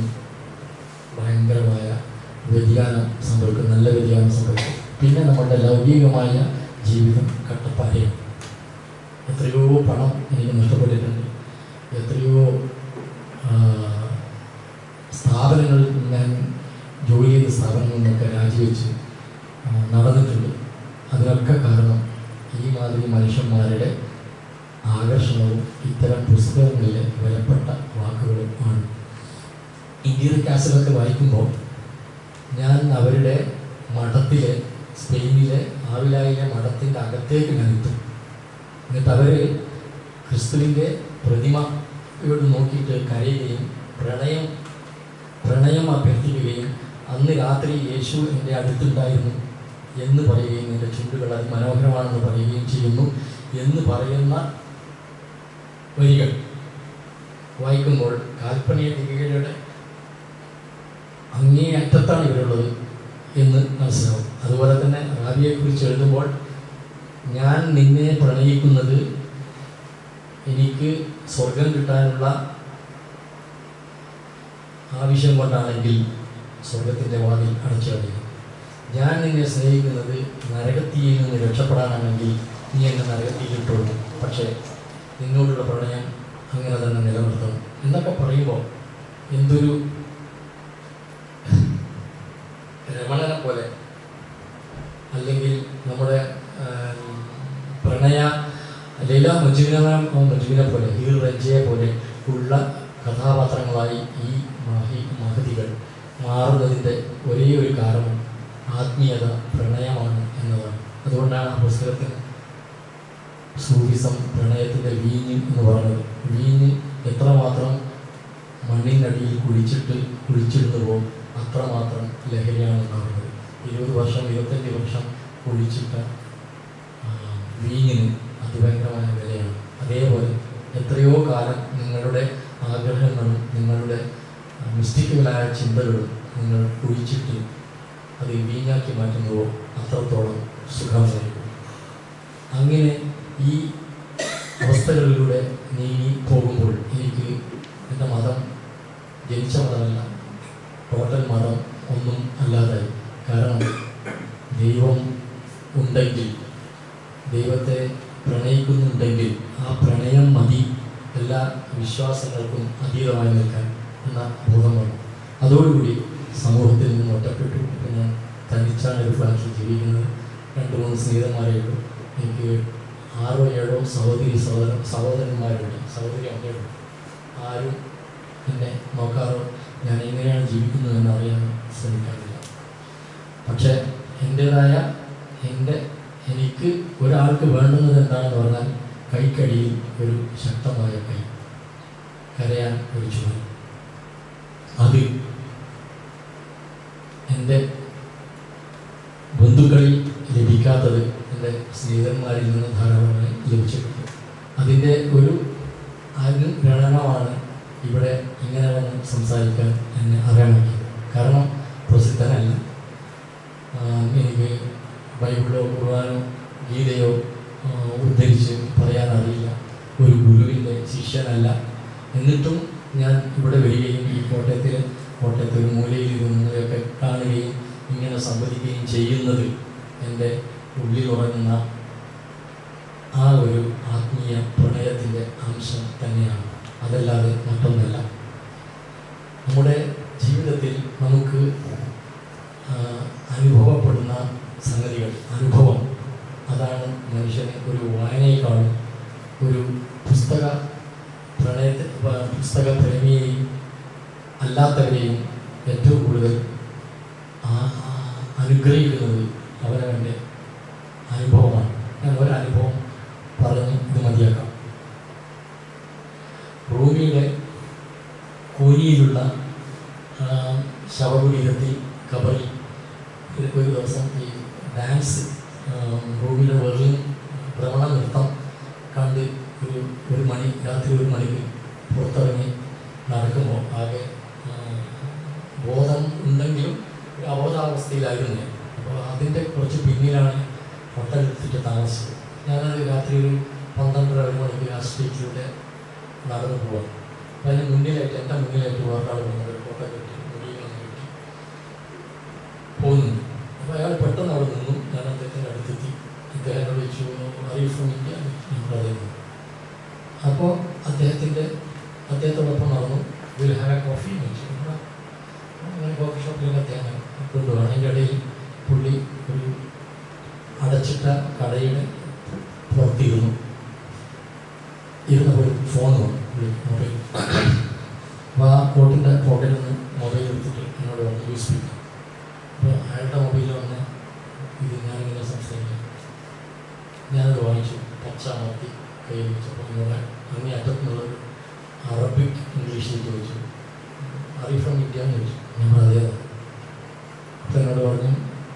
ഭയങ്കരമായ വ്യതിയാനം സംഭവിക്കും നല്ല വ്യതിയാനം സംഭവിക്കും പിന്നെ നമ്മളുടെ ലൗകികമായ ജീവിതം കട്ടപ്പാരയും എത്രയോ പണം എനിക്ക് നഷ്ടപ്പെട്ടിട്ടുണ്ട് എത്രയോ ആ, സ്ഥാപനങ്ങൾ ഞാൻ ജോലി ചെയ്ത സ്ഥാപനങ്ങളിൽ നിന്നൊക്കെ രാജിവെച്ച് ആ, നടന്നിട്ടുണ്ട് അതിനൊക്കെ കാരണം ഈ മാതിരി മനുഷ്യന്മാരുടെ ആകർഷണവും ഇത്തരം പുസ്തകങ്ങളിലെ വിലപ്പെട്ട വാക്കുകളും ആണ് ഇന്ത്യയുടെ കാസലൊക്കെ വായിക്കുമ്പോൾ ഞാൻ അവരുടെ മഠത്തിലെ സ്പെയിനിലെ ആവിലായിലെ മഠത്തിൻ്റെ അകത്തേക്ക് ഞാൻ എത്തും എന്നിട്ട് അവർ ക്രിസ്തുവിൻ്റെ പ്രതിമയോട് നോക്കിയിട്ട് കരയുകയും പ്രണയം പ്രണയം അഭ്യർത്ഥിക്കുകയും അന്ന് രാത്രി യേശു എൻ്റെ അടുത്തുണ്ടായിരുന്നു എന്ന് പറയുകയും എൻ്റെ ചുണ്ടുകൾ അതിമനോഹരമാണെന്ന് പറയുകയും ചെയ്യുന്നു എന്ന് പറയുന്ന വരികൾ വായിക്കുമ്പോൾ കാൽപ്പനിക ദിഗയുടെ അങ്ങേ അറ്റത്താണ് ഇവരുള്ളത് എന്ന് മനസ്സിലാവും അതുപോലെ തന്നെ റാബിയെക്കുറിച്ച് എഴുതുമ്പോൾ ഞാൻ നിന്നെ പ്രണയിക്കുന്നത് എനിക്ക് സ്വർഗം കിട്ടാനുള്ള ആവശ്യം കൊണ്ടാണെങ്കിൽ സ്വർഗത്തിൻ്റെ വാതിൽ അടച്ചു കളയും ഞാൻ നിന്നെ സ്നേഹിക്കുന്നത് നരകത്തിയിൽ നിന്ന് രക്ഷപ്പെടാനാണെങ്കിൽ നീ എന്നെ നരകത്തിൽ ഇട്ടുള്ളൂ പക്ഷേ നിന്നോടുള്ള പ്രണയം അങ്ങനെ തന്നെ നിലനിർത്തണം എന്നൊക്കെ പറയുമ്പോൾ എന്തൊരു രമണനെ പോലെ അല്ലെങ്കിൽ നമ്മുടെ ആം, പ്രണയ ലൈല മജുവിനെ മജുവിനെ പോലെ ഹീർ റഞ്ചയെ പോലെ ഉള്ള കഥാപാത്രങ്ങളായി ഈ മഹി മഹതികൾ മാറുന്നതിൻ്റെ ഒരേ ഒരു കാരണം ആത്മീയത പ്രണയമാണ് എന്നതാണ് അതുകൊണ്ടാണ് ആ പുസ്തകത്തിന് സൂഫിസം പ്രണയത്തിൻ്റെ വീഞ്ഞ് എന്ന് പറയുന്നത് വീഞ്ഞ് എത്രമാത്രം മണ്ണിനടിയിൽ കുഴിച്ചിട്ട് കുഴിച്ചിടുന്നുവോ അത്രമാത്രം ലഹരിയാണെന്ന് പറയുന്നത് ഇരുപത് വർഷം ഇരുപത്തഞ്ച് വർഷം കുഴിച്ചിട്ട ആ, വീഞ്ഞിന് അതിഭയങ്കരമായ വിലയാണ് അതേപോലെ എത്രയോ കാലം നിങ്ങളുടെ ആഗ്രഹങ്ങളും നിങ്ങളുടെ മിസ്റ്റിക്കുകളായ ചിന്തകളും നിങ്ങൾ കുഴിച്ചിട്ട് അത് വീഞ്ഞാക്കി മാറ്റുന്നുവോ അത്രത്തോളം സുഖമായിരിക്കും അങ്ങനെ ഈ അവസ്ഥകളിലൂടെ നീങ്ങി പോകുമ്പോൾ എനിക്ക് എൻ്റെ മതം ജനിച്ച മതമല്ല ടോട്ടൽ മതം ഒന്നും അല്ലാതായി കാരണം ദൈവം ഉണ്ടെങ്കിൽ ദൈവത്തെ പ്രണയിക്കുന്നുണ്ടെങ്കിൽ ആ പ്രണയം മതി എല്ലാ വിശ്വാസങ്ങൾക്കും അതീതമായി നിൽക്കാൻ എന്ന ബോധം വന്നു അതോടുകൂടി സമൂഹത്തിൽ നിന്ന് ഒറ്റപ്പെട്ടു ഇപ്പം ഞാൻ തനിച്ചാണ് ഒരു ഫ്ലാറ്റിൽ ജീവിക്കുന്നത് രണ്ട് മൂന്ന് സ്നേഹിതന്മാരേ ഉള്ളൂ എനിക്ക് ആറോ ഏഴോ സഹോദരി സഹോദര സഹോദരന്മാരുണ്ട് സഹോദരി അമ്മയുണ്ട് ആരും എന്നെ നോക്കാറോ ഞാൻ എങ്ങനെയാണ് ജീവിക്കുന്നതെന്ന് അറിയാൻ ശ്രമിക്കാറില്ല പക്ഷേ എൻ്റേതായ എൻ്റെ എനിക്ക് ഒരാൾക്ക് വേണ്ടുന്നത് എന്താണെന്ന് പറഞ്ഞാൽ കൈക്കടിയിൽ ഒരു ശക്തമായ കൈ കരയാൻ ഒരു ചുമൽ അത് എൻ്റെ ബന്ധുക്കളിൽ ലഭിക്കാത്തത് എൻ്റെ സ്നേഹിതന്മാരിൽ നിന്ന് ധാരാളമായി ലഭിച്ചിട്ടുണ്ട് അതിൻ്റെ ഒരു അനുരണനമാണ് ഇവിടെ ഇങ്ങനെ വന്ന് സംസാരിക്കാൻ എന്നെ അറിയാമാക്കിയത് കാരണം പ്രസിദ്ധനല്ല ആ, എനിക്ക് ബൈബിളോ ഖുർആാനോ ഗീതയോ ആ, ഉദ്ധരിച്ച് പറയാൻ അറിയില്ല ഒരു ഗുരുവിൻ്റെ ശിഷ്യനല്ല എന്നിട്ടും ഞാൻ ഇവിടെ വരികയും ഈ കോട്ടയത്തിൽ കോട്ടയത്ത് ഒരു മൂലയിൽ ഇരുന്നതൊക്കെ കാണുകയും ഇങ്ങനെ സംവദിക്കുകയും ചെയ്യുന്നത് എൻ്റെ ഉള്ളിൽ ഉറങ്ങുന്ന ആ ഒരു ആത്മീയ പ്രണയത്തിൻ്റെ അംശം തന്നെയാണ് അതല്ലാതെ മറ്റൊന്നല്ല നമ്മുടെ ജീവിതത്തിൽ നമുക്ക് ആ, അനുഭവപ്പെടുന്ന സംഗതികൾ അനുഭവം അതാണ് മനുഷ്യനെ ഒരു വായനയെക്കാളും ഒരു പുസ്തക പ്രണയത്തെ പ- പുസ്തക പ്രേമിയെയും അല്ലാത്തവരെയും ഏറ്റവും കൂടുതൽ ആ- ആ- അനുഗ്രഹിക്കുന്നത് അവനവൻ്റെ അനുഭവമാണ് ഞാൻ ഒരനുഭവം പറഞ്ഞ് ഇത് മതിയാക്കാം റൂമിയുടെ കോരിയിലുള്ള ആ, ശവകുടീരത്തിൽ കബറി ഒരു ഒരു ദിവസം ഈ ഡാൻസ് റൂമിലെ വെറും ഭ്രമണ നൃത്തം കണ്ട് ഒരു ഒരു മണി രാത്രി ഒരു മണിക്ക് പുറത്തിറങ്ങി നടക്കുമ്പോൾ ആകെ ആ, ബോധം ഉണ്ടെങ്കിലും ഒരു അബോധാവസ്ഥയിലായിരുന്നു ഞാൻ അപ്പോൾ അതിൻ്റെ കുറച്ച് പിന്നിലാണ് ഹോട്ടൽ എടുത്തിട്ട് താമസിച്ചത് ഞാനത് രാത്രി ഒരു പന്ത്രണ്ടര ഒരു മണിക്ക് ആ സ്ട്രീറ്റിലൂടെ നടന്നു പോവാം അപ്പോൾ അതിന് മുന്നിലായിട്ട് എൻ്റെ മുന്നിലായിട്ട് വേറൊരാൾ വന്നത് ഫോട്ടോ കെട്ടി മുടിയിലൊന്നും കെട്ടി പോകുന്നു അപ്പോൾ അയാൾ പെട്ടെന്ന് അവിടെ നിന്നു ഞാൻ അദ്ദേഹത്തിൻ്റെ അടുത്തെത്തി അദ്ദേഹം എന്നോട് ചോദിച്ചു അറിയൂ ഫ്രം ഇന്ത്യ ഞാൻ പറയുന്നു അപ്പോൾ അദ്ദേഹത്തിൻ്റെ അദ്ദേഹത്തോടൊപ്പം നടന്നു വിൽ ഹാവ് എ കോഫി എന്ന് ചോദിച്ചു "ഇവിടെ അങ്ങനെ കോഫി ഷോപ്പിലൊക്കെ അദ്ദേഹം കൊണ്ടുപോകണം അതിൻ്റെ ഇടയിൽ പുള്ളി ഒരു അടച്ചിട്ട കടയുടെ പുറത്തിരുന്നു ഇരുന്നപ്പോൾ ഒരു ഫോൺ വന്നു പുള്ളി മൊബൈൽ അപ്പോൾ ആ കോട്ടിൻ്റെ പോക്കറ്റിൽ നിന്ന് മൊബൈൽ എടുത്തിട്ട് എന്നോട് പറഞ്ഞു യൂസ് ചെയ്യും അപ്പോൾ അയാളുടെ മൊബൈലിൽ വന്ന് ഇത് ഞാനിങ്ങനെ സംസാരിക്കാം ഞാനത് വാങ്ങിച്ചു പച്ച അമർത്തി കയ്യിൽ വെച്ചപ്പോൾ നിങ്ങളെ അങ്ങേ അറ്റത്തുനിന്നുള്ളൊരു അറബിക് ഇംഗ്ലീഷിൽ ചോദിച്ചു അറിയ ഫ്രം ഇന്ത്യ എന്ന് ചോദിച്ചു ഞാൻ അതേ അപ്പോൾ എന്നോട് പറഞ്ഞു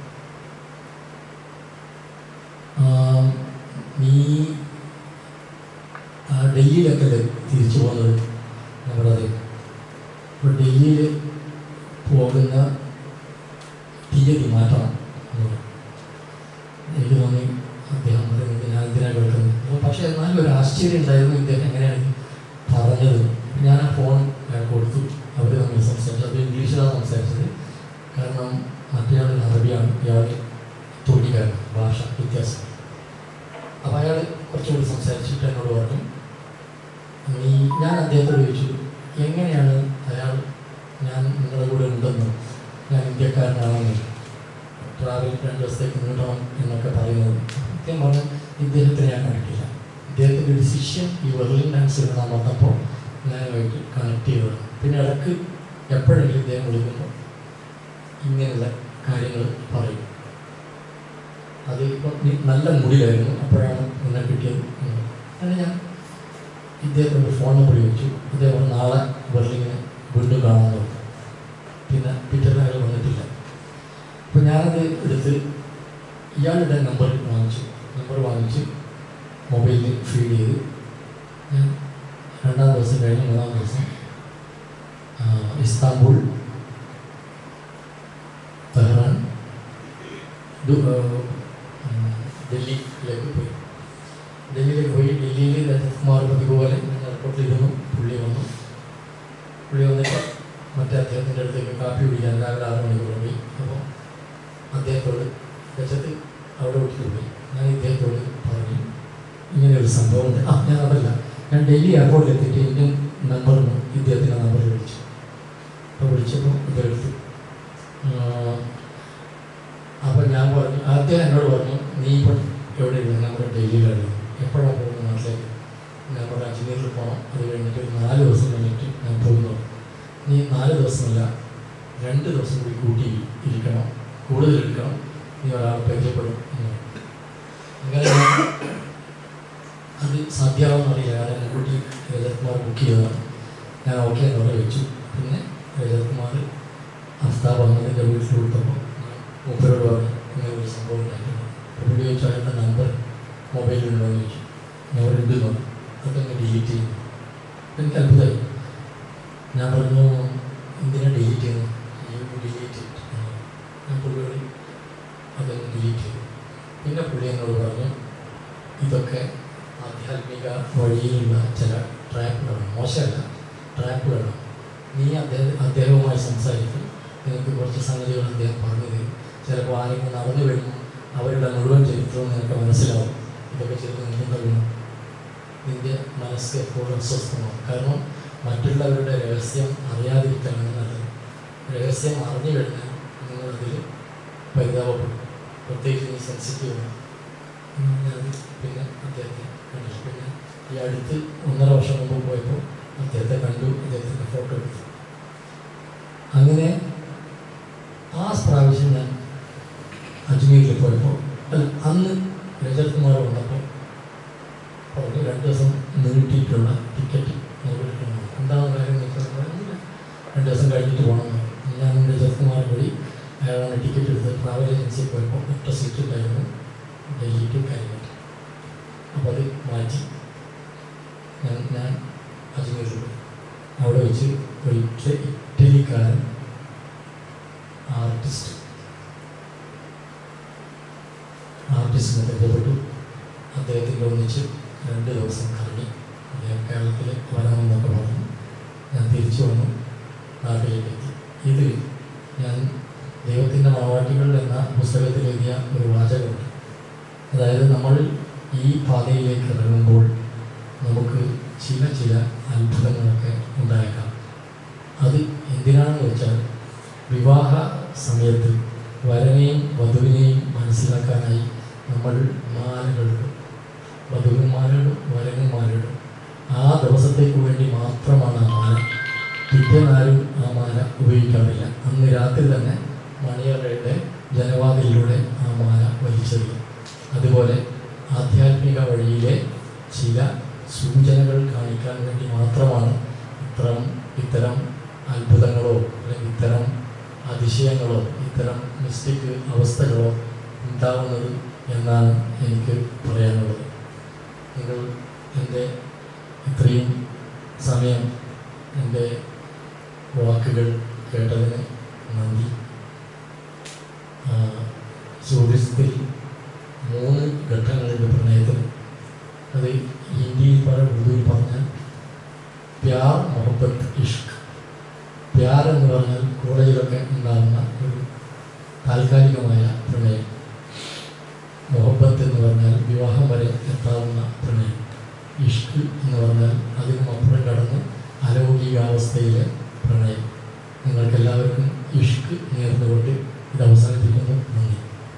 "ആ, നീ ആ, ഡൽഹിയിലൊക്കെ അല്ലേ തിരിച്ചു പോകുന്നത് നമ്മുടെ അതെ അപ്പോൾ ഡൽഹിയിൽ പോകുന്ന തീയതി മാറ്റണം എന്ന് പറഞ്ഞു. എനിക്ക് തോന്നി അദ്ദേഹം പറയുന്നത് ഞാൻ എന്തിനാണ് കേൾക്കുന്നത് അപ്പോൾ പക്ഷേ എന്നാലും ഒരു ആശ്ചര്യം ഉണ്ടായിരുന്നു ഇദ്ദേഹം എങ്ങനെയാണ് ഇത് പറഞ്ഞത് ഞാൻ ആ ഫോൺ അയാൾക്ക് കൊടുത്തു അവർ തമ്മിൽ സംസാരിച്ചു അത് ഇംഗ്ലീഷിലാണ് സംസാരിച്ചത് കാരണം മറ്റേയാൾ അറബിയാണ് ഇയാൾ തുർക്കിക്കാരൻ ഭാഷ വ്യത്യാസം അപ്പോൾ അയാൾ കുറച്ചുകൂടി സംസാരിച്ചിട്ട് എന്നോട് പറഞ്ഞു നീ ഞാൻ അദ്ദേഹത്തോട് ചോദിച്ചു എങ്ങനെയാണ് അയാൾ ഞാൻ നിങ്ങളുടെ കൂടെ ഉണ്ടെന്നും ഞാൻ ഇന്ത്യക്കാരനാണെന്നും ട്രാവൽ രണ്ട് ദിവസത്തേക്ക് നീട്ടണം എന്നൊക്കെ പറയുന്നത് അദ്ദേഹം പറഞ്ഞു ഇദ്ദേഹത്തെ ഞാൻ കണ്ടിട്ടില്ല ഇദ്ദേഹത്തിൻ്റെ ഒരു ശിഷ്യൻ ഈ വെർലിൻ ഡാൻസ് കാണാൻ വന്നപ്പോൾ ഞാനുമായിട്ട് കണക്ട് ചെയ്തതാണ് പിന്നെ ഇടയ്ക്ക് എപ്പോഴെങ്കിലും ഇദ്ദേഹം വിളിക്കുമ്പോൾ ഇങ്ങനെയുള്ള കാര്യങ്ങൾ പറയും അത് ഇപ്പം നീ നല്ല മുടിയിലായിരുന്നു അപ്പോഴാണ് നിന്നെ കിട്ടിയത് എന്ന്. അങ്ങനെ ഞാൻ ഇദ്ദേഹത്തിൻ്റെ ഫോൺ നമ്പർ ചോദിച്ചു ഇദ്ദേഹം പറഞ്ഞു, നാളെ ബെർലിങ്ങിന് വീണ്ടും കാണാൻ നോക്കും പിന്നെ പിറ്റേന്ന് അയാൾ വന്നിട്ടില്ല അപ്പോൾ ഞാനത് എടുത്ത് ഇയാളുടെ നമ്പർ വാങ്ങിച്ചു നമ്പർ വാങ്ങിച്ച് മൊബൈലിൽ ഫീഡ് ചെയ്ത് ഞാൻ രണ്ടാം ദിവസം കഴിഞ്ഞ് മൂന്നാം ദിവസം ആ, ഇസ്താംബുൾ തെഹ്റാൻ ദു- ആ, ഉം, ഡൽഹിയിലേക്ക് പോയി ഡൽഹിയിലേക്ക് പോയി ഡൽഹിയിൽ രാജകുമാർ പതിവ് പോലെ ഞാൻ എയർപോർട്ടിൽ ഇരുന്നു പുള്ളി വന്നു പുള്ളി വന്നിട്ട് മറ്റേ അദ്ദേഹത്തിൻ്റെ അടുത്തേക്ക് കാപ്പി കുടിക്കാൻ രാവിലെ ആറ് മണിക്കൂർ പോയി അപ്പോൾ അദ്ദേഹത്തോട് വെച്ചത്ത് അവിടെ വിട്ടിട്ട് പോയി ഞാൻ ഇദ്ദേഹത്തോട് പറഞ്ഞു ഇങ്ങനെ ഒരു സംഭവം ഉണ്ട് ആ ഞാൻ അതല്ല ഞാൻ ഡൽഹി എയർപോർട്ടിൽ എത്തിയിട്ട് ഇന്ത്യൻ നമ്പറിന് ഇദ്ദേഹത്തിൻ്റെ നമ്പർ വിളിച്ചു അപ്പോൾ വിളിച്ചപ്പോൾ അദ്ദേഹം അദ്ദേഹം എന്നോട് പറഞ്ഞു നീ ഇപ്പം എവിടെയാണ് ഞാൻ പറഞ്ഞു ഡൽഹിയിലാണ് എപ്പോഴാണ് പോകുന്നത് നാട്ടിലേക്ക് ഞാൻ പറഞ്ഞു അജ്മീറിൽ പോകണം അത് കഴിഞ്ഞിട്ട് ഒരു നാല് ദിവസം കഴിഞ്ഞിട്ട് ഞാൻ പോകുന്നു നീ നാല് ദിവസമല്ല രണ്ട് ദിവസം കൂടി കൂട്ടി ഇരിക്കണം കൂടുതൽ ഇരിക്കണം നീ ഒരാളെ പരിചയപ്പെടും എന്ന് പറഞ്ഞു. അങ്ങനെ ഞാൻ അത് സാധ്യമാണെന്ന് അറിയില്ല കാരണം എന്നെ കൂട്ടി രജത് കുമാർ ബുക്ക് ചെയ്തതാണ് ഞാൻ ഓക്കെ എന്ന് പറഞ്ഞ് വെച്ചു പിന്നെ രജത് കുമാർ അഫ്താബ് അഹമ്മദിൻ്റെ വീട്ടിൽ കൊടുത്തപ്പോൾ ഞാൻ മൂപ്പരോട് പറഞ്ഞു ഇങ്ങനെ ഒരു സംഭവം ഉണ്ടായിട്ടുണ്ട് അപ്പോൾ പുള്ളി ചോദിച്ചു അയാളുടെ നമ്പർ മൊബൈലിലുണ്ടോ എന്ന് ചോദിച്ചു ഞാൻ ഒരു ഉണ്ട് പറഞ്ഞു അതൊക്കെ ഡിലീറ്റ് ചെയ്യുന്നു എനിക്ക് അത്ഭുതമായി ഞാൻ പറഞ്ഞു എന്തിനാണ് ഡിലീറ്റ് ചെയ്യുന്നത് ഡിലീറ്റ് ഞാൻ പുള്ളിയോട് അതൊന്ന് ഡിലീറ്റ് ചെയ്തു പിന്നെ പുള്ളി എന്നോട് പറഞ്ഞു ഇതൊക്കെ ആധ്യാത്മിക വഴിയിലുള്ള ചില ട്രാപ്പുകളാണ് മോശമല്ല ട്രാപ്പുകളാണ് നീ അദ്ദേഹം അദ്ദേഹവുമായി സംസാരിക്കും നിനക്ക് കുറച്ച് സംഗതികൾ അദ്ദേഹം പറഞ്ഞു തരും ചിലപ്പോൾ ആരെങ്കിലും നടന്നു വരുമ്പോൾ അവരുടെ മുഴുവൻ ചരിത്രവും നിനക്ക് മനസ്സിലാവും ഇതൊക്കെ ചെയ്ത് നിന്റെ വീണം നിന്റെ മനസ്സ് എപ്പോഴും അസ്വസ്ഥമാവും കാരണം മറ്റുള്ളവരുടെ രഹസ്യം അറിയാതിരിക്കാനാണ് നല്ലത് രഹസ്യം അറിഞ്ഞു കഴിഞ്ഞാൽ നിങ്ങളതിൽ പരിതാപപ്പെടും പ്രത്യേകിച്ച് നീ സെൻസിറ്റീവാണ് ഞാൻ പിന്നെ അദ്ദേഹത്തെ കണ്ടു പിന്നെ ഈ അടുത്ത് ഒന്നര വർഷം മുമ്പ് പോയപ്പോൾ അദ്ദേഹത്തെ കണ്ടു അദ്ദേഹത്തിൻ്റെ ഫോട്ടോ എടുത്തു അങ്ങനെ ആ പ്രാവശ്യം ഞാൻ അജ്മീരിൽ പോയപ്പോൾ അല്ല അന്ന് രജത് കുമാർ വന്നപ്പോൾ പറഞ്ഞു രണ്ട് ദിവസം നീട്ടിയിട്ടുള്ള ടിക്കറ്റ് നമുക്ക് എടുക്കണം എന്താണ് കാര്യം എന്ന് വെച്ചാൽ പറഞ്ഞില്ല രണ്ട് ദിവസം കഴിഞ്ഞിട്ട് പോകണം എന്ന് പറഞ്ഞു. ഞാൻ രജത് കുമാർ വഴി അയാളാണ് ടിക്കറ്റ് എടുത്ത് ട്രാവൽ ഏജൻസിയിൽ പോയപ്പോൾ ഒറ്റ സീറ്റ് ഉണ്ടായിരുന്നു ഡൽഹി ടു കാലിക്കറ്റ് അപ്പോൾ അത് മാറ്റി ഞാൻ ഞാൻ അജ്മീറിൽ പോയി അവിടെ വെച്ച് ഒരു ഇറ്റ- ഇറ്റലിക്കാരൻ ആർട്ടിസ്റ്റ് ആർട്ടിസ്റ്റിനെ പരിചയപ്പെട്ടു അദ്ദേഹത്തിൻ്റെ ഒന്നിച്ച് രണ്ട് ദിവസം കറങ്ങി അദ്ദേഹം കേരളത്തിൽ വരണമെന്നൊക്കെ പറഞ്ഞു ഞാൻ തിരിച്ചു വന്നു നാട്ടിലേക്ക് എത്തി ഇതിൽ ഞാൻ ദൈവത്തിൻ്റെ മണവാട്ടികൾ എന്ന പുസ്തകത്തിൽ എഴുതിയ ഒരു വാചകമുണ്ട് അതായത് നമ്മൾ ഈ പാതയിലേക്ക് ഇറങ്ങുമ്പോൾ നമുക്ക് ചില ചില അത്ഭുതങ്ങളൊക്കെ ഉണ്ടായേക്കാം അത് എന്തിനാണെന്ന് വെച്ചാൽ വിവാഹ സമയത്ത് വരനെയും വധുവിനെയും മനസ്സിലാക്കാനായി നമ്മൾ മാലകളിടും വധുവിന്മാരിടും വരന്മാരിടും ആ ദിവസത്തേക്ക് വേണ്ടി മാത്രമാണ് ആ മാല പിറ്റേന്നാരും ആ മാല ഉപയോഗിക്കാറില്ല അന്ന് രാത്രി തന്നെ മണിയറയുടെ ജനവാതിലൂടെ ആ മാല വലിച്ചെറിയും അതുപോലെ ആധ്യാത്മിക വഴിയിലെ ചില സൂചനകൾ കാണിക്കാൻ വേണ്ടി മാത്രമാണ് ഇത്തരം ഇത്തരം അത്ഭുതങ്ങളോ അല്ലെങ്കിൽ ഇത്തരം അതിശയങ്ങളോ ഇത്തരം മിസ്റ്റിക് അവസ്ഥകളോ ഉണ്ടാവുന്നത് എന്നാണ് എനിക്ക് പറയാനുള്ളത് നിങ്ങൾ എൻ്റെ ഇത്രയും സമയം എൻ്റെ വാക്കുകൾ കേട്ടതിന് നന്ദി ആ, ജ്യോതിഷത്തിൽ മൂന്ന് ഘട്ടങ്ങളുണ്ട് പ്രണയത്തിന് അത് ഹിന്ദിയിൽ പറ ഉറുദുവിൽ പറഞ്ഞാൽ പ്യാർ മൊഹബത്ത് ഇഷ്ക് പ്യാർ എന്ന് പറഞ്ഞാൽ കോളേജിലൊക്കെ ഉണ്ടാകുന്ന ഒരു താൽക്കാലികമായ പ്രണയം മൊഹബത്ത് എന്ന് പറഞ്ഞാൽ വിവാഹം വരെ എത്താവുന്ന പ്രണയം ഇഷ്ക് എന്ന് പറഞ്ഞാൽ അതിനും അപ്പുറം കടന്ന് അലൗകികാവസ്ഥയിലെ പ്രണയം നിങ്ങൾക്ക് എല്ലാവർക്കും ഇഷ്ക് നേർന്നുകൊണ്ട് ഇത് അവസാനിപ്പിക്കുന്നു നന്ദി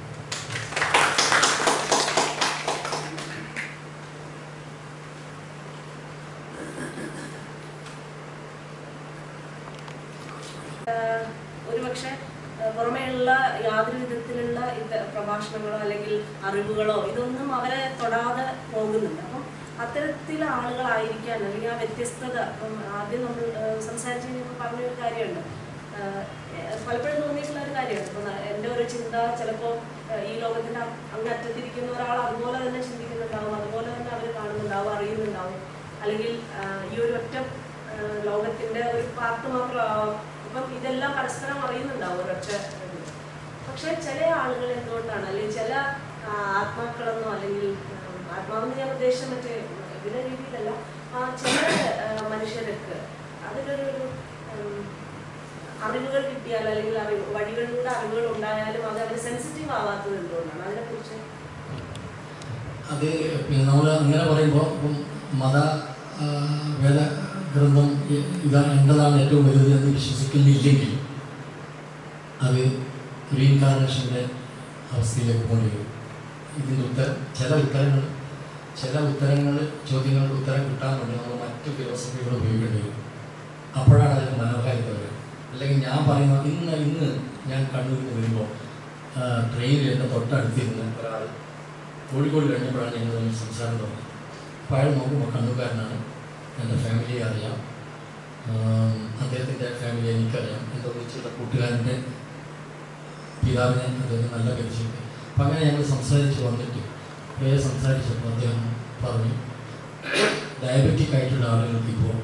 ആഹ് ഒരുപക്ഷെ ആഹ് പുറമേയുള്ള യാതൊരു വിധത്തിലുള്ള ഇത് പ്രഭാഷണങ്ങളോ അല്ലെങ്കിൽ അറിവുകളോ ഇതൊന്നും അവരെ തൊടാതെ പോകുന്നുണ്ട് അപ്പം അത്തരത്തിൽ ആളുകളായിരിക്കാൻ അല്ലെങ്കിൽ ആ വ്യത്യസ്തത ഇപ്പം ആദ്യം നമ്മൾ ആഹ് സംസാരിച്ച് കഴിഞ്ഞപ്പോൾ പറഞ്ഞൊരു കാര്യമുണ്ട് ആഹ് ഏഹ് പലപ്പോഴും തോന്നിയിട്ടുള്ള ഒരു കാര്യമാണ് ഇപ്പം എൻ്റെ ഒരു ചിന്ത ചിലപ്പോൾ ഈ ലോകത്തിൻ്റെ അ- അങ്ങറ്റത്തിരിക്കുന്ന ഒരാൾ അതുപോലെ തന്നെ ചിന്തിക്കുന്നുണ്ടാവും അതുപോലെ തന്നെ അവർ കാണുന്നുണ്ടാവും അറിയുന്നുണ്ടാവും അല്ലെങ്കിൽ ആഹ് ഈ ഒരു ഒറ്റ ആഹ് ലോകത്തിന്റെ ഒരു പാർട്ട് മാത്രമാവാം അപ്പം ഇതെല്ലാം പരസ്പരം അറിയുന്നുണ്ടാവും ഒരൊറ്റ ഇത്. പക്ഷെ ചില ആളുകൾ എന്തുകൊണ്ടാണ് അല്ലെങ്കിൽ ചില ആ, ആത്മാക്കളെന്നോ അല്ലെങ്കിൽ ഉം, ആത്മാവെന്ന് ഞാൻ ഉദ്ദേശിച്ച മറ്റേ ഇതിന്റെ രീതിയിലല്ല ആ ചില ആ, മനുഷ്യർക്ക് അതിലൊരു ഒരു, ഉം, അറിവുകൾ കിട്ടിയാൽ അല്ലെങ്കിൽ അറിവ് വഴികളിലൂടെ അറിവുകൾ ഉണ്ടായാലും അത് അവർ സെൻസിറ്റീവ് ആവാത്തത് എന്തുകൊണ്ടാണ് അതിനെക്കുറിച്ച് അത് പിന്നെ നമ്മൾ അങ്ങനെ പറയുമ്പോൾ ഇപ്പം മത ആ, വേദ ഗ്രന്ഥം ഇ- ഇതാണ് എൻ്റെതാണ് ഏറ്റവും വലുത് എന്ന് വിശ്വസിക്കുന്നില്ലെങ്കിൽ അത് റീഇൻകാർണേഷൻ്റെ അവസ്ഥയിലേക്ക് പോകേണ്ടി വരും ഇതിൻ്റെ ഉത്തരം ചില ഉത്തരങ്ങൾ ചില ഉത്തരങ്ങൾ ചോദ്യങ്ങൾക്ക് ഉത്തരം കിട്ടാൻ വേണ്ടി നമ്മൾ മറ്റു ഫിലോസഫികൾ ഉപയോഗിക്കേണ്ടി വരും അപ്പോഴാണ് അതിന് മനോഹാരിത വരിക അല്ലെങ്കിൽ ഞാൻ പറയുന്ന ഇന്ന് ഇന്ന് ഞാൻ കണ്ണൂരിൽ നിന്ന് വരുമ്പോൾ ട്രെയിനിൽ എൻ്റെ തൊട്ടടുത്തിരുന്ന ഒരാൾ കോഴിക്കോട് കഴിഞ്ഞപ്പോഴാണ് ഞങ്ങൾ തമ്മിൽ സംസാരം തുടങ്ങി അപ്പോൾ അയാൾ നോക്കുമ്പോൾ കണ്ണൂർക്കാരനാണ് എൻ്റെ ഫാമിലിയെ അറിയാം ആം, അദ്ദേഹത്തിൻ്റെ ഫാമിലി എനിക്കറിയാം എൻ്റെ ഒന്നിച്ചുള്ള കൂട്ടുകാരൻ്റെ പിതാവിനെ അദ്ദേഹം നല്ല പരിചയം അപ്പം അങ്ങനെ ഞങ്ങൾ സംസാരിച്ച് വന്നിട്ട് കുറേ സംസാരിച്ചപ്പോൾ അദ്ദേഹം പറഞ്ഞു ഡയബറ്റിക് ആയിട്ടുള്ള ആളുകൾക്ക് ഇപ്പോൾ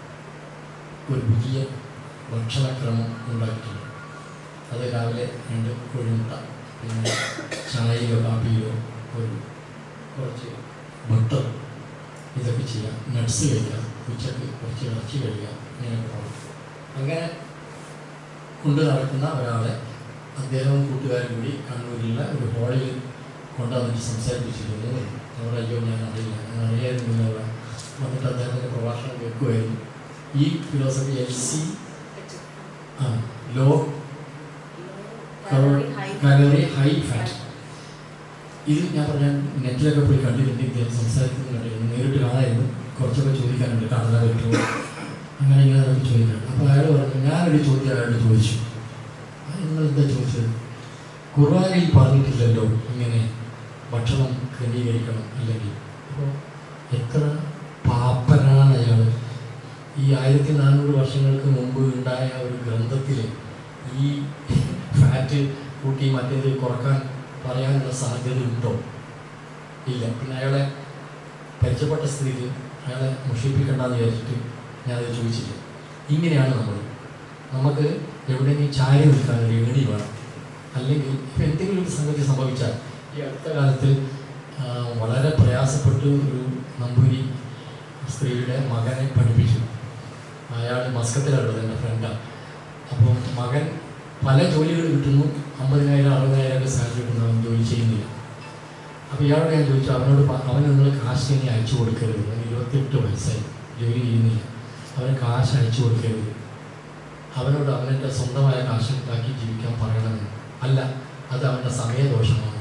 ഒരു പുതിയ ഭക്ഷണക്രമം ഉണ്ടാക്കിയിട്ടുണ്ട് അത് രാവിലെ രണ്ട് കോഴിമുട്ട പിന്നെ ചായയോ കാപ്പിയോ ഒരു കുറച്ച് ബട്ടർ ഇതൊക്കെ ചെയ്യാം നട്ട്സ് കഴിക്കാം ഉച്ചക്ക് കുറച്ച് ഇറച്ചി കഴിക്കാം ഇങ്ങനെയൊക്കെ പോകും അങ്ങനെ കൊണ്ട് നടക്കുന്ന ഒരാളെ അദ്ദേഹവും കൂട്ടുകാരും കൂടി കണ്ണൂരിലുള്ള ഒരു ഹോളിൽ കൊണ്ടുവന്നിട്ട് സംസാരിപ്പിച്ചിരുന്നു അവിടെ അയ്യോ ഞാൻ അറിയില്ല ഞാൻ അറിയായിരുന്നു അവിടെ വന്നിട്ട് അദ്ദേഹത്തിൻ്റെ പ്രഭാഷണം കേൾക്കുമായിരുന്നു ഈ ഫിലോസഫി എൽ സി ആ low Calorie high. Calorie high fat ഇത് ഞാൻ പറഞ്ഞ നെറ്റിലൊക്കെ പോയി കണ്ടിട്ടുണ്ട് ഇദ്ദേഹം സംസാരിക്കുന്നത് കണ്ടിരുന്നു നേരിട്ട് കാണായിരുന്നു കുറച്ചൊക്കെ ചോദിക്കാനുണ്ട് കാണാൻ പറ്റുമോ അങ്ങനെ ഇങ്ങനെ അതൊക്കെ ചോദിക്കണം അപ്പോൾ അയാൾ പറഞ്ഞു ഞാനൊരു ചോദ്യം അയാളോട് ചോദിച്ചു "ആ, നിങ്ങൾ എന്താ ചോദിച്ചത് ഖുർആനിൽ പറഞ്ഞിട്ടില്ലല്ലോ ഇങ്ങനെ ഭക്ഷണം ക്രമീകരിക്കണം അല്ലെങ്കിൽ അപ്പോൾ എത്ര പാപ്പനാണ് അയാൾ ഈ ആയിരത്തി നാനൂറ് വർഷങ്ങൾക്ക് മുമ്പ് ഉണ്ടായ ഒരു ഗ്രന്ഥത്തിൽ ഈ ഫാറ്റ് കൂട്ടി മറ്റേത് കുറക്കാൻ പറയാനുള്ള സാധ്യത ഉണ്ടോ ഇല്ല പിന്നെ അയാളെ പരിചയപ്പെട്ട സ്ഥിതിക്ക് അയാളെ മുഷിപ്പിക്കണ്ടെന്ന് വിചാരിച്ചിട്ട് ഞാനത് ചോദിച്ചില്ല ഇങ്ങനെയാണ് നമ്മൾ നമുക്ക് എവിടെയെങ്കിലും ചാരി നിൽക്കാൻ ഒരു ഏണി വേണം അല്ലെങ്കിൽ ഇപ്പം എന്തെങ്കിലും ഒരു സംഗതി സംഭവിച്ചാൽ ഈ അടുത്ത കാലത്ത് ആ, വളരെ പ്രയാസപ്പെട്ട് ഒരു നമ്പൂരി സ്ത്രീയുടെ മകനെ പഠിപ്പിച്ചു അയാൾ മസ്കത്തിലുള്ളത് എൻ്റെ ഫ്രണ്ടാണ് അപ്പോൾ മകൻ പല ജോലികൾ കിട്ടുന്നു അമ്പതിനായിരം അറുപതിനായിരം ഒക്കെ സാലറി കിട്ടുന്നു അവൻ ജോലി ചെയ്യുന്നില്ല അപ്പോൾ ഇയാളോട് ഞാൻ ചോദിച്ചു അവനോട് പ- അവന് നിങ്ങൾ കാശ് ഇനി അയച്ചു കൊടുക്കരുത് അവന് ഇരുപത്തിയെട്ട് വയസ്സായി ജോലി ചെയ്യുന്നില്ല അവന് കാശ് അയച്ചു കൊടുക്കരുത് അവനോട് അവൻ്റെ സ്വന്തമായ കാശ് ഉണ്ടാക്കി ജീവിക്കാൻ പറയണമെന്ന് അല്ല അത് അവൻ്റെ സമയദോഷമാണ്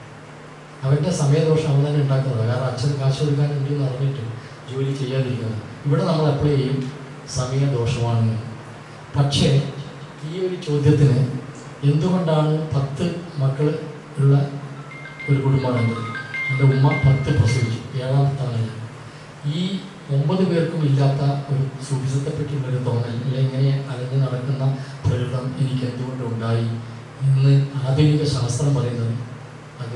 അവൻ്റെ സമയദോഷം അവൻ തന്നെ ഉണ്ടാക്കുന്നത് കാരണം അച്ഛൻ കാശ് കൊടുക്കാനുണ്ട് എന്ന് അറിഞ്ഞിട്ട് ജോലി ചെയ്യാതിരിക്കുന്നത് ഇവിടെ നമ്മൾ അപ്ലൈ ചെയ്യും സമയദോഷമാണ് പക്ഷേ ഈ ഒരു ചോദ്യത്തിന് എന്തുകൊണ്ടാണ് പത്ത് മക്കൾ ഉള്ള ഒരു കുടുംബമാണ് എൻ്റെ ഉമ്മ പത്ത് പ്രസവിച്ചു ഏഴാമത്താണ് ഞാൻ ഈ ഒമ്പത് പേർക്കും ഇല്ലാത്ത ഒരു സുഖിസത്തെപ്പറ്റിയുള്ള ഒരു തോന്നൽ അല്ലെങ്കിൽ ഇങ്ങനെ അലഞ്ഞു നടക്കുന്ന പ്രകൃതം എനിക്ക് എന്തുകൊണ്ട് ഉണ്ടായി എന്ന് ആധുനിക ശാസ്ത്രം പറയുന്നത് അത്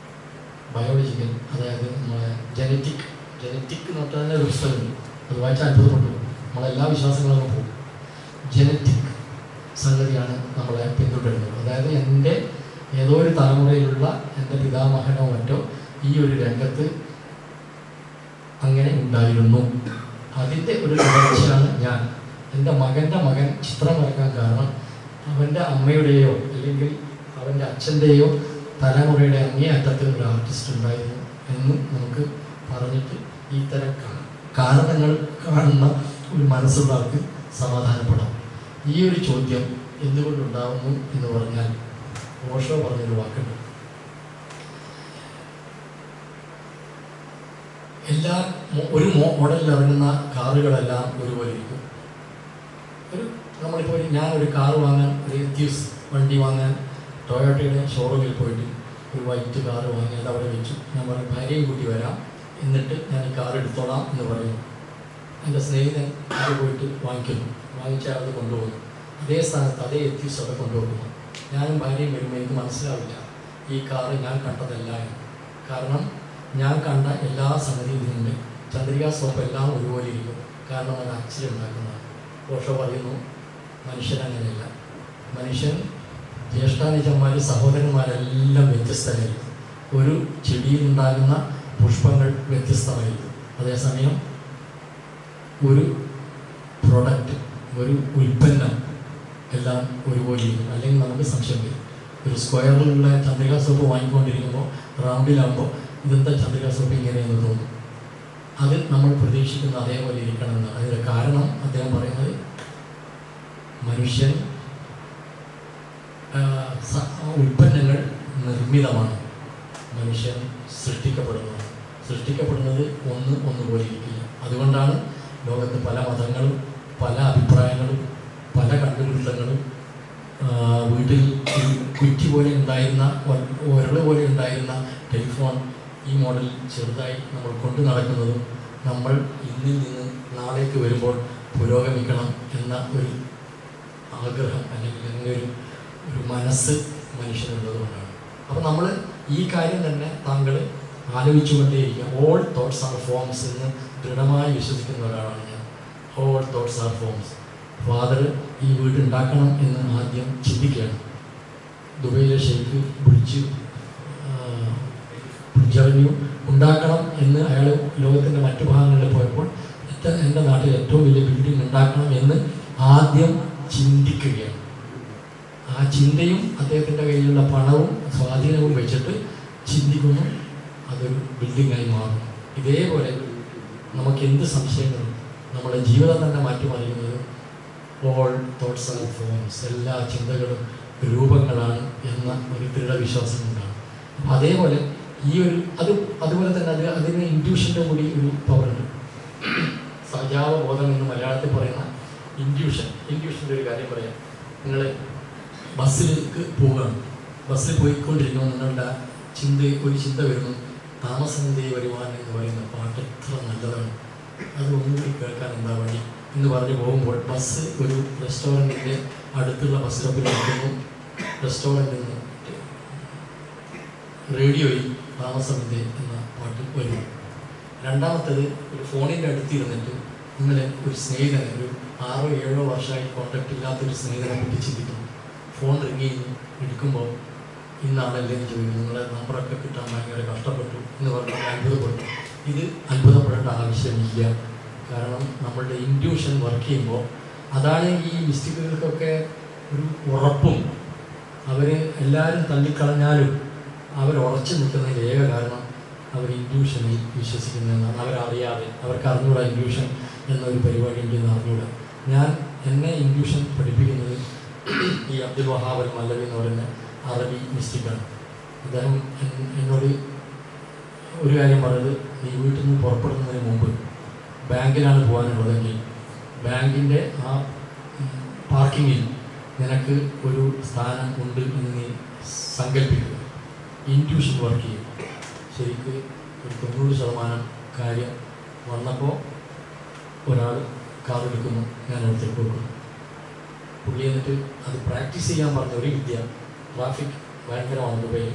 ബയോളജിക്കൽ അതായത് നമ്മളെ ജനറ്റിക് ജനറ്റിക് എന്ന് പറഞ്ഞാൽ തന്നെ ഒരു പുസ്തകമുണ്ട് അത് വായിച്ചാൽ അത്ഭുതപ്പെട്ടു നമ്മളെല്ലാ വിശ്വാസങ്ങളും പോകും ജനറ്റിക് സംഗതിയാണ് നമ്മളെ പിന്തുടരുന്നത് അതായത് എൻ്റെ ഏതോ ഒരു തലമുറയിലുള്ള എൻ്റെ പിതാമഹനോ മറ്റോ ഈ ഒരു രംഗത്ത് അങ്ങനെ ഉണ്ടായിരുന്നു അതിൻ്റെ ഒരു തുടർച്ചയാണ് ഞാൻ എൻ്റെ മകൻ്റെ മകൻ ചിത്രം വരക്കാൻ കാരണം അവൻ്റെ അമ്മയുടെയോ അല്ലെങ്കിൽ അവൻ്റെ അച്ഛൻ്റെയോ തലമുറയുടെ അങ്ങേയറ്റത്ത് ഒരു ആർട്ടിസ്റ്റ് ഉണ്ടായിരുന്നു എന്ന് നമുക്ക് പറഞ്ഞിട്ട് ഇത്തരം കാ- കാരണങ്ങൾ കാണുന്ന ഒരു മനസ്സുള്ള ആൾക്ക് സമാധാനപ്പെടാം ഈ ഒരു ചോദ്യം എന്തുകൊണ്ടുണ്ടാവുന്നു എന്ന് പറഞ്ഞാൽ ഓഷോ പറഞ്ഞൊരു വാക്കുണ്ട് എല്ലാ മോ- ഒരു മോ- മോഡലിൽ ഇറങ്ങുന്ന കാറുകളെല്ലാം ഒരുപോലെ ഇരിക്കും ഒരു നമ്മളിപ്പോൾ ഒരു- ഞാൻ ഒരു കാർ വാങ്ങാൻ ഒരു എത്യൂസ് വണ്ടി വാങ്ങാൻ ടൊയോട്ടയുടെ ഷോറൂമിൽ പോയിട്ട് ഒരു വൈറ്റ് കാർ വാങ്ങി അത് അവിടെ വെച്ചു ഞാൻ പറയും ഭാര്യയും കൂട്ടി വരാം എന്നിട്ട് ഞാൻ ഈ കാർ എടുത്തോളാം എന്ന് പറയുന്നു എൻ്റെ സ്നേഹിതൻ അത് പോയിട്ട് വാങ്ങിക്കുന്നു വാങ്ങിച്ചാൽ അത് കൊണ്ടുപോകുന്നു അതേ സ്ഥാനത്ത് അതേ എത്യൂസ് അവിടെ കൊണ്ടുപോകുന്നു ഞാനും ഭാര്യയും വരുമ്പോൾ എനിക്ക് മനസ്സിലാവില്ല ഈ കാറ് ഞാൻ കണ്ടതല്ല എന്ന് കാരണം ഞാൻ കണ്ട എല്ലാ സംഗതിയും ഇതിനുണ്ട് ചന്ദ്രിക സോപ്പ് എല്ലാം ഒരുപോലെ ഇരിക്കും കാരണം അത് അച്ചിൽ ഉണ്ടാക്കുന്നതാണ് ഓഷോ പറയുന്നു മനുഷ്യൻ അങ്ങനെയല്ല മനുഷ്യൻ ജ്യേഷ്ഠാനിജന്മാർ സഹോദരന്മാരെല്ലാം വ്യത്യസ്തമായിരിക്കും ഒരു ചെടിയിൽ ഉണ്ടാകുന്ന പുഷ്പങ്ങൾ വ്യത്യസ്തമായിരിക്കും അതേസമയം ഒരു പ്രൊഡക്റ്റ് ഒരു ഉൽപ്പന്നം എല്ലാം ഒരുപോലെ ഇരിക്കും അല്ലെങ്കിൽ നമുക്ക് സംശയം വരും ഒരു സ്ക്വയറിലുള്ള ചന്ദ്രിക സോപ്പ് വാങ്ങിക്കൊണ്ടിരിക്കുമ്പോൾ റൗണ്ടിലാകുമ്പോൾ ഇതെന്താ ചന്ദ്രിക സോപ്പ് ഇങ്ങനെയെന്ന് തോന്നും അത് നമ്മൾ പ്രതീക്ഷിക്കുന്ന അതേപോലെ ഇരിക്കണമെന്നാണ് അതിൻ്റെ കാരണം അദ്ദേഹം പറയുന്നത് മനുഷ്യൻ ആ, സ- ഉൽപ്പന്നങ്ങൾ നിർമ്മിതമാണ് മനുഷ്യൻ സൃഷ്ടിക്കപ്പെടുന്നത് സൃഷ്ടിക്കപ്പെടുന്നത് ഒന്ന് ഒന്ന് പോലെ ഇരിക്കില്ല അതുകൊണ്ടാണ് ലോകത്ത് പല മതങ്ങളും പല അഭിപ്രായങ്ങളും പല കണ്ടുപിടുത്തങ്ങളും ആ, വീട്ടിൽ ഈ കുറ്റി പോലെ ഉണ്ടായിരുന്ന ഉരൾ പോലെ ഉണ്ടായിരുന്ന ടെലിഫോൺ ഈ മോഡൽ ചെറുതായി നമ്മൾ കൊണ്ടു നടക്കുന്നതും നമ്മൾ ഇന്നിൽ നിന്ന് നാളേക്ക് വരുമ്പോൾ പുരോഗമിക്കണം എന്ന ഒരു ആഗ്രഹം അല്ലെങ്കിൽ അങ്ങനെ ഒരു ഒരു മനസ്സ് മനുഷ്യനുള്ളതുകൊണ്ടാണ് അപ്പോൾ നമ്മൾ ഈ കാര്യം തന്നെ താങ്കൾ ആലോചിച്ചുകൊണ്ടേയിരിക്കുക ഓൾ തോട്ട്സ് ആർ ഫോംസ് എന്ന് ദൃഢമായി വിശ്വസിക്കുന്ന ഒരാളാണ് ഞാൻ all thoughts are forms father ഈ വീട് ഉണ്ടാക്കണം എന്ന് ആദ്യം ചിന്തിക്കുകയാണ് ദുബൈയിലെ ഷെയ്ഖ് ബ്രിഡ്ജ് ബ്രിഡ്ജ് അവന്യൂ ഉണ്ടാക്കണം എന്ന് അയാൾ ലോകത്തിൻ്റെ മറ്റു ഭാഗങ്ങളിൽ പോയപ്പോൾ എത്ത- എൻ്റെ നാട്ടിൽ ഏറ്റവും വലിയ ബിൽഡിംഗ് ഉണ്ടാക്കണം എന്ന് ആദ്യം ചിന്തിക്കുകയാണ് ആ ചിന്തയും അദ്ദേഹത്തിൻ്റെ കയ്യിലുള്ള പണവും സ്വാധീനവും വെച്ചിട്ട് ചിന്തിക്കുന്നു അതൊരു ബിൽഡിങ്ങായി മാറും ഇതേപോലെ നമുക്ക് എന്ത് സംശയങ്ങളും നമ്മുടെ ജീവിതം തന്നെ മാറ്റിമറിയുന്നത് ഓൾ തോട്ട്സ് ആൻഡ് ഫോംസ് എല്ലാ ചിന്തകളും രൂപങ്ങളാണ് എന്ന ഒരു ദൃഢവിശ്വാസം ഉണ്ടാണ് അപ്പം അതേപോലെ ഈ ഒരു അത് അതുപോലെ തന്നെ അത് അതിന് ഇൻഡ്യൂഷൻ്റെ കൂടി ഒരു പവറുണ്ട് സജാവ ബോധം എന്ന് മലയാളത്തിൽ പറയുന്ന ഇൻഡ്യൂഷൻ ഇൻഡ്യൂഷൻ്റെ ഒരു കാര്യം പറയാം നിങ്ങൾ ബസ്സിലേക്ക് പോവുകയാണ് ബസ്സിൽ പോയിക്കൊണ്ടിരിക്കുമ്പോൾ നിങ്ങളുടെ ചിന്ത ഒരു ചിന്ത വരുന്നു താമസന്തേ വരുവാൻ എന്ന് പറയുന്ന പാട്ട് എത്ര നല്ലതാണ് അത് ഒന്നുകൂടി കേൾക്കാൻ എന്താ വഴി എന്ന് പറഞ്ഞ് പോകുമ്പോൾ ബസ് ഒരു റെസ്റ്റോറൻറ്റിൻ്റെ അടുത്തുള്ള ബസ് സ്റ്റോപ്പിൽ നിൽക്കുന്നു റെസ്റ്റോറൻറ്റിൽ നിന്ന് റേഡിയോയിൽ താമസമില്ലേ എന്ന പാട്ട് വരും രണ്ടാമത്തത് ഒരു ഫോണിൻ്റെ അടുത്തിരുന്നിട്ട് ഇന്നലെ ഒരു സ്നേഹിതനെ ഒരു ആറോ ഏഴോ വർഷമായി കോണ്ടാക്ട് ഇല്ലാത്തൊരു സ്നേഹിതനെ പറ്റി ചിന്തിക്കുന്നു ഫോൺ റിങ് ചെയ്ത് എടുക്കുമ്പോൾ ഇന്നാണല്ലേ എന്ന് ചോദിക്കുന്നു നിങ്ങളെ നമ്പറൊക്കെ കിട്ടാൻ ഭയങ്കര കഷ്ടപ്പെട്ടു എന്ന് പറഞ്ഞ് അത്ഭുതപ്പെട്ടു ഇത് അത്ഭുതപ്പെടേണ്ട ആവശ്യമില്ല കാരണം നമ്മളുടെ ഇൻഡ്യൂഷൻ വർക്ക് ചെയ്യുമ്പോൾ അതാണ് ഈ മിസ്റ്റിക്കുകൾക്കൊക്കെ ഒരു ഉറപ്പും അവർ എല്ലാവരും തള്ളിക്കളഞ്ഞാലും അവർ ഉറച്ചു നിൽക്കുന്നതിൻ്റെ ഏക കാരണം അവർ ഇൻഡ്യൂഷനിൽ വിശ്വസിക്കുന്നതെന്നാണ് അവരറിയാതെ അവർക്ക് അറിഞ്ഞൂടാ ഇൻഡ്യൂഷൻ എന്നൊരു പരിപാടി ഉണ്ടെന്ന് അറിഞ്ഞൂടാ ഞാൻ എന്നെ ഇൻഡ്യൂഷൻ പഠിപ്പിക്കുന്നത് ഈ അബ്ദുൽ വഹാബ് അൽ മല്ലവി എന്ന് പറയുന്ന അറബി മിസ്റ്റിക്കാണ് അദ്ദേഹം എൻ- എന്നോട് ഒരു കാര്യം പറഞ്ഞത് നീ വീട്ടിൽ നിന്ന് പുറപ്പെടുന്നതിന് മുമ്പ് ബാങ്കിലാണ് പോകാനുള്ളതെങ്കിൽ ബാങ്കിൻ്റെ ആ പാർക്കിങ്ങിൽ നിനക്ക് ഒരു സ്ഥാനം ഉണ്ട് എന്ന് നീ സങ്കല്പിക്കുക ഇൻഡ്യൂഷൻ വർക്ക് ചെയ്യും ശരിക്ക് ഒരു തൊണ്ണൂറ് ശതമാനം കാര്യം വന്നപ്പോൾ ഒരാൾ കാർ എടുക്കുന്നു ഞാൻ അടുത്തേക്ക് കൊടുക്കുന്നു പുള്ളി എന്നിട്ട് അത് പ്രാക്ടീസ് ചെയ്യാൻ പറഞ്ഞ ഒരു വിദ്യ ട്രാഫിക് ഭയങ്കരമാണ് ദുബൈയിൽ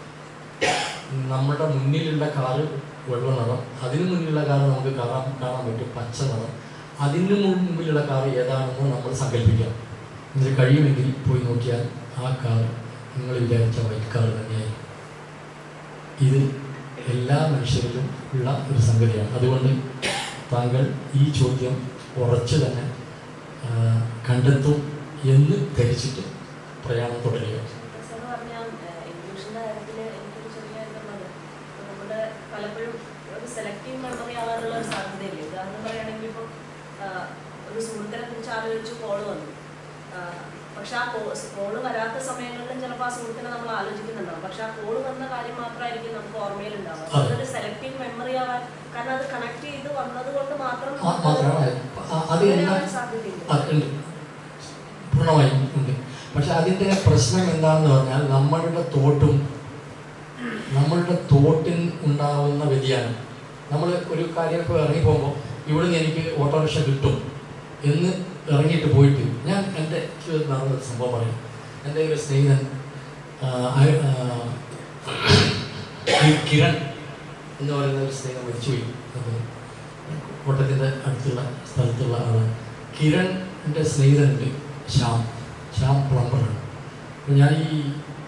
നമ്മുടെ മുന്നിലുള്ള കാറ് വെള്ള നിറം അതിന് മുന്നിലുള്ള കാറ് നമുക്ക് കാണാൻ കാണാൻ പറ്റും പച്ച നിറം അതിന് മു- മുമ്പിലുള്ള കാറ് ഏതാണെന്ന് നമ്മൾ സങ്കല്പിക്കാം എന്നിട്ട് കഴിയുമെങ്കിൽ പോയി നോക്കിയാൽ ആ കാർ നിങ്ങൾ വിചാരിച്ച വൈറ്റ് കാർ തന്നെയായി ഇത് എല്ലാ മനുഷ്യരിലും ഉള്ള ഒരു സംഗതിയാണ് അതുകൊണ്ട് താങ്കൾ ഈ ചോദ്യം ഉറച്ചു തന്നെ ആ, കണ്ടെത്തും എന്ന് ധരിച്ചിട്ട് പ്രയാണം തുടരുക സാറ് പറഞ്ഞ ഇംഗ്ലീഷിന്റെ കാര്യത്തിൽ എനിക്കൊരു ചെറിയ ഇതുള്ളത് ഇപ്പൊ നമ്മുടെ പലപ്പോഴും ഒരു സെലക്റ്റീവ് മെമ്മറി ആവാനുള്ള ഒരു സാധ്യതയില്ലേ ഉദാഹരണം പറയുകയാണെങ്കിൽ ഇപ്പം ആഹ്, ഒരു സുഹൃത്തിനെ കുറിച്ച് ആലോചിച്ച് കോള് വന്നു ആഹ്, പക്ഷെ ആ കോള് വരാത്ത സമയങ്ങളിലും ചിലപ്പോൾ ആ സുഹൃത്തിനെ നമ്മൾ ആലോചിക്കുന്നുണ്ടാവും പക്ഷെ ആ കോള് വന്ന കാര്യം മാത്രമായിരിക്കും നമുക്ക് ഓർമ്മയിലുണ്ടാവുക അതെ. അതൊരു സെലക്റ്റീവ് മെമ്മറി ആവാൻ കാരണം അത് കണക്ട് ചെയ്ത് വന്നത് കൊണ്ട് മാത്രം ആ, മാത്രമാണ് ആ- അത് അങ്ങനെ എല്ലാ ആവാൻ സാധ്യതയില്ല ആ, ഉണ്ട് പൂർണ്ണമായും ഉണ്ട് പക്ഷെ അതിൻ്റെ പ്രശ്നം എന്താണെന്ന് പറഞ്ഞാൽ നമ്മളുടെ തോട്ടും നമ്മളുടെ തോട്ടിൽ ഉണ്ടാവുന്ന വ്യതിയാനം നമ്മൾ ഒരു കാര്യം ഇപ്പോൾ ഇറങ്ങി പോകുമ്പോൾ ഇവിടുന്ന് എനിക്ക് ഓട്ടോറിക്ഷ കിട്ടും എന്ന് ഇറങ്ങിയിട്ട് പോയിട്ട് ഞാൻ എൻ്റെ ജീവിതത്തിൽ നടന്ന ഒരു സംഭവം പറയും എൻ്റെ ഒരു സ്നേഹിതൻ ആ, അയ- ആ, ഈ കിരൺ എന്ന് പറയുന്ന ഒരു സ്നേഹിതൻ മരിച്ചുപോയി അത് കോട്ടയത്തിൻ്റെ അടുത്തുള്ള സ്ഥലത്തുള്ള ആളാണ് കിരണിൻ്റെ സ്നേഹിതനുണ്ട് ശ്യാം ശ്യാം പ്ലംബറാണ് അപ്പോൾ ഞാൻ ഈ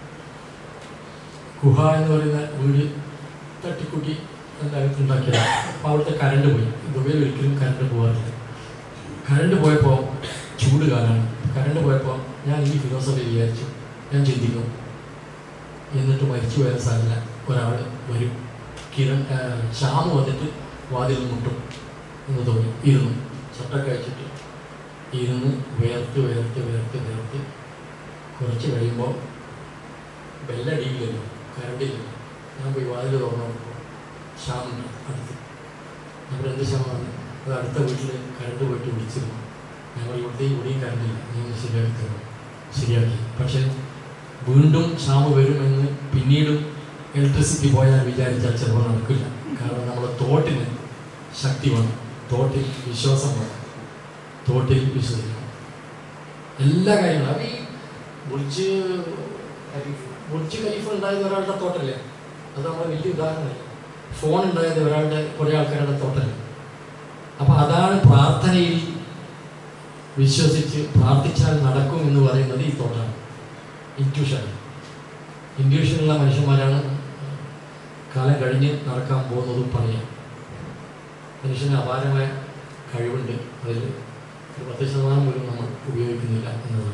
ഗുഹ എന്ന് പറയുന്ന വീട് തട്ടിക്കൂട്ടി എൻ്റെ അകത്ത് ഉണ്ടാക്കിയതാണ് അപ്പോൾ അവിടുത്തെ കറണ്ട് പോയി ദുബൈയിൽ ഒരിക്കലും കറണ്ട് പോകാറില്ല കറണ്ട് പോയപ്പോൾ ചൂട് കാലമാണ് കറണ്ട് പോയപ്പോൾ ഞാൻ ഈ ഫിലോസഫി വിചാരിച്ചു ഞാൻ ചിന്തിക്കും എന്നിട്ട് മരിച്ചു പോയ സ്ഥലമില്ല ഒരാൾ വരും കിരൺ ആ, ശ്യാം വന്നിട്ട് വാതിൽ മുട്ടും എന്ന് തോന്നി ഇരുന്നു ചട്ടൊക്കെ അയച്ചിട്ട് ഇരുന്ന് വിയർത്ത് വിയർത്ത് വിയർത്ത് വിയർത്ത് കുറച്ച് കഴിയുമ്പോൾ ബെല്ലടിയില്ലല്ലോ കരണ്ടില്ലല്ലോ ഞാൻ പോയി വാതിൽ തുറന്നു നോക്കുമ്പോൾ ഷാമുണ്ട് അടുത്ത് നമ്മൾ എന്ത് ഷാമാണ് അത് അടുത്ത വീട്ടിൽ കരണ്ട് പോയിട്ട് വിളിച്ചിരുന്നു ഞങ്ങൾ ഇവിടുത്തെ ഇവിടെയും കരണ്ടില്ല നീ ഒന്ന് ശരിയാക്കി തരുമോ ശരിയാക്കി പക്ഷേ വീണ്ടും ക്ഷാമ വരുമെന്ന് പിന്നീടും ഇലക്ട്രിസിറ്റി പോയാൽ വിചാരിച്ചാൽ ചിലപ്പോൾ നടക്കില്ല കാരണം നമ്മുടെ തോട്ടിന് ശക്തി വേണം തോട്ടിൽ വിശ്വാസം വേണം തോട്ടിൽ വിശ്വസിക്കണം എല്ലാ കാര്യങ്ങളും അത് ഈ ബുർജ് ഖലീഫ് ബുർജ് ഖലീഫ ഉണ്ടായത് ഒരാളുടെ തോട്ടല്ലേ അത് നമ്മുടെ വലിയ ഉദാഹരണമല്ല ഫോൺ ഉണ്ടായത് ഒരാളുടെ കുറേ ആൾക്കാരുടെ തോട്ടല്ലേ അപ്പം അതാണ് പ്രാർത്ഥനയിൽ വിശ്വസിച്ച് പ്രാർത്ഥിച്ചാൽ നടക്കും എന്ന് പറയുന്നത് ഈ തോട്ടാണ് ഇൻറ്റ്യൂഷൻ ഇൻറ്റ്യൂഷനുള്ള മനുഷ്യന്മാരാണ് കാലം കഴിഞ്ഞ് നടക്കാൻ പോകുന്നതും പറയാം മനുഷ്യന് അപാരമായ കഴിവുണ്ട് അതിൽ ഒരു പത്ത് ശതമാനം പോലും നമ്മൾ ഉപയോഗിക്കുന്നില്ല എന്നതാണ്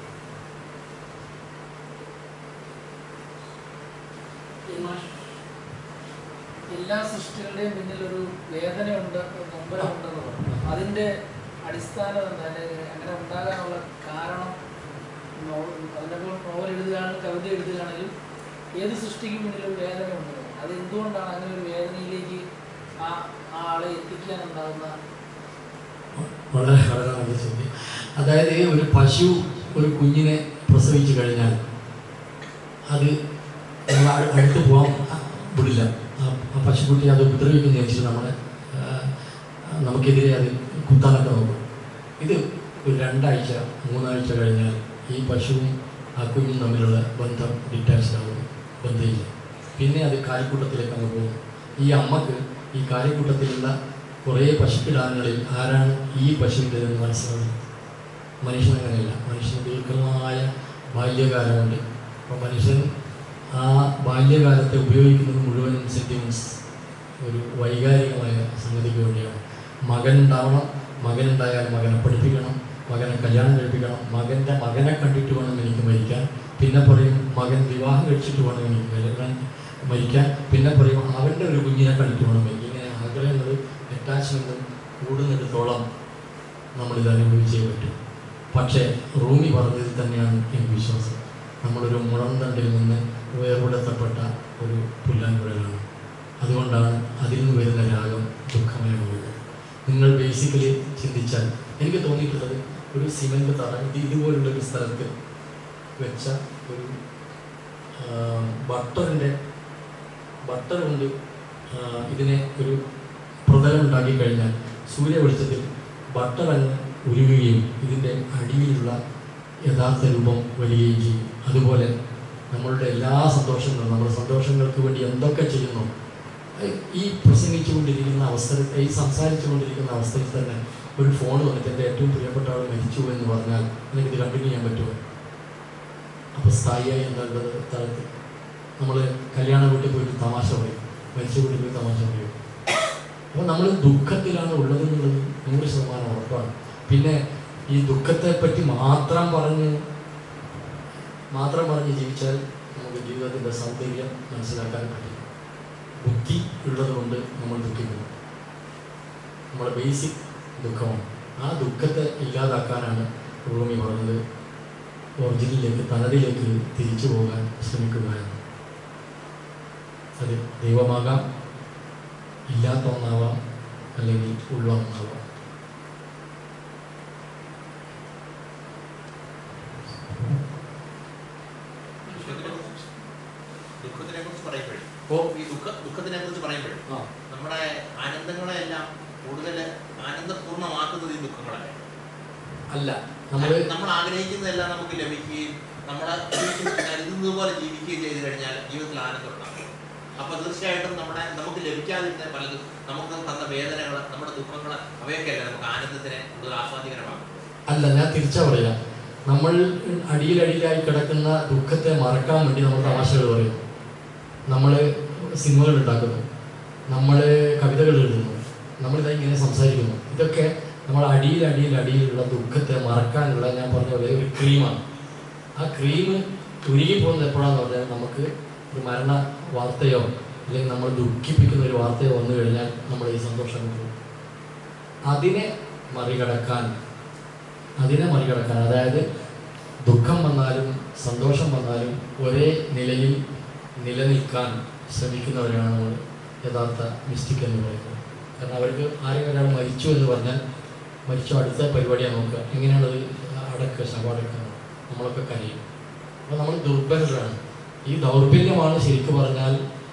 എല്ലാ സൃഷ്ടികളുടെയും പിന്നിൽ ഒരു വേദനയുണ്ട് നൊമ്പരമുണ്ടെന്ന് പറഞ്ഞു അതിന്റെ അടിസ്ഥാനം എന്താ അല്ലെങ്കിൽ അങ്ങനെ ഉണ്ടാകാനുള്ള കാരണം നോ- അതിനപ്പോൾ നോവൽ എഴുതുകയാണെങ്കിലും കവിത എഴുതുകയാണെങ്കിലും ഏത് സൃഷ്ടിക്കും പിന്നിൽ ഒരു വേദനയുണ്ട് അത് എന്തുകൊണ്ടാണ് അങ്ങനെ ഒരു വേദനയിലേക്ക് ആ ആ ആളെ എത്തിക്കാനുണ്ടാകുന്ന വളരെ വളരെ നല്ല ചോദ്യം അതായത് ഒരു പശു ഒരു കുഞ്ഞിനെ പ്രസവിച്ചു കഴിഞ്ഞാൽ അത് നമ്മൾ അ- അടുത്ത് പോകാൻ വിടില്ല ആ ആ പശുക്കുട്ടി അത് ഉപദ്രവിക്കുന്ന വെച്ചിട്ട് നമ്മളെ ആ, നമുക്കെതിരെ അത് കുത്താനൊക്കെ നോക്കും ഇത് ഒരു രണ്ടാഴ്ച മൂന്നാഴ്ച കഴിഞ്ഞാൽ ഈ പശുവും ആ കുഞ്ഞും തമ്മിലുള്ള ബന്ധം ഡിറ്റാച്ച്ഡ് ആവും ബന്ധമില്ല പിന്നെ അത് കാലിക്കൂട്ടത്തിലേക്ക് അങ്ങ് പോകും ഈ അമ്മക്ക് ഈ കാലിക്കൂട്ടത്തിലുള്ള കുറേ പശുക്കിടാങ്ങളിൽ ആരാണ് ഈ പശുവിൻ്റെതെന്ന് മനസ്സിലാവും മനുഷ്യൻ അങ്ങനെയല്ല മനുഷ്യന് ദീർഘമായ ബാല്യകാലമുണ്ട് അപ്പോൾ മനുഷ്യൻ ആ ബാല്യകാലത്തെ ഉപയോഗിക്കുന്നത് മുഴുവനും സെൻറ്റിമെൻറ്റ്സ് ഒരു വൈകാരികമായ സംഗതിക്ക് വേണ്ടിയാണ് മകൻ ഉണ്ടാവണം മകനുണ്ടായാൽ മകനെ പഠിപ്പിക്കണം മകനെ കല്യാണം കഴിപ്പിക്കണം മകൻ്റെ മകനെ കണ്ടിട്ട് വേണം എനിക്ക് മരിക്കാൻ പിന്നെ പറയും മകൻ വിവാഹം കഴിച്ചിട്ട് വേണം എനിക്ക് കല്യാണം മരിക്കാൻ പിന്നെ പറയും അവൻ്റെ ഒരു കുഞ്ഞിനെ കണ്ടിട്ട് വേണം മരിക്കാൻ ഇങ്ങനെ ആഗ്രഹങ്ങൾ അറ്റാച്ച്മെൻറ്റും കൂടുന്നിടത്തോളം നമ്മളിത് അനുഭവിച്ചേ പറ്റും പക്ഷേ റൂമി പറഞ്ഞതിൽ തന്നെയാണ് എനിക്ക് വിശ്വാസം നമ്മളൊരു മുളന്തണ്ടിൽ നിന്ന് വേർപെടുത്തപ്പെട്ട ഒരു പുല്ലാൻകുഴലാണ് അതുകൊണ്ടാണ് അതിൽ നിന്ന് വരുന്ന രാഗം ദുഃഖമയമാകുന്നത് നിങ്ങൾ ബേസിക്കലി ചിന്തിച്ചാൽ എനിക്ക് തോന്നിയിട്ടുള്ളത് ഒരു സിമെൻ്റ് തറ ഇത് ഇതുപോലുള്ള ഒരു സ്ഥലത്ത് വെച്ച ഒരു ബട്ടറിൻ്റെ ബട്ടർ കൊണ്ട് ആ, ഇതിനെ ഒരു പ്രതലം ഉണ്ടാക്കി കഴിഞ്ഞാൽ സൂര്യ വെളിച്ചത്തിൽ ബട്ടർ അങ്ങ് ഉരുകുകയും ഇതിൻ്റെ അടിയിലുള്ള യഥാർത്ഥ രൂപം വരികയും ചെയ്യും അതുപോലെ നമ്മളുടെ എല്ലാ സന്തോഷങ്ങളും നമ്മുടെ സന്തോഷങ്ങൾക്ക് വേണ്ടി എന്തൊക്കെ ചെയ്യുന്നു ഏഹ് ഈ പ്രസംഗിച്ചുകൊണ്ടിരിക്കുന്ന അവസരത്തെ ഈ സംസാരിച്ചുകൊണ്ടിരിക്കുന്ന അവസ്ഥയിൽ തന്നെ ഒരു ഫോൺ വന്നിട്ട് എൻ്റെ ഏറ്റവും പ്രിയപ്പെട്ട ആൾ മരിച്ചു എന്ന് പറഞ്ഞാൽ എനിക്കിത് കണ്ടിന്യൂ ചെയ്യാൻ പറ്റുമോ അപ്പോൾ സ്ഥായിയായി എന്താണുള്ളത് സ്ഥലത്ത് നമ്മൾ കല്യാണ വീട്ടിൽ പോയിട്ട് തമാശ പറയും മരിച്ച വീട്ടിൽ പോയി തമാശ പറയും അപ്പോൾ നമ്മൾ ദുഃഖത്തിലാണ് ഉള്ളത് എന്നുള്ളത് നൂറ് ശതമാനം ഉറപ്പാണ് പിന്നെ ഈ ദുഃഖത്തെ പറ്റി മാത്രം പറഞ്ഞ് മാത്രം പറഞ്ഞ് ജീവിച്ചാൽ നമുക്ക് ജീവിതത്തിൻ്റെ സൗന്ദര്യം മനസ്സിലാക്കാൻ പറ്റില്ല ബുദ്ധി ഉള്ളത് കൊണ്ട് നമ്മൾ ദുഃഖിക്കുന്നു നമ്മുടെ ബേസിക് ദുഃഖമാണ് ആ ദുഃഖത്തെ ഇല്ലാതാക്കാനാണ് റൂമി പറഞ്ഞത് ഒറിജിനിലേക്ക് തനതിലേക്ക് തിരിച്ചു പോകാൻ ശ്രമിക്കുക എന്ന് അത് ദൈവമാകാം ഇല്ലാത്ത ഒന്നാവാം അല്ലെങ്കിൽ ഉള്ള ഒന്നാവാം ദുഃഖത്തിനെ കുറിച്ച് പറയുമ്പോഴേ ഓ ഈ ദുഃഖ ദുഃഖത്തിനെ കുറിച്ച് പറയുമ്പോഴേ ആ നമ്മുടെ ആനന്ദങ്ങളെല്ലാം കൂടുതൽ ആനന്ദപൂർണ്ണമാക്കുന്നത് ഈ ദുഃഖങ്ങളല്ലേ അല്ല നമ്മൾ നമ്മൾ ആഗ്രഹിക്കുന്നതെല്ലാം നമുക്ക് ലഭിക്കുകയും നമ്മൾ കരുതുന്നത് പോലെ ജീവിക്കുകയും ചെയ്തു കഴിഞ്ഞാൽ ജീവിതത്തിൽ ആനന്ദം ഉണ്ടാകും അപ്പൊ തീർച്ചയായിട്ടും നമ്മുടെ നമുക്ക് ലഭിക്കാതിരുന്ന പലതും നമുക്ക് തന്ന വേദനകൾ നമ്മുടെ ദുഃഖങ്ങൾ അവയൊക്കെയല്ലേ നമുക്ക് ആനന്ദത്തിനെ കൂടുതൽ ആസ്വാദികരമാകും അല്ല ഞാൻ തിരിച്ചാ പറയാ നമ്മൾ അടിയിലടിയിലായി കിടക്കുന്ന ദുഃഖത്തെ മറക്കാൻ വേണ്ടി നമ്മൾ തമാശകൾ പറയും നമ്മൾ സിനിമകൾ ഉണ്ടാക്കുന്നു നമ്മൾ കവിതകൾ എഴുതുന്നു നമ്മളിതാ ഇങ്ങനെ സംസാരിക്കുന്നു ഇതൊക്കെ നമ്മൾ അടിയിൽ അടിയിൽ അടിയിലുള്ള ദുഃഖത്തെ മറക്കാനുള്ള ഞാൻ പറഞ്ഞ പോലെ ഒരു ക്രീമാണ് ആ ക്രീം ഉരുകി പോകുന്നത് എപ്പോഴാന്ന് പറഞ്ഞാൽ നമുക്ക് ഒരു മരണ വാർത്തയോ അല്ലെങ്കിൽ നമ്മൾ ദുഃഖിപ്പിക്കുന്ന ഒരു വാർത്തയോ വന്നു കഴിഞ്ഞാൽ നമ്മൾ ഈ സന്തോഷം പോകും അതിനെ മറികടക്കാൻ അതിനെ മറികടക്കാൻ അതായത് ദുഃഖം വന്നാലും സന്തോഷം വന്നാലും ഒരേ നിലയിൽ നിലനിൽക്കാൻ ശ്രമിക്കുന്നവരാണ് നമ്മൾ യഥാർത്ഥ മിസ്റ്റിക് എന്ന് പറയുന്നത് കാരണം അവർക്ക് ആരെങ്കിലും ഒരാൾ മരിച്ചു എന്ന് പറഞ്ഞാൽ മരിച്ചു അടുത്ത പരിപാടിയാണ് നോക്കുക എങ്ങനെയാണത് അടക്കുക ശവടക്കുക നമ്മളൊക്കെ കരയും അപ്പോൾ നമ്മൾ ദുർബലരാണ് ഈ ദൗർബല്യമാണ് ശരിക്കും പറഞ്ഞാൽ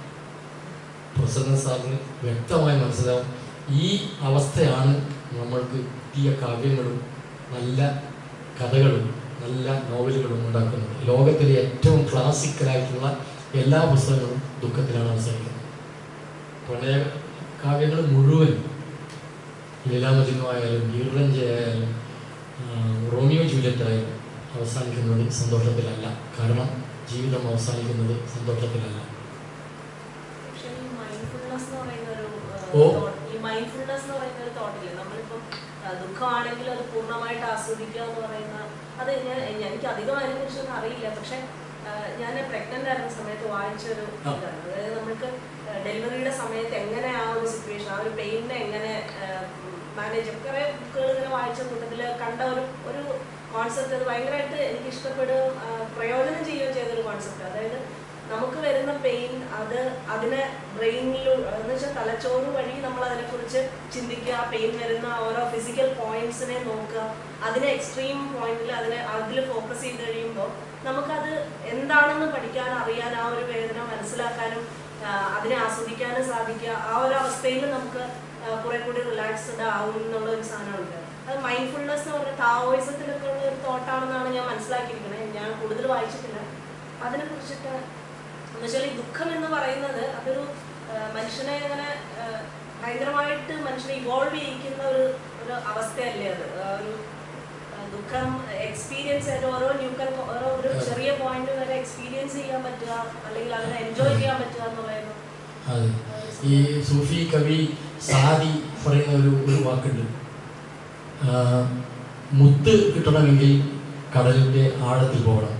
പ്രസിഡന്റ് സാറിന് വ്യക്തമായി മനസ്സിലാവും ഈ അവസ്ഥയാണ് നമ്മൾക്ക് കിട്ടിയ കാവ്യങ്ങളും നല്ല കഥകളും നല്ല നോവലുകളും ഉണ്ടാക്കുന്നത് ലോകത്തിലെ ഏറ്റവും ക്ലാസിക്കലായിട്ടുള്ള എല്ലാ പുസ്തകങ്ങളും ദുഃഖത്തിലാണ് അവസാനിക്കുന്നത് പ്രണയ കാവ്യങ്ങൾ മുഴുവൻ ലീലാമജിനു ആയാലും ഗീർലഞ്ച ആയാലും ആ, റോമിയോ ജൂലിയറ്റ് ആയാലും അവസാനിക്കുന്നത് സന്തോഷത്തിലല്ല കാരണം ജീവിതം അവസാനിക്കുന്നത് സന്തോഷത്തിലല്ല പക്ഷേ ഈ mindfulness എന്ന് പറയുന്ന ഒരു, ഏഹ്, ഓ. thought- ഈ mindfulness എന്ന് പറയുന്ന ഒരു thought ഇല്ലേ? നമ്മളിപ്പം, ഏഹ്, ദുഃഖമാണെങ്കിൽ അത് പൂർണ്ണമായിട്ട് ആസ്വദിക്കുക എന്ന് പറയുന്ന അത് ഞാൻ എനിക്ക് അധികം അതിനെ കുറിച്ചൊന്നും അറിയില്ല പക്ഷെ ഞാൻ പ്രഗ്നന്റ് ആയിരുന്ന സമയത്ത് വായിച്ച ഒരു ആ. ഇതാണ് അതായത് നമുക്ക് ഡെലിവറിയുടെ സമയത്ത് എങ്ങനെ ആ ഒരു സിറ്റുവേഷൻ ആ ഒരു പെയിനെ എങ്ങനെ മാനേജ് കുറെ ബുക്കുകൾ ഇങ്ങനെ വായിച്ച കൂട്ടത്തിൽ കണ്ട ഒരു ഒരു കോൺസെപ്റ്റ് അത് ഭയങ്കരമായിട്ട് എനിക്ക് ഇഷ്ടപ്പെടുകയും ആ, പ്രയോജനം ചെയ്യുകയും ചെയ്ത ഒരു കോൺസെപ്റ്റ് അതായത് നമുക്ക് വരുന്ന പെയിൻ അത് അതിനെ ബ്രെയിനിൽ എന്ന് വെച്ചാൽ തലച്ചോറ് വഴി നമ്മൾ അതിനെക്കുറിച്ച് ചിന്തിക്കുക ആ പെയിൻ വരുന്ന ഓരോ ഫിസിക്കൽ പോയിന്റ്സിനെ നോക്കുക അതിനെ എക്സ്ട്രീം പോയിന്റിൽ അതിനെ അതിൽ ഫോക്കസ് ചെയ്ത് കഴിയുമ്പോൾ നമുക്കത് എന്താണെന്ന് പഠിക്കാൻ അറിയാൻ ആ ഒരു വേദന മനസ്സിലാക്കാനും ആ, അതിനെ ആസ്വദിക്കാനും സാധിക്കുക ആ ഒരു അവസ്ഥയിൽ നമുക്ക് ആ, കുറെ കൂടി റിലാക്സ്ഡ് ആവും എന്നുള്ള ഒരു സാധനമുണ്ട് അത് മൈൻഡ്ഫുൾനെസ് എന്ന് പറഞ്ഞ താവോയിസത്തിലൊക്കെ ഉള്ള ഒരു തോട്ടാണെന്നാണ് ഞാൻ മനസ്സിലാക്കിയിരിക്കുന്നത് ഞാൻ കൂടുതൽ വായിച്ചിട്ടില്ല അതിനെ കുറിച്ചിട്ട് എന്നുവെച്ചാൽ ഈ ദുഃഖം എന്ന് പറയുന്നത് അതൊരു ആ, മനുഷ്യനെ അങ്ങനെ ആ, ഭയങ്കരമായിട്ട് മനുഷ്യനെ ഇവോൾവ് ചെയ്യിക്കുന്ന ഒരു ഒരു അവസ്ഥയല്ലേ അത് ആ ഒരു ആ, ദുഃഖം എക്സ്പീരിയൻസ് ചെയ്ത് ഓരോ ന്യൂക്കൽ ഓരോ ഒരു ചെറിയ പോയിന്റ് വരെ എക്സ്പീരിയൻസ് ചെയ്യാൻ പറ്റുക അല്ലെങ്കിൽ അതിനെ എൻജോയ് ചെയ്യാൻ പറ്റുക എന്നുള്ളതായിരുന്നു അതെ ഈ സൂഫി കവി സാദി പറയുന്ന ഒരു ഒരു വാക്കുണ്ട് ആ, മുത്ത് കിട്ടണമെങ്കിൽ കടലിൻ്റെ ആഴത്തിൽ പോകണം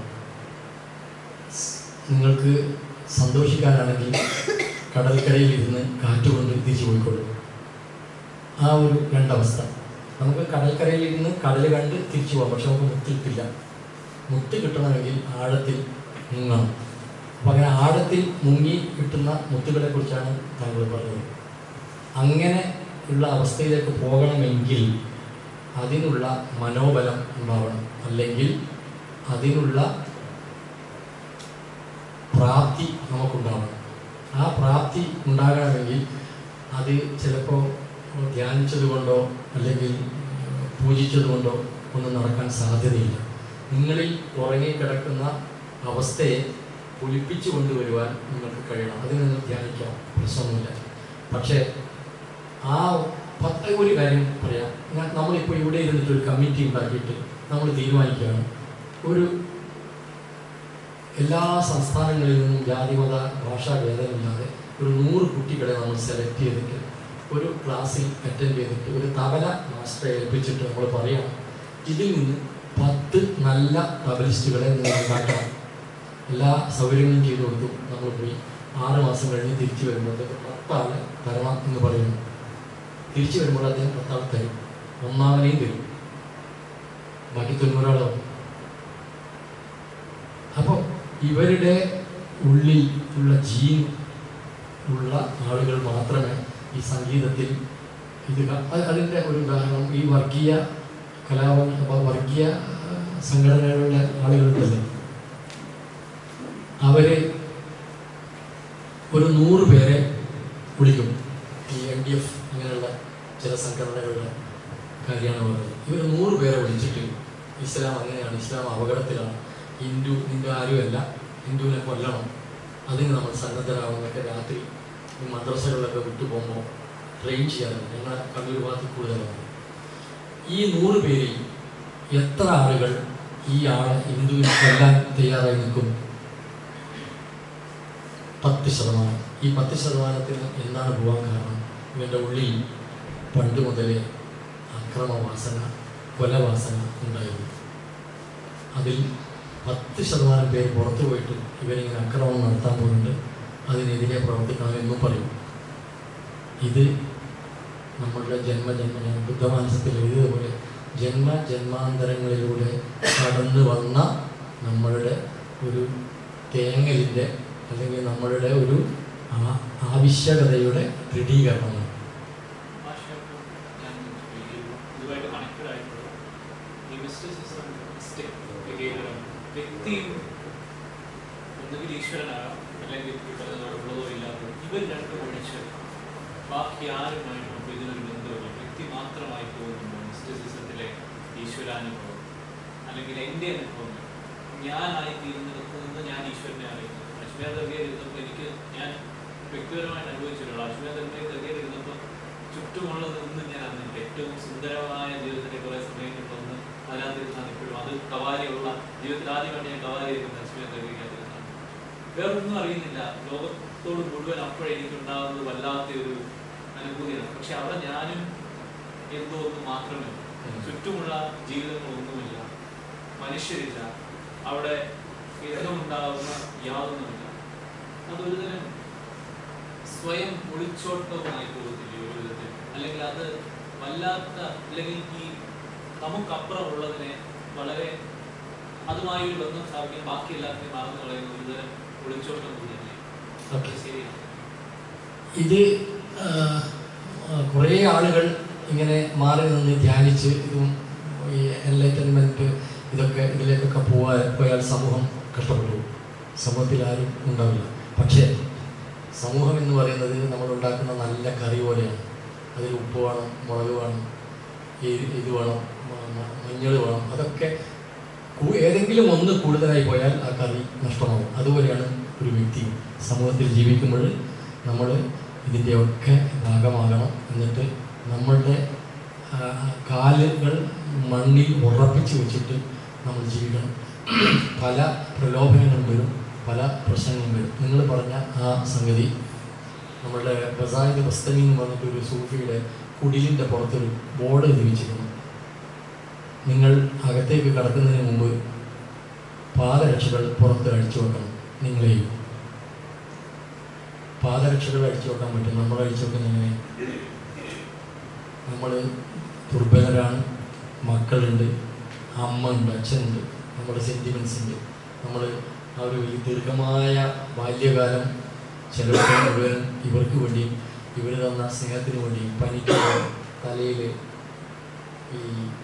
നിങ്ങൾക്ക് സന്തോഷിക്കാനാണെങ്കിൽ കടൽക്കരയിൽ ഇരുന്ന് കാറ്റുകൊണ്ട് തിരിച്ചു പോയിക്കൊള്ളും ആ ഒരു രണ്ടവസ്ഥ നമുക്ക് കടൽക്കരയിൽ ഇരുന്ന് കടൽ കണ്ട് തിരിച്ചു പോകാം പക്ഷെ നമുക്ക് മുത്ത് കിട്ടില്ല മുത്ത് കിട്ടണമെങ്കിൽ ആഴത്തിൽ മുങ്ങണം അപ്പം അങ്ങനെ ആഴത്തിൽ മുങ്ങി കിട്ടുന്ന മുത്തുകളെ കുറിച്ചാണ് താങ്കൾ പറഞ്ഞത് അങ്ങനെ ഉള്ള അവസ്ഥയിലേക്ക് പോകണമെങ്കിൽ അതിനുള്ള മനോബലം ഉണ്ടാവണം അല്ലെങ്കിൽ അതിനുള്ള പ്രാപ്തി നമുക്കുണ്ടാവണം ആ പ്രാപ്തി ഉണ്ടാകണമെങ്കിൽ അത് ചിലപ്പോൾ ധ്യാനിച്ചത് കൊണ്ടോ അല്ലെങ്കിൽ ഏഹ്, പൂജിച്ചത് കൊണ്ടോ ഒന്നും നടക്കാൻ സാധ്യതയില്ല നിങ്ങളിൽ ഉറങ്ങിക്കിടക്കുന്ന അവസ്ഥയെ ഒലിപ്പിച്ചു കൊണ്ടുവരുവാൻ നിങ്ങൾക്ക് കഴിയണം അതിന് നിങ്ങൾ ധ്യാനിക്കാം പ്രശ്നമൊന്നുമില്ല പക്ഷേ ആ പത്ത് ഒരു കാര്യം പറയാം ഞാൻ നമ്മളിപ്പോൾ ഇവിടെ ഇരുന്നിട്ട് ഒരു കമ്മിറ്റി ഉണ്ടാക്കിയിട്ട് നമ്മൾ തീരുമാനിക്കുകയാണ് ഒരു എല്ലാ സംസ്ഥാനങ്ങളിൽ നിന്നും ജാതിമത ഭാഷാ ഭേദമില്ലാതെ ഒരു നൂറ് കുട്ടികളെ നമ്മൾ സെലക്ട് ചെയ്തിട്ട് ഒരു ക്ലാസ്സിൽ അറ്റൻഡ് ചെയ്തിട്ട് ഒരു തബല മാസ്റ്ററെ ഏൽപ്പിച്ചിട്ട് നമ്മൾ പറയാം ഇതിൽ നിന്ന് പത്ത് നല്ല തബലിസ്റ്റുകളെ നിങ്ങൾ ഉണ്ടാക്കണം എല്ലാ സൗകര്യങ്ങളും ചെയ്തു കൊടുത്തു നമ്മൾ പോയി ആറ് മാസം കഴിഞ്ഞ് തിരിച്ചു വരുമ്പോഴത്തേക്ക് പത്താളെ തരണം എന്ന് പറയുന്നു തിരിച്ചു വരുമ്പോൾ അദ്ദേഹം പത്താളെ തരും ഒന്നാമനെയും തരും ബാക്കി തൊണ്ണൂറാളോ അപ്പോൾ ഇവരുടെ ഉള്ളിൽ ഉള്ള ജീൻ ഉള്ള ആളുകൾ മാത്രമേ ഈ സംഗീതത്തിൽ ഇത് ക- അത് അതിൻ്റെ ഒരു ഉദാഹരണം ഈ വർഗീയ കലാപ വർഗീയ ആ, സംഘടനകളുടെ ആളുകളുണ്ടല്ലോ അവര് ഒരു നൂറ് പേരെ വിളിക്കും ഈ എം ഡി എഫ് അങ്ങനെയുള്ള ചില സംഘടനകളുടെ കാര്യമാണ് പറയുന്നത് ഇവർ നൂറ് പേരെ വിളിച്ചിട്ട് ഇസ്ലാം അങ്ങനെയാണ് ഇസ്ലാം അപകടത്തിലാണ് ഹിന്ദു ഹിന്ദു ആരുമല്ല ഹിന്ദുവിനെ കൊല്ലണം അതിന് നമ്മൾ സന്നദ്ധരാകുന്നൊക്കെ രാത്രി ഈ മദ്രസകളിലൊക്കെ വിട്ടു പോകുമ്പോൾ ട്രെയിൻ ചെയ്യാറുണ്ട് ഞങ്ങളെ കണ്ണൂർ ഭാഗത്ത് കൂടുതലാണ് ഈ നൂറ് പേരിൽ എത്ര ആളുകൾ ഈ ആളെ ഹിന്ദുവിനെ കൊല്ലാൻ തയ്യാറായി നിൽക്കും പത്ത് ശതമാനം ഈ പത്ത് ശതമാനത്തിന് എന്താണ് പോകാൻ കാരണം ഇവൻ്റെ ഉള്ളിൽ പണ്ട് മുതലേ അക്രമവാസന കൊലവാസന ഉണ്ടായിരുന്നു അതിൽ പത്ത് ശതമാനം പേര് പുറത്തു പോയിട്ട് ഇവരിങ്ങനെ അക്രമം നടത്താൻ പോകുന്നുണ്ട് അതിനെതിരെ പ്രവർത്തിക്കണം എന്നും പറയും ഇത് നമ്മളുടെ ജന്മജന്മ ഞാൻ ബുദ്ധമാനസത്തിൽ എഴുതിയതുപോലെ ജന്മ ജന്മാന്തരങ്ങളിലൂടെ കടന്നു വന്ന നമ്മളുടെ ഒരു തേങ്ങലിൻ്റെ അല്ലെങ്കിൽ നമ്മളുടെ ഒരു ആ- ആവശ്യകതയുടെ ദൃഢീകരണമാണ് ഭാഷയൊക്കെ ഞാൻ ഈ ഇതുമായിട്ട് കണക്റ്റഡ് ആയിട്ടുള്ള ഈ മിസ്റ്റിസിസം വിവേകനം വ്യക്തിയും ഒന്നുകിൽ ഈശ്വരനാകാം അല്ലെങ്കിൽ ഈ പറഞ്ഞതുപോലെ ഉള്ളതോ ഇല്ലാത്തതോ ഇവർ രണ്ടും ഒഴിച്ച് ബാക്കി ആരുമായിട്ടും ഇപ്പൊ ഇതിനൊരു ബന്ധമില്ല വ്യക്തി മാത്രമായി പോകുന്നുണ്ടോ മിസ്റ്റിസിസത്തിലെ ഈശ്വരാനുഭവം അല്ലെങ്കിൽ എൻ്റെ അനുഭവം ഞാനായി തീരുന്നിടത്ത് നിന്ന് ഞാൻ ഈശ്വരനെ അറിയുന്നത് അശ്വേത ദർഗയിൽ ഇരുന്നപ്പോൾ എനിക്ക് ഞാൻ വ്യക്തിപരമായിട്ട് അനുഭവിച്ചിട്ടുള്ള അശ്വേത ദർഗയിൽ ഇരുന്നപ്പോൾ ചുറ്റുമുള്ളത് ഒന്നും ഞാൻ അറിഞ്ഞില്ല ഏറ്റവും സുന്ദരമായ ജീവിതത്തിലെ കുറെ സമയങ്ങളിലൊന്ന് അതിനകത്തിരുന്നാണ് ഇപ്പോഴും അത് കവാലിയുള്ള ജീവിതത്തിൽ ആദ്യമായിട്ട് ഞാൻ കവാലി ഇരുന്നത് അശ്വേത ദർഗയ്ക്കകത്തിരുന്നാണ് വേറൊന്നും അറിയുന്നില്ല ലോകത്തോട് മുഴുവൻ അപ്പോഴേ എനിക്കുണ്ടാകുന്നത് വല്ലാത്ത ഒരു അനുഭൂതിയാണ് പക്ഷെ അവിടെ ഞാനും എന്തോ ഒന്ന് മാത്രമേ ഉള്ളൂ. ചുറ്റുമുള്ള ജീവിതങ്ങളൊന്നുമില്ല മനുഷ്യരില്ല അവിടെ ഇടമുണ്ടാകുന്ന യാതൊന്നുമില്ല അതൊരു തരം സ്വയം ഒളിച്ചോട്ടവുമായി പോകത്തില്ലേ ഒരു വിധത്തിൽ അല്ലെങ്കിൽ അത് വല്ലാത്ത അല്ലെങ്കിൽ ഈ നമുക്കപ്പുറമുള്ളതിനെ വളരെ അതുമായി ഒരു ബന്ധം സ്ഥാപിക്കാൻ ബാക്കി എല്ലാത്തിനെയും മറന്നു കളയുന്ന ഒരു തരം ഒളിച്ചോട്ടം കൂടിയല്ലേ ഓക്കെ ശരിയാണ് ഇത് ആ, ആ, കുറേ ആളുകൾ ഇങ്ങനെ മാറി നിന്ന് ധ്യാനിച്ച് ഇതും ഈ എൻലൈറ്റൻമെൻറ്റ് ഇതൊക്കെ ഇതിലേക്കൊക്കെ പോവാൻ പോയാൽ സമൂഹം കഷ്ടപ്പെട്ടു സമൂഹത്തിൽ ആരും ഉണ്ടാവില്ല പക്ഷേ സമൂഹം എന്ന് പറയുന്നത് നമ്മൾ ഉണ്ടാക്കുന്ന നല്ല കറി പോലെയാണ് അതിൽ ഉപ്പ് വേണം മുളക് വേണം എരി- ഇത് വേണം മ- മ- മഞ്ഞൾ വേണം അതൊക്കെ കൂ- ഏതെങ്കിലും ഒന്ന് കൂടുതലായി പോയാൽ ആ കറി നഷ്ടമാവും അതുപോലെയാണ് ഒരു വ്യക്തി സമൂഹത്തിൽ ജീവിക്കുമ്പോൾ നമ്മൾ ഇതിൻ്റെയൊക്കെ ഭാഗമാകണം എന്നിട്ട് നമ്മളുടെ ആ, കാലുകൾ മണ്ണിൽ ഉറപ്പിച്ച് വെച്ചിട്ട് നമ്മൾ ജീവിക്കണം പല പ്രലോഭനങ്ങളും വരും പല പ്രശ്നങ്ങളും വരും നിങ്ങൾ പറഞ്ഞ ആ സംഗതി നമ്മളുടെ ബസായിദ് ബസ്തമി എന്ന് പറഞ്ഞിട്ട് ഒരു സൂഫിയുടെ കുടിലിൻ്റെ പുറത്തൊരു ബോർഡ് എഴുതി വെച്ചിരുന്നു നിങ്ങൾ അകത്തേക്ക് കടക്കുന്നതിന് മുമ്പ് പാദരക്ഷകൾ പുറത്ത് അഴിച്ചു വെക്കണം നിങ്ങളെയും പാദരക്ഷകൾ അഴിച്ചു വെക്കാൻ പറ്റും നമ്മൾ അഴിച്ചു വെക്കുന്ന എങ്ങനെ നമ്മൾ ദുർബലരാണ് മക്കളുണ്ട് അമ്മ ഉണ്ട് അച്ഛനുണ്ട് നമ്മുടെ സെൻറ്റിമെൻസ് ഉണ്ട് നമ്മൾ ആ ഒരു വലിയ ദീർഘമായ ബാല്യകാലം ചെലവിട്ട് മുഴുവനും ഇവർക്ക് വേണ്ടി ഇവർ തന്ന സ്നേഹത്തിന് വേണ്ടി പനിക്ക് തലയിൽ ഈ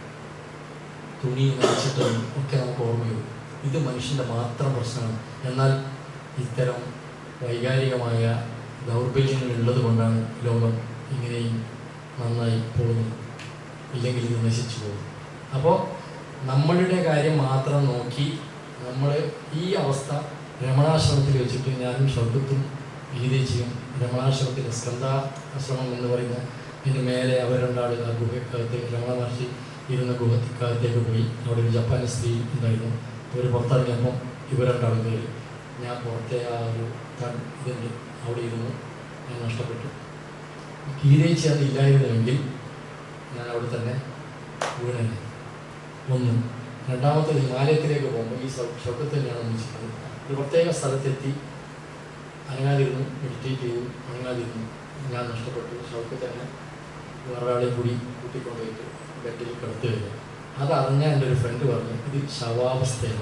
തുണി നനച്ചിട്ടും ഒക്കെ നമുക്ക് ഓർമ്മ വരും ഇത് മനുഷ്യൻ്റെ മാത്രം പ്രശ്നമാണ് എന്നാൽ ഇത്തരം വൈകാരികമായ ദൗർബല്യങ്ങൾ ഉള്ളത് കൊണ്ടാണ് ലോകം ഇങ്ങനെയും നന്നായി പോകുന്നത് ഇല്ലെങ്കിൽ ഇത് നശിച്ചു പോകും അപ്പോൾ നമ്മളുടെ കാര്യം മാത്രം നോക്കി നമ്മൾ ഈ അവസ്ഥ രമണാശ്രമത്തിൽ വെച്ചിട്ട് ഞാനും ഷൗക്കത്തും ഗീതേച്ചിയും രമണാശ്രമത്തിലെ സ്കന്ധാശ്രമം എന്ന് പറയുന്ന ഇതിന് മേലെ അവർ രണ്ടാൾ ആ ഗുഹക്കകത്ത് രമണ മഹർഷി ഇരുന്ന ഗുഹക്കകത്തേക്ക് പോയി അവിടെ ഒരു ജപ്പാനീസ് സ്ത്രീ ഉണ്ടായിരുന്നു അവർ പുറത്തിറങ്ങിയപ്പോൾ ഇവർ രണ്ടാളും കയറി ഞാൻ പുറത്തെ ആ ഒരു ത- ഇതുണ്ട് അവിടെ ഇരുന്നു ഞാൻ നഷ്ടപ്പെട്ടു ഗീതേച്ചി അത് ഇല്ലായിരുന്നുവെങ്കിൽ ഞാൻ അവിടെ തന്നെ വീണനെ ഒന്ന് രണ്ടാമത്തെ ഹിമാലയത്തിലേക്ക് പോകുമ്പോൾ ഈ സൗ- ഷൗക്കത്ത് തന്നെയാണ് ഒന്നിച്ചിട്ടുള്ളത് ഒരു പ്രത്യേക സ്ഥലത്തെത്തി അനങ്ങാതിരുന്നു മെഡിറ്റേറ്റ് ചെയ്തു അനങ്ങാതിരുന്നു ഞാൻ നഷ്ടപ്പെട്ടു ഷൗക്കത്ത് തന്നെ വേറൊരാളെ കൂടി കൂട്ടിക്കൊണ്ടുപോയിട്ട് ബെഡിൽ കിടത്തുകയില്ല അതറിഞ്ഞ എൻ്റെ ഒരു ഫ്രണ്ട് പറഞ്ഞു ഇത് ശവാവസ്ഥയാണ്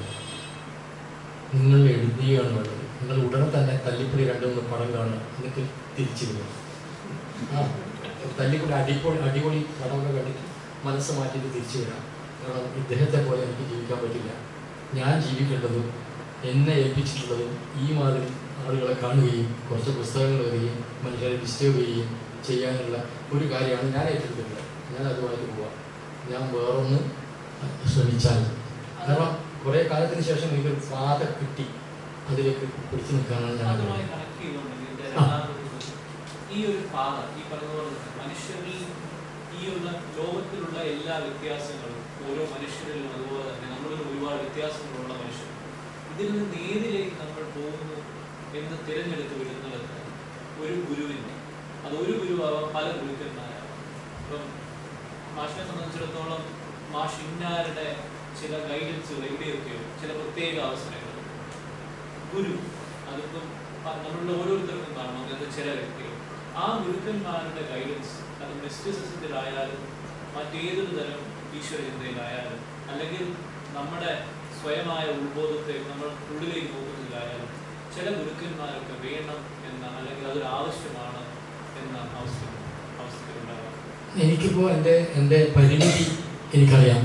നിങ്ങൾ എഴുതുകയാണ് വേണ്ടത് നിങ്ങൾ ഉടനെ തന്നെ തല്ലിപ്പൊടി രണ്ടു മൂന്ന് പടം കാണുക എന്നിട്ട് തിരിച്ചു വരിക ആ തല്ലിപ്പൊടി അടിപൊളി അടിപൊളി പടമൊക്കെ കണ്ടിട്ട് മനസ്സ് മാറ്റിയിട്ട് തിരിച്ചു വരാം കാരണം ഇദ്ദേഹത്തെ പോലെ എനിക്ക് ജീവിക്കാൻ പറ്റില്ല ഞാൻ ജീവിക്കേണ്ടതും എന്നെ ഏൽപ്പിച്ചിട്ടുള്ളതും ഈ മാതിരി ആളുകളെ കാണുകയും കുറച്ച് പുസ്തകങ്ങൾ എഴുതുകയും മനുഷ്യരെ ഡിസ്റ്റർബ് ചെയ്യുകയും ചെയ്യാനുള്ള ഒരു കാര്യമാണ് ഞാൻ ഏറ്റെടുത്തിട്ടുള്ളത് ഞാൻ അതുമായിട്ട് പോവാം ഞാൻ വേറൊന്ന് ശ്രമിച്ചാൽ കാരണം കുറേ കാലത്തിന് ശേഷം എനിക്കൊരു പാത കിട്ടി അതിലേക്ക് പിടിച്ചു നിൽക്കാനാണ് ഞാൻ അതുമായി ആഗ്രഹിക്കുന്നത്. കണക്ട് ചെയ്തുകൊണ്ട് ഇതിന്റെ ആ. രണ്ടാമത് ഈ ഒരു പാത ഈ പറഞ്ഞതുപോലെ തന്നെ മനുഷ്യരിൽ ഈ ഉള്ള ലോകത്തിലുള്ള എല്ലാ വ്യത്യാസങ്ങളും ഓരോ മനുഷ്യരിലും അതുപോലെ തന്നെ നമ്മളിൽ ഒരുപാട് വ്യത്യാസങ്ങളുള്ള മനുഷ്യർ ഇതിൽ നിന്ന് ഏതിലേക്ക് നമ്മൾ പോകുന്നു എന്ന് തിരഞ്ഞെടുത്ത് വിടുന്നത് ഒരു ഗുരുവിൻ്റെ അത് ഒരു ഗുരുവാവാം പല ഗുരുക്കന്മാരാവാം ഇപ്പം മാഷിനെ സംബന്ധിച്ചിടത്തോളം മാഷ് ഇന്നാരുടെ ചില ഗൈഡൻസുകൾ എവിടെയൊക്കെയോ ചില പ്രത്യേക അവസരങ്ങൾ ഗുരു അതിപ്പം പ- നമ്മളുടെ ഓരോരുത്തർക്കും കാണും അങ്ങനത്തെ ചില വ്യക്തികൾ ആ ഗുരുക്കന്മാരുടെ ഗൈഡൻസ് അത് മിസ്റ്റിസിസത്തിലായാലും മറ്റേതൊരു തരം ഈശ്വര ചിന്തയിലായാലും അല്ലെങ്കിൽ നമ്മുടെ സ്വയമായ ഉത്ബോധത്തെ നമ്മൾ ഉള്ളിലേക്ക് നോക്കുന്നില്ലായാലും ചില ഗുരുക്കന്മാരൊക്കെ വേണം എന്ന അല്ലെങ്കിൽ അതൊരു ആവശ്യമാണ് എന്ന അവസ്ഥ അവസ്ഥയുണ്ടാകാം എനിക്കിപ്പോൾ എൻ്റെ എൻ്റെ പരിമിതി എനിക്കറിയാം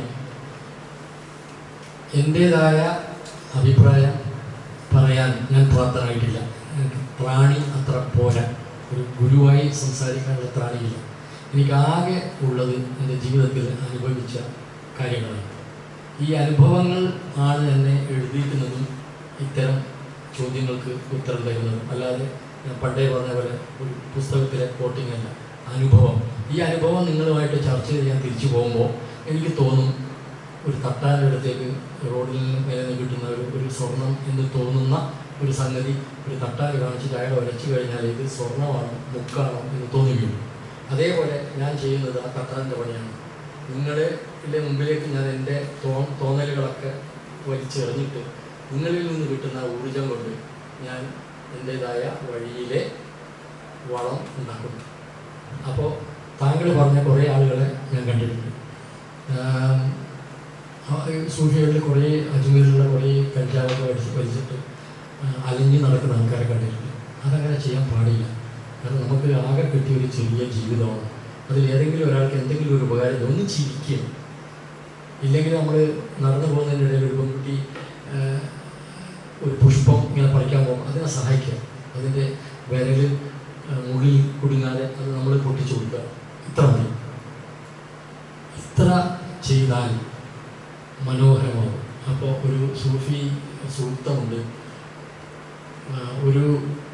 എൻ്റേതായ അഭിപ്രായം പറയാൻ ഞാൻ പ്രാപ്തനായിട്ടില്ല എനിക്ക് ത്രാണി അത്ര പോരാ ഒരു ഗുരുവായി സംസാരിക്കാനുള്ള ത്രാണിയില്ല എനിക്കാകെ ഉള്ളത് എൻ്റെ ജീവിതത്തിൽ അനുഭവിച്ച കാര്യങ്ങളാണ് ഈ അനുഭവങ്ങൾ ആണ് എന്നെ എഴുതിയിരിക്കുന്നതും ഇത്തരം ചോദ്യങ്ങൾക്ക് ഉത്തരം തരുന്നതും അല്ലാതെ ഞാൻ പണ്ടേ പറഞ്ഞ പോലെ ഒരു പുസ്തകത്തിലെ കോട്ടിംഗ് അല്ല അനുഭവം ഈ അനുഭവം നിങ്ങളുമായിട്ട് ചർച്ച ചെയ്യാൻ തിരിച്ചു പോകുമ്പോൾ എനിക്ക് തോന്നും ഒരു തട്ടാനടുത്തേക്ക് റോഡിൽ നിന്ന് മേലെ നിന്ന് കിട്ടുന്ന ഒരു ഒരു സ്വർണം എന്ന് തോന്നുന്ന ഒരു സംഗതി ഒരു തട്ടാൻ കാണിച്ചിട്ട് അയാൾ ഉരച്ചു കഴിഞ്ഞാൽ ഇത് സ്വർണ്ണമാണോ മുക്കാണോ എന്ന് തോന്നുകയുള്ളൂ അതേപോലെ ഞാൻ ചെയ്യുന്നത് ആ തട്ടാൻ്റെ പണിയാണ് നിങ്ങളുടെ മുമ്പിലേക്ക് ഞാൻ എൻ്റെ തോ തോന്നലുകളൊക്കെ വലിച്ചെറിഞ്ഞിട്ട് നിങ്ങളിൽ നിന്ന് കിട്ടുന്ന ഊർജം കൊണ്ട് ഞാൻ എൻ്റേതായ വഴിയിലെ വളം ഉണ്ടാക്കുന്നു അപ്പോൾ താങ്കൾ പറഞ്ഞ കുറേ ആളുകളെ ഞാൻ കണ്ടിട്ടുണ്ട് ആം, ആ, ഈ സൂഫികളിൽ കുറേ അജ്മീറിലുള്ള കുറേ കഞ്ചാവൊക്കെ വലിച്ച് വലിച്ചിട്ട് ആ, അലഞ്ഞു നടക്കുന്ന ആൾക്കാരെ കണ്ടിട്ടുണ്ട് അതങ്ങനെ ചെയ്യാൻ പാടില്ല കാരണം നമുക്ക് ആകെ കിട്ടിയ ഒരു ചെറിയ ജീവിതമാണ് അതിൽ ഏതെങ്കിലും ഒരാൾക്ക് എന്തെങ്കിലും ഒരു ഉപകാരം ചെയ്യും. ഒന്ന് ചിരിക്കുക ഇല്ലെങ്കിൽ നമ്മൾ നടന്നു പോകുന്നതിനിടയിൽ ഒരു പെൺകുട്ടി ആ, ഒരു പുഷ്പം ഇങ്ങനെ പറിക്കാൻ പോകും അതിനെ സഹായിക്കുക അതിൻ്റെ വിരൽ ആ, മുള്ളിൽ കുടുങ്ങാതെ അത് നമ്മൾ പൊട്ടിച്ചു കൊടുക്കുക ഇത്ര മതി ഇത്ര ചെയ്താൽ മനോഹരമാവും അപ്പോൾ ഒരു സൂഫി സൂക്തമുണ്ട് ആ, ഒരു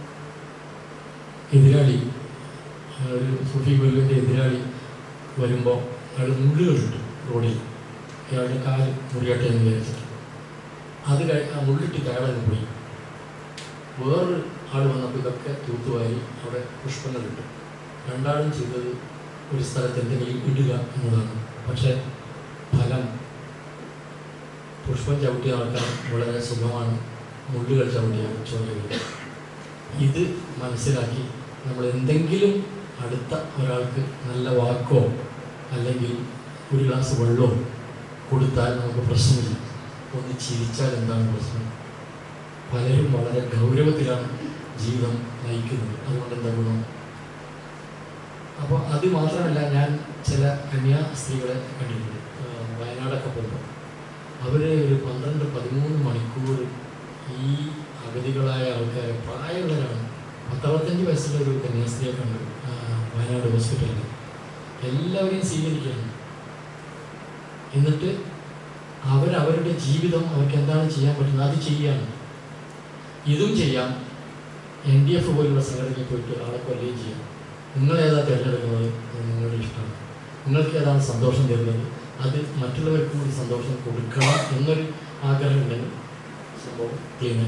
എതിരാളി ആ, ഒരു സൂഫി ഗുരുവിൻ്റെ എതിരാളി വരുമ്പോൾ അയാൾ മുള്ളുകളിട്ടു റോഡിൽ അയാളുടെ കാല് മുറിയട്ടെ എന്ന് വിചാരിച്ചിട്ട് അത് കഴി ആ മുള്ളിട്ടിട്ട് അയാളങ്ങ് പോയി വേറൊരു ആൾ വന്നപ്പോൾ ഇതൊക്കെ തൂത്തുവാരി അവിടെ പുഷ്പങ്ങളിട്ടു രണ്ടാളും ചെയ്തത് ഒരു സ്ഥലത്ത് എന്തെങ്കിലും ഇടുക എന്നതാണ് പക്ഷേ ഫലം പുഷ്പം ചവിട്ടിയ ആൾക്കാർ വളരെ സുഖമാണ് മുള്ളുകൾ ചവിട്ടിയ ചോദ്യങ്ങൾ ഇത് മനസ്സിലാക്കി നമ്മൾ എന്തെങ്കിലും അടുത്ത ഒരാൾക്ക് നല്ല വാക്കോ അല്ലെങ്കിൽ ഒരു ഗ്ലാസ് വെള്ളമോ കൊടുത്താൽ നമുക്ക് പ്രശ്നമില്ല ഒന്ന് ചിരിച്ചാൽ എന്താണ് പ്രശ്നം പലരും വളരെ ഗൗരവത്തിലാണ് ജീവിതം നയിക്കുന്നത് അതുകൊണ്ട് എന്താ ഗുണം അപ്പോൾ അത് മാത്രമല്ല ഞാൻ ചില കന്യാ സ്ത്രീകളെ കണ്ടിട്ടുണ്ട് ആ, വയനാടൊക്കെ പോകുമ്പോൾ അവർ ഒരു പന്ത്രണ്ട് പതിമൂന്ന് മണിക്കൂർ ഈ അഗതികളായ ആൾക്കാരെ പ്രായമുള്ളവരാണ് പത്തറുപത്തഞ്ച് വയസ്സുള്ള ഒരു കന്യാസ്ത്രീയെ കണ്ടു ആ, വയനാട് ഹോസ്പിറ്റലിൽ എല്ലാവരെയും സ്വീകരിക്കുകയാണ് എന്നിട്ട് അവരവരുടെ ജീവിതം അവർക്ക് എന്താണ് ചെയ്യാൻ പറ്റുന്നത് അത് ചെയ്യാണ് ഇതും ചെയ്യാം എൻ ഡി എഫ് പോലുള്ള സംഘടനയിൽ പോയിട്ട് ആളെ കൊല്ലുകയും ചെയ്യാം നിങ്ങൾ ഏതാ തിരഞ്ഞെടുക്കുന്നത് അത് നിങ്ങളുടെ ഇഷ്ടമാണ് നിങ്ങൾക്ക് ഏതാണ് സന്തോഷം തരുന്നത് അത് മറ്റുള്ളവർക്കും കൂടി സന്തോഷം കൊടുക്കണം എന്നൊരു ആഗ്രഹം ഉണ്ടെങ്കിൽ സംഭവം ക്ലീൻ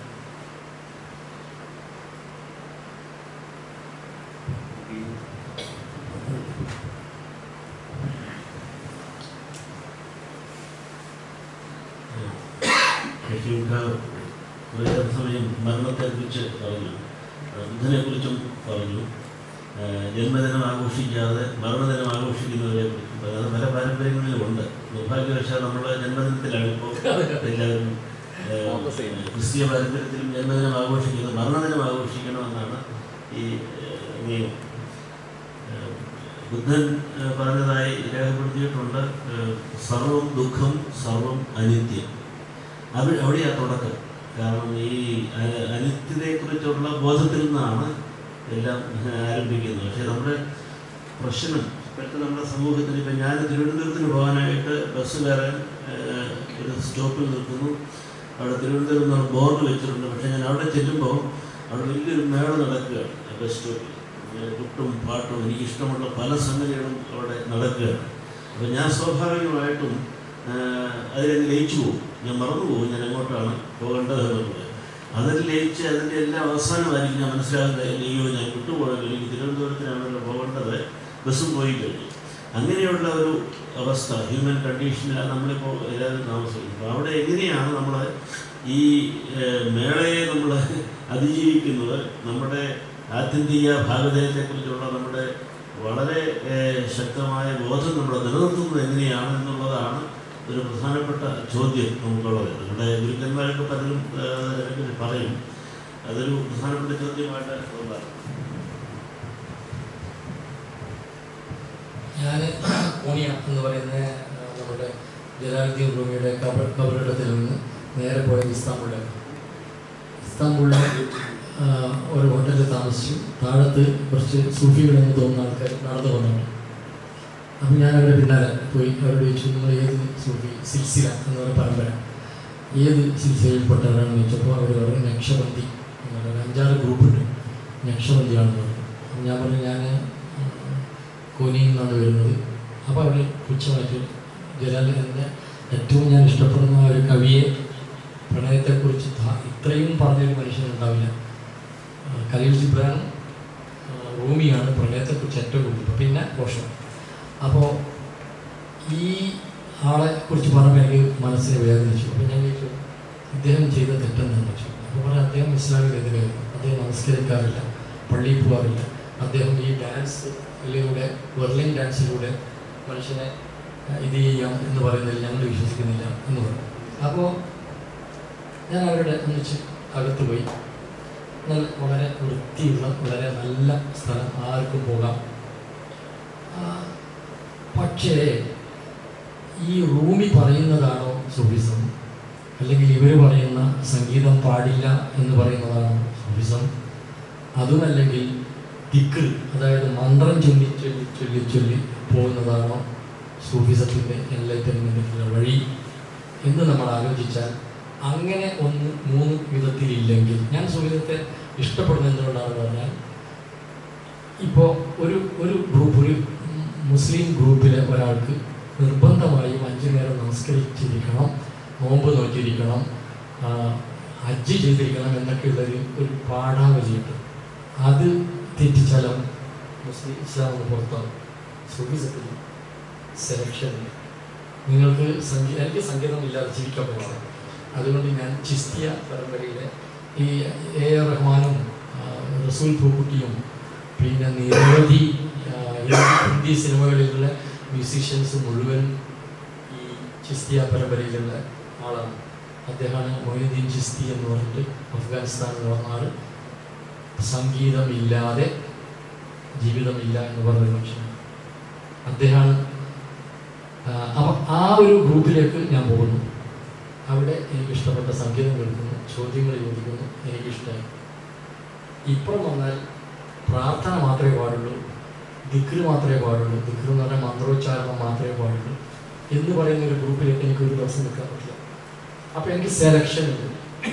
ഷെഫീഖ കുറേയേറെ സമയം മരണത്തെക്കുറിച്ച് പറഞ്ഞു ബുദ്ധനെ കുറിച്ചും പറഞ്ഞു ആ, ജന്മദിനം ആഘോഷിക്കാതെ മരണദിനം ആഘോഷിക്കുന്നവരെ കുറിച്ചും പറഞ്ഞു അത് പല പാരമ്പര്യങ്ങളിലും ഉണ്ട് നിർഭാഗ്യവശാൽ നമ്മുടെ ജന്മദിനത്തിലാണ് ഇപ്പോൾ എല്ലാവരും ആ, ക്രിസ്തീയ പാരമ്പര്യത്തിലും ജന്മദിനം ആഘോഷിക്കുന്നത് മരണദിനം ആഘോഷിക്കണമെന്നാണ് ഈ ആ, നിയമം ആ, ബുദ്ധൻ ആ, പറഞ്ഞതായി രേഖപ്പെടുത്തിയിട്ടുണ്ട് ആ, സർവം ദുഃഖം സർവം അനിത്യം അത് അവിടെയാണ് തുടക്കം കാരണം ഈ അ- അനിത്യതയെക്കുറിച്ചുള്ള ബോധത്തിൽ നിന്നാണ് എല്ലാം ആരംഭിക്കുന്നത് പക്ഷേ നമ്മുടെ പ്രശ്നം ഇപ്പോഴത്തെ നമ്മുടെ സമൂഹത്തിൽ ഇപ്പം ഞാൻ തിരുവനന്തപുരത്തിന് പോകാനായിട്ട് ബസ് കയറാൻ ഏഹ്, ഒരു സ്റ്റോപ്പിൽ നിൽക്കുന്നു അവിടെ തിരുവനന്തപുരം എന്നുള്ള ബോർഡ് വെച്ചിട്ടുണ്ട് പക്ഷേ ഞാൻ അവിടെ ചെല്ലുമ്പോൾ അവിടെ വലിയൊരു മേള നടക്കുകയാണ് ആ ബസ് സ്റ്റോപ്പിൽ ഏഹ്, കുട്ടും പാട്ടും എനിക്ക് ഇഷ്ടമുള്ള പല സംഗതികളും അവിടെ നടക്കുകയാണ് അപ്പോൾ ഞാൻ സ്വാഭാവികമായിട്ടും ആഹ് അതിലങ്ങ് ലയിച്ചു പോകും ഞാൻ മറന്നു പോകും ഞാൻ എങ്ങോട്ടാണ് പോകേണ്ടത് എന്നുള്ളത് അതിൽ ലയിച്ച് അതിൻ്റെ എല്ലാം അവസാനമായിരിക്കും ഞാൻ മനസ്സിലാകുന്നത് അയ്യോ ഞാൻ വിട്ടുപോകല്ലോ എനിക്ക് തിരുവനന്തപുരത്തിനാണല്ലോ പോകേണ്ടത് ബസ്സും പോയി കഴിഞ്ഞു അങ്ങനെയുള്ള ഒരു അവസ്ഥ ഹ്യൂമൻ കണ്ടീഷനിലാണ് നമ്മളിപ്പോൾ എല്ലാവരും താമസിക്കുന്നത് അപ്പോൾ അവിടെ എങ്ങനെയാണ് നമ്മൾ ഈ ഏഹ്, മേളയെ നമ്മൾ അതിജീവിക്കുന്നത് നമ്മുടെ ആത്യന്തിക ഭാഗധേയത്തെക്കുറിച്ചുള്ള നമ്മുടെ വളരെ ഏഹ്, ശക്തമായ ബോധം നമ്മൾ നിലനിർത്തുന്നത് എങ്ങനെയാണ് എന്നുള്ളതാണ് ഒരു പ്രധാനപ്പെട്ട ചോദ്യം നമുക്കുള്ളത് നമ്മുടെ ഗുരുക്കന്മാരൊക്കെ പലരും ആ, അതിനെപ്പറ്റി പറയും അതൊരു പ്രധാനപ്പെട്ട ചോദ്യമായിട്ട് തോന്നാറ് ഞാൻ കോണിയ എന്ന് പറയുന്ന ആ, നമ്മുടെ ജലാലുദ്ദീൻ റൂമിയുടെ കബർ കബറിടത്തിൽ നിന്ന് നേരെ പോയത് ഇസ്താംബുളിലാണ് ഇസ്താംബുളിലെ ആ, ഒരു ഹോട്ടലിൽ താമസിച്ചു താഴത്ത് കുറച്ച് സൂഫികളെന്ന് തോന്നുന്ന ആൾക്കാർ നടന്നു വന്നാണ് അപ്പം ഞാൻ അവരുടെ പിന്നാലെ പോയി അവരോട് ചോദിച്ചു നിങ്ങൾ ഏത് സൂഫി സിൽസില എന്ന് പറയുന്ന പരമ്പര ഏത് സിൽസിലയിൽപ്പെട്ടവരാണെന്ന് ചോദിച്ചപ്പോൾ അവർ പറഞ്ഞു നക്ഷബന്തി എന്ന് പറയുന്ന അഞ്ചാറ് ഗ്രൂപ്പുണ്ട് നക്ഷബന്തിയാണെന്ന് പറഞ്ഞു അപ്പം ഞാൻ പറഞ്ഞു ഞാൻ കോനിയിൽ നിന്നാണ് വരുന്നത് അപ്പോൾ അവർ പുച്ഛമായിട്ട് ജലാലിൻ്റെ ഏറ്റവും ഞാൻ ഇഷ്ടപ്പെടുന്ന ഒരു കവിയെ പ്രണയത്തെക്കുറിച്ച് ധാ- ഇത്രയും പറഞ്ഞൊരു മനുഷ്യനുണ്ടാവില്ല ആ, ഖലീൽ ജിബ്രാൻ ആ, റൂമിയാണ് പ്രണയത്തെക്കുറിച്ച് ഏറ്റവും കൂടുതൽ പിന്നെ പോഷണം അപ്പോൾ ഈ ആളെ കുറിച്ച് പറഞ്ഞപ്പോൾ എനിക്ക് മനസ്സിനെ വേദനിച്ചു അപ്പോൾ ഞാൻ ചോദിച്ചു ഇദ്ദേഹം ചെയ്ത തെറ്റെന്താണെന്ന് വെച്ചു അപ്പോൾ പറയാം അദ്ദേഹം ഇസ്ലാമിനെതിരായിരുന്നു അദ്ദേഹം നമസ്കരിക്കാറില്ല പള്ളിയിൽ പോകാറില്ല അദ്ദേഹം ഈ ഡാൻസ് ഇതിലൂടെ വെർലിൻ ഡാൻസിലൂടെ മനുഷ്യനെ ആ, ഇത് ചെയ്യാം എന്ന് പറയുന്നതിൽ ഞങ്ങൾ വിശ്വസിക്കുന്നില്ല എന്ന് പറഞ്ഞു അപ്പോൾ ഞാൻ അവരുടെ ഒന്നിച്ച് അകത്ത് പോയി നല്ല വളരെ വൃത്തിയുള്ള വളരെ നല്ല സ്ഥലം ആർക്കും പോകാം ആ, പക്ഷേ ഈ റൂമി പറയുന്നതാണോ സൂഫിസം അല്ലെങ്കിൽ ഇവർ പറയുന്ന സംഗീതം പാടില്ല എന്ന് പറയുന്നതാണോ സൂഫിസം അതുമല്ലെങ്കിൽ ദിക്ർ അതായത് മന്ത്രം ചൊല്ലി ചൊല്ലി ചൊല്ലി ചൊല്ലി പോകുന്നതാണോ സൂഫിസത്തിൻ്റെ എൻലൈറ്റൻമെൻറ്റിൻ്റെ വഴി എന്ന് നമ്മൾ ആലോചിച്ചാൽ അങ്ങനെ ഒന്ന് മൂന്ന് വിധത്തിലില്ലെങ്കിൽ ഞാൻ സൂഫിസത്തെ ഇഷ്ടപ്പെടുന്നത് എന്തുകൊണ്ടാണെന്ന് പറഞ്ഞാൽ ഇപ്പോൾ ഒരു ഒരു ഗ്രൂപ്പ് ഒരു മുസ്ലിം ഗ്രൂപ്പിലെ ഒരാൾക്ക് നിർബന്ധമായും അഞ്ചു നേരം നമസ്കരിച്ചിരിക്കണം നോമ്പ് നോക്കിയിരിക്കണം ആ, ഹജ്ജ് ചെയ്തിരിക്കണം എന്നൊക്കെയുള്ളൊരു ഒരു പാഠാവലിയുണ്ട് അത് തെറ്റിച്ചാലും മുസ്ലിം ഇസ്ലാം ഒന്ന് പുറത്താവും സുഖിസത്തിൽ സെലക്ഷൻ നിങ്ങൾക്ക് സംഗീത എനിക്ക് സംഗീതം ഇല്ലാതെ ജീവിക്കാൻ പറ്റില്ല അതുകൊണ്ട് ഞാൻ ചിസ്തിയ പരമ്പരയിലെ ഈ എ ആർ റഹ്മാനും ആ, റസൂൽ പൂക്കുട്ടിയും പിന്നെ നിരവധി ആ, ഹിന്ദി സിനിമകളിലുള്ള മ്യൂസീഷ്യൻസ് മുഴുവൻ ഈ ചിസ്തിയ പരമ്പരയിലുള്ള ആളാണ് അദ്ദേഹമാണ് മൊയ്നുദ്ദീൻ ചിസ്തി എന്ന് പറഞ്ഞിട്ട് അഫ്ഗാനിസ്ഥാനിൽ വന്ന ആൾ സംഗീതമില്ലാതെ ജീവിതമില്ല എന്ന് പറഞ്ഞ മനുഷ്യനാണ് അദ്ദേഹമാണ് ആ, അവ- ആ ഒരു ഗ്രൂപ്പിലേക്ക് ഞാൻ പോകുന്നു അവിടെ എനിക്ക് ഇഷ്ടപ്പെട്ട സംഗീതം കേൾക്കുന്നു ചോദ്യങ്ങൾ ചോദിക്കുന്നു എനിക്കിഷ്ടമായി ഇപ്പുറം വന്നാൽ പ്രാർത്ഥന മാത്രമേ പാടുള്ളൂ ദിക്ർ മാത്രമേ പാടുള്ളൂ ദിക്ർ എന്ന് പറഞ്ഞാൽ മന്ത്രോച്ചാരണം മാത്രമേ പാടുള്ളൂ എന്ന് പറയുന്ന ഒരു ഗ്രൂപ്പിലേക്ക് എനിക്ക് ഒരു ദിവസം നിൽക്കാൻ പറ്റില്ല അപ്പോൾ എനിക്ക് സെലക്ഷൻ ഉണ്ട്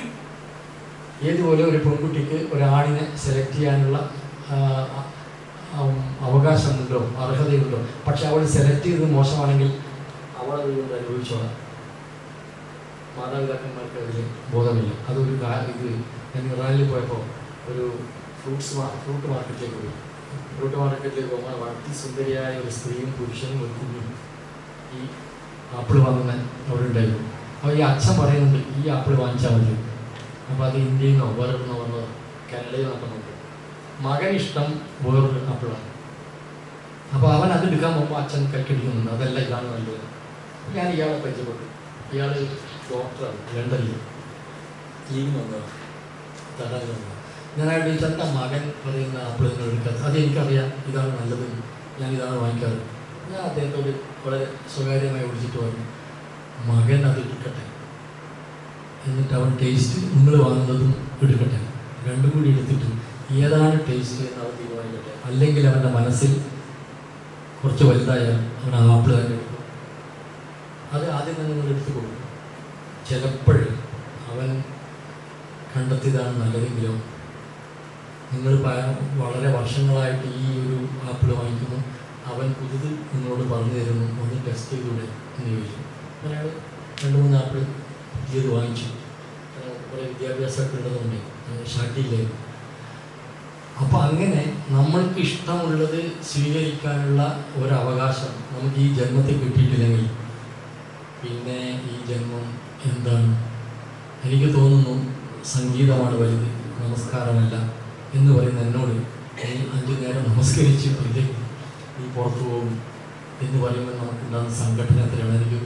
ഏതുപോലെ ഒരു പെൺകുട്ടിക്ക് ഒരാണിനെ സെലക്ട് ചെയ്യാനുള്ള ആ, ഉം, അവകാശമുണ്ടോ അർഹതയുണ്ടോ പക്ഷെ അവൾ സെലക്ട് ചെയ്തത് മോശമാണെങ്കിൽ അവൾ അതുകൊണ്ട് അനുഭവിച്ചോളാം മാതാപിതാക്കന്മാർക്ക് അതിൽ ബോധമില്ല അതൊരു കാ- ഇത് ഞാൻ ഇറാനിൽ പോയപ്പോൾ ഒരു ഫ്രൂട്ട്സ് ഫ്രൂട്ട് മാർക്കറ്റിലേക്ക് പോയി ഫ്രൂട്ട് മാർക്കറ്റിലേക്ക് പോകുമ്പോൾ വളരെ സുന്ദരിയായ ഒരു സ്ത്രീയും പുരുഷനും ഒരു കുഞ്ഞും ഈ ആപ്പിൾ വാങ്ങുന്ന അവിടെ ഉണ്ടായിരുന്നു അപ്പോൾ ഈ അച്ഛൻ പറയുന്നുണ്ട് ഈ ആപ്പിൾ വാങ്ങിച്ചാൽ മതി അപ്പോൾ അത് ഇന്ത്യയിൽ നിന്നോ വേറെ നിന്നോ വന്നോ കാനഡയിൽ നിന്നൊക്കെ നോക്കും മകൻ ഇഷ്ടം വേറൊരു ആപ്പിളാണ് അപ്പോൾ അവൻ അത് എടുക്കാൻ പോകുമ്പോൾ അച്ഛൻ കൈക്കടിക്കുന്നുണ്ട് അതല്ല ഇതാണ് നല്ലത് ഞാൻ ഇയാളെ പരിചയപ്പെട്ടു ഇയാൾ ഡോക്ടറാണ് ലണ്ടനിൽ ലീവിന് വന്നതാണ് തടാൻ വന്നതാണ് ഞാൻ അയാൾ ചോദിച്ചു എന്താ മകൻ പറയുന്ന ആപ്പിൾ നിങ്ങൾ എടുക്കാത്തത് അത് എനിക്കറിയാം ഇതാണ് നല്ലത് ഞാൻ ഇതാണ് വാങ്ങിക്കാറ് ഞാൻ അദ്ദേഹത്തോട് വളരെ സ്വകാര്യമായി വിളിച്ചിട്ട് പറഞ്ഞു മകൻ അത് എടുക്കട്ടെ എന്നിട്ട് അവൻ ടേസ്റ്റ് നിങ്ങൾ വാങ്ങുന്നതും എടുക്കട്ടെ രണ്ടും കൂടി എടുത്തിട്ട് ഏതാണ് ടേസ്റ്റ് എന്ന് അവൻ തീരുമാനിക്കട്ടെ അല്ലെങ്കിൽ അവൻ്റെ മനസ്സിൽ കുറച്ച് വലുതായാൽ അവൻ ആ ആപ്പിൾ തന്നെ എടുക്കും അത് ആദ്യം തന്നെ നിങ്ങൾ എടുത്തു കൊടുക്കും ചിലപ്പോൾ അവൻ കണ്ടെത്തിയതാണ് നല്ലതെങ്കിലോ നിങ്ങൾ പ- വളരെ വർഷങ്ങളായിട്ട് ഈ ഒരു ആപ്പിൾ വാങ്ങിക്കുന്നു അവൻ പുതുത് നിങ്ങളോട് പറഞ്ഞു തരുന്നു ഒന്ന് ടെസ്റ്റ് ചെയ്തൂടെ എന്ന് ചോദിച്ചു അയാൾ രണ്ട് മൂന്ന് ആപ്പിൾ പുതിയത് വാങ്ങിച്ചു അയാൾ കുറേ വിദ്യാഭ്യാസമൊക്കെ ഉള്ളതുകൊണ്ട് ഷാട്ടിയില്ലായിരുന്നു അപ്പോൾ അങ്ങനെ നമ്മൾക്ക് ഇഷ്ടമുള്ളത് സ്വീകരിക്കാനുള്ള ഒരു അവകാശം നമുക്ക് ഈ ജന്മത്തിൽ കിട്ടിയിട്ടില്ലെങ്കിൽ പിന്നെ ഈ ജന്മം എന്താണ് എനിക്ക് തോന്നുന്നു സംഗീതമാണ് വലുത് നമസ്കാരമല്ല എന്ന് പറയുന്ന എന്നോട് നീ അഞ്ചു നേരം നമസ്കരിച്ചിട്ടില്ലേ നീ പുറത്തു പോകും എന്ന് പറയുമ്പോൾ നമുക്കുണ്ടാകുന്ന സംഘടന എത്രയാണ് എനിക്ക്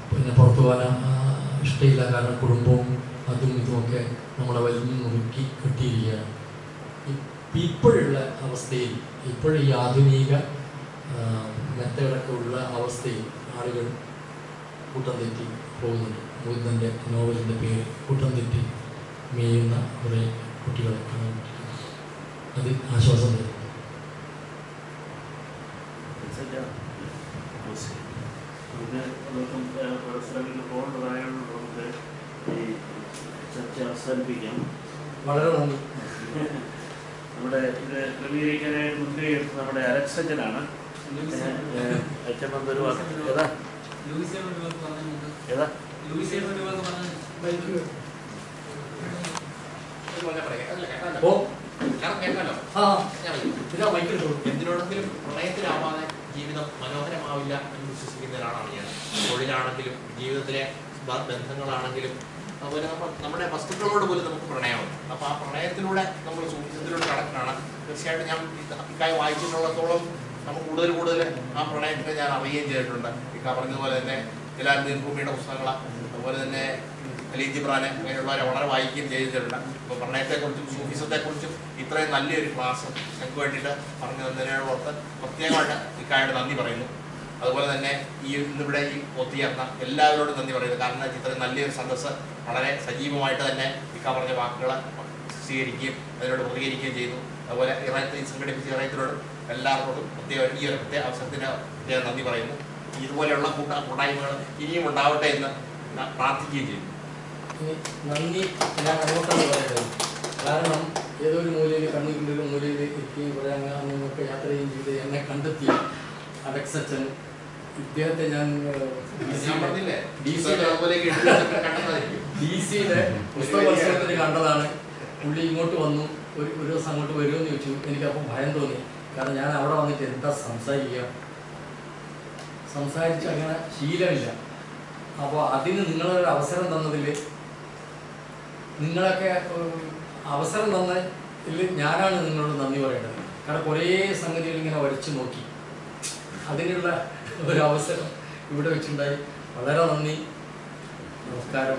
പിന്നെ പുറത്തു പോകാൻ ആ, ഇഷ്ടമില്ല കാരണം കുടുംബവും അതും ഇതുമൊക്കെ നമ്മളെ വലിയ മുറുക്കി കെട്ടിയിരിക്കുകയാണ് ഇപ്പ- ഇപ്പോഴുള്ള അവസ്ഥയിൽ ഇപ്പോഴും ഈ ആധുനിക മെത്തേഡൊക്കെ ഉള്ള അവസ്ഥയിൽ ആളുകൾ കൂട്ടം തെറ്റി പോകുന്നുണ്ട് ബുദ്ധൻ്റെ നോവലിൻ്റെ പേര് കൂട്ടം തെറ്റി മേയുന്ന കുറേ കുട്ടികളെ കാണാൻ പറ്റും അത് ആശ്വാസം തരും നമുക്ക് അതൊക്കെ പല സ്ഥലങ്ങളിൽ പോകേണ്ടതായതുകൊണ്ട് നമുക്ക് ഈ ചർച്ച അവസാനിപ്പിക്കാം വളരെ നന്ദി നമ്മുടെ ഇത് ക്രമീകരിക്കാനായിട്ട് മുൻകൈ എടുത്ത് നമ്മുടെ അലക്സജനാണ് അച്ഛൻ വന്നൊരു വാക്ക് ഏതാ ഏതാ ഇതുപോലെ പറയാം. അല്ല, കേട്ടാലോ? ഓ കാരണം കേട്ടാലോ? ആ ഞാൻ പറയും. ഇതാ മൈക്കിൽ തോന്നും എന്തിനോടെങ്കിലും പ്രണയത്തിലാവാതെ ജീവിതം മനോഹരമാവില്ല എന്ന് വിശ്വസിക്കുന്ന ഒരാളാണ് ഞാൻ തൊഴിലാണെങ്കിലും ജീവിതത്തിലെ ബ- ബന്ധങ്ങളാണെങ്കിലും അതുപോലെ നമ്മൾ നമ്മുടെ വസ്തുക്കളോട് പോലും നമുക്ക് പ്രണയമുണ്ട് അപ്പോൾ ആ പ്രണയത്തിലൂടെ നമ്മൾ സൂക്ഷിച്ചതിലൂടെ കടക്കാണ് തീർച്ചയായിട്ടും ഞാൻ ഇത് ഇക്കാര്യം വായിച്ചിട്ടുള്ളത്തോളം നമുക്ക് കൂടുതൽ കൂടുതൽ ആ പ്രണയത്തിനെ ഞാൻ അറിയുകയും ചെയ്തിട്ടുണ്ട് ഇക്ക പറഞ്ഞതുപോലെ തന്നെ ജലാലുദ്ദീൻ ഭൂമിയുടെ പുസ്തകങ്ങൾ അതുപോലെ തന്നെ ഖലീൽ ജിബ്രാനെ അങ്ങനെയുള്ളവരെ വളരെ വായിക്കുകയും ചെയ്തിട്ടുണ്ട് ഇപ്പോൾ പ്രണയത്തെക്കുറിച്ചും സൂഫിസത്തെക്കുറിച്ചും ഇത്രയും നല്ലൊരു ക്ലാസ് ഞങ്ങൾക്ക് വേണ്ടിയിട്ട് പറഞ്ഞു തന്നതിനോടൊത്ത് പ്രത്യേകമായിട്ട് ഇക്കായോട് നന്ദി പറയുന്നു അതുപോലെ തന്നെ ഈ ഇന്നിവിടെ ഈ ഒത്തുചേർന്ന എല്ലാവരോടും നന്ദി പറയുന്നു കാരണം എന്താ വെച്ചാൽ ഇത്രയും നല്ലൊരു സദസ്സ് വളരെ സജീവമായിട്ട് തന്നെ ഇക്ക പറഞ്ഞ വാക്കുകൾ സ്വീകരിക്കുകയും അതിനോട് പ്രതികരിക്കുകയും ചെയ്തു അതുപോലെ ഇറയത്തിൽ സംഘടിപ്പിച്ച ഇറയത്തിനോട് എല്ലാവരോടും പ്രത്യേക ഈ ഒരു പ്രത്യേക അവസരത്തിന് പ്രത്യേകം നന്ദി പറയുന്നു ഇതുപോലെയുള്ള കൂട്ട കൂട്ടായ്മകൾ ഇനിയും ഉണ്ടാവട്ടെ എന്ന് ഞാൻ പ്രാർത്ഥിക്കുകയും ചെയ്യുന്നു ഇനി നന്ദി ഞാൻ അങ്ങോട്ടാണ് പറയുന്നത് കാരണം ഏതോ ഒരു മൂലയിൽ കണ്ണൂരിൻ്റെ ഒരു മൂലയിൽ ഇരിക്കുകയും ഇവിടെ അങ്ങ് അങ്ങനെയൊക്കെ യാത്ര ചെയ്യുകയും ചെയ്ത് എന്നെ കണ്ടെത്തി അലക്സച്ചൻ ഇദ്ദേഹത്തെ ഞാൻ ഞാൻ പറഞ്ഞില്ലേ ഡി ഈ സിയുടെ അതുപോലെയൊക്കെ ഇട്ട് വെച്ചിട്ട് കണ്ടതായിരിക്കും ഡി സിയുടെ പുസ്തക മത്സരത്തിന് കണ്ടതാണ് പുള്ളി ഇങ്ങോട്ട് വന്നു ഒരു ഒരു ദിവസം അങ്ങോട്ട് വരുമെന്ന് ചോദിച്ചു എനിക്കപ്പോൾ ഭയം തോന്നി കാരണം ഞാൻ അവിടെ വന്നിട്ട് എന്താ സംസാരിക്കുക സംസാരിച്ച് അങ്ങനെ ശീലമില്ല അപ്പോൾ അതിന് നിങ്ങളൊരു അവസരം തന്നതിൽ നിങ്ങളൊക്കെ ഉം, അവസരം തന്നതിൽ ഞാനാണ് നിങ്ങളോട് നന്ദി പറയേണ്ടത് കാരണം കുറേ സംഗതികൾ ഇങ്ങനെ വരച്ചു നോക്കി അതിനുള്ള ഒരു അവസരം ഇവിടെ വെച്ചുണ്ടായി വളരെ നന്ദി നമസ്കാരം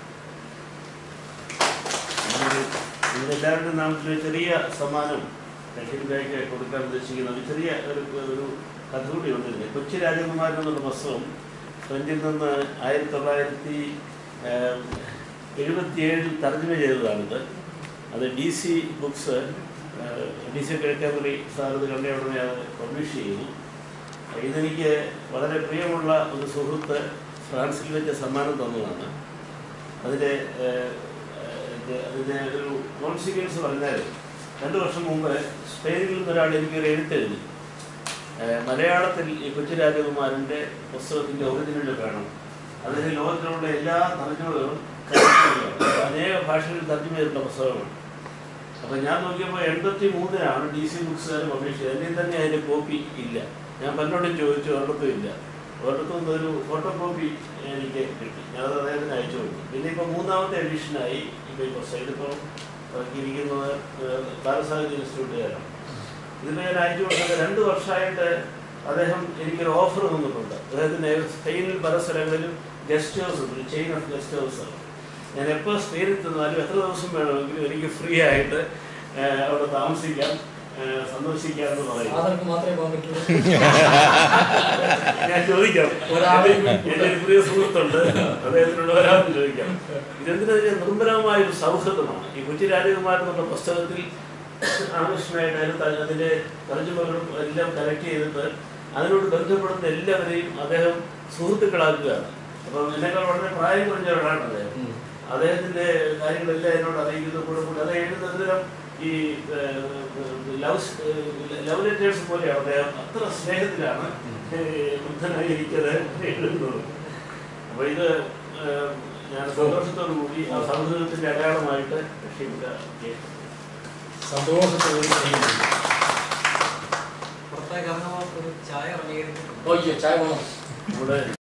നിങ്ങളെല്ലാവരുടെയും നാമത്തിൽ ഒരു ചെറിയ സമ്മാനം ലക്ഷ്യത്തിലേക്ക് കൊടുക്കാൻ ഉദ്ദേശിക്കുന്ന ഒരു ചെറിയ ഒരു ഒരു കഥ കൂടി ഉണ്ട് ഇതിന് കൊച്ചി രാജകുമാരൻ എന്നുള്ള പുസ്തകം ഫ്രഞ്ചിൽ നിന്ന് ആയിരത്തി തൊള്ളായിരത്തി എഴുപത്തിയേഴിൽ തർജ്ജമ ചെയ്തതാണിത് അത് ഡി സി ബുക്സ് ഡി സി കിഴക്കാമുറി സാർ ഇത് കണ്ട ഉടനെ അത് പബ്ലിഷ് ചെയ്തു ഇതെനിക്ക് വളരെ പ്രിയമുള്ള ഒരു സുഹൃത്ത് ഫ്രാൻസിൽ വെച്ച് സമ്മാനം തന്നതാണ് അതിൻ്റെ ഏഹ്, ഏഹ്, അതിൻ്റെ ഒരു കോൺസിക്വൻസ് പറഞ്ഞാൽ രണ്ട് വർഷം മുമ്പ് സ്പെയിനിൽ നിന്നൊരാൾ എനിക്കൊരു എഴുത്തെഴുതി ഏഹ്, മലയാളത്തിൽ ഈ കൊച്ചു രാജകുമാരൻ്റെ പുസ്തകത്തിൻ്റെ ഒറിജിനൽ വേണം അതിന് ലോകത്തിലുള്ള എല്ലാ തർജ്ജമകളും അനേക ഭാഷകളിൽ തർജ്ജമ ചെയ്തിട്ടുള്ള പുസ്തകമാണ് അപ്പം ഞാൻ നോക്കിയപ്പോൾ എൺപത്തി മൂന്നിനാണ് ഡി സി ബുക്സുകാർ പബ്ലിഷ് ചെയ്തത് എൻ്റെ തന്നെ അതിൻ്റെ കോപ്പി ഇല്ല ഞാൻ പലരോടും ചോദിച്ചു ഒരിടത്തും ഇല്ല ഒരിടത്തും നിന്ന് ഒരു ഫോട്ടോ കോപ്പി എനിക്ക് കിട്ടി ഞാനത് അദ്ദേഹത്തിന് അയച്ചു കൊടുത്തു പിന്നെ ഇപ്പോൾ മൂന്നാമത്തെ എഡിഷനായി ഇപ്പോൾ ഈ പുസ്തകം ഇതിപ്പോൾ ഇറക്കിയിരിക്കുന്നത് ബാലസാഹിത്യ ഇൻസ്റ്റിറ്റ്യൂട്ടുകാരാണ് ഇതിപ്പോൾ ഞാൻ അയച്ചു കൊടുത്തത് രണ്ട് വർഷമായിട്ട് അദ്ദേഹം എനിക്കൊരു ഓഫർ തന്നിട്ടുണ്ട് അദ്ദേഹത്തിന് സ്പെയിനിൽ പല സ്ഥലങ്ങളിലും ഗസ്റ്റ് ഹൗസ് ഉണ്ട് ഒരു ചെയിൻ ഓഫ് ഗസ്റ്റ് ഹൗസ് ഞാൻ എപ്പോൾ സ്പെയിനിൽ ചെന്നാലും എത്ര ദിവസം വേണമെങ്കിലും എനിക്ക് ഫ്രീ ആയിട്ട് ഏഹ്, അവിടെ താമസിക്കാം ഏഹ്, സന്ദർശിക്കാം എന്ന് പറയും ഫാദർക്ക് മാത്രമേ പോകാൻ പറ്റുള്ളൂ ഞാൻ ചോദിക്കാം ഒരാളെ എന്റെ ഒരു പ്രിയ സുഹൃത്തുണ്ട് അദ്ദേഹത്തിനോട് ഒരാളും ചോദിക്കാം ഇതെന്തിനാ നിർമ്മലമായ ഒരു സൗഹൃദമാണ് ഈ കൊച്ചി രാജകുമാരൻ എന്നുള്ള പുസ്തകത്തിൽ ആകർഷണമായിട്ട് അതിന് ത- അതിന്റെ തർജ്ജമകളും എല്ലാം കലക്ട് ചെയ്തിട്ട് അതിനോട് ബന്ധപ്പെടുന്ന എല്ലാവരെയും അദ്ദേഹം സുഹൃത്തുക്കളാക്കുകയാണ് അപ്പം എന്നെക്കാൾ വളരെ പ്രായം കുറഞ്ഞ ഒരാളാണ് അദ്ദേഹം ഉം. അദ്ദേഹത്തിന്റെ കാര്യങ്ങളെല്ലാം എന്നോട് അറിയിക്കുന്ന കൂടെ കൂടെ അത് എഴുതുന്നതിനും ഈ ലവ് ലവ് ലെറ്റേഴ്സ് പോലെയാണ് അദ്ദേഹം അത്ര സ്നേഹത്തിലാണ് ബുദ്ധനായി എനിക്കത് എഴുതുന്നത് അപ്പൊ ഇത് ഏഹ്, ഞാൻ സന്തോഷത്തോടു കൂടി ആ സൗഹൃദത്തിന്റെ അടയാളമായിട്ട് രക്ഷിക്കുക സന്തോഷത്തോടെ ചെയ്യുന്നു പുറത്തേക്ക് ഇറങ്ങുമ്പോൾ ഒരു ചായ ക്രമീകരിക്കും ഓയ്യോ ചായ വേണം നമ്മുടെ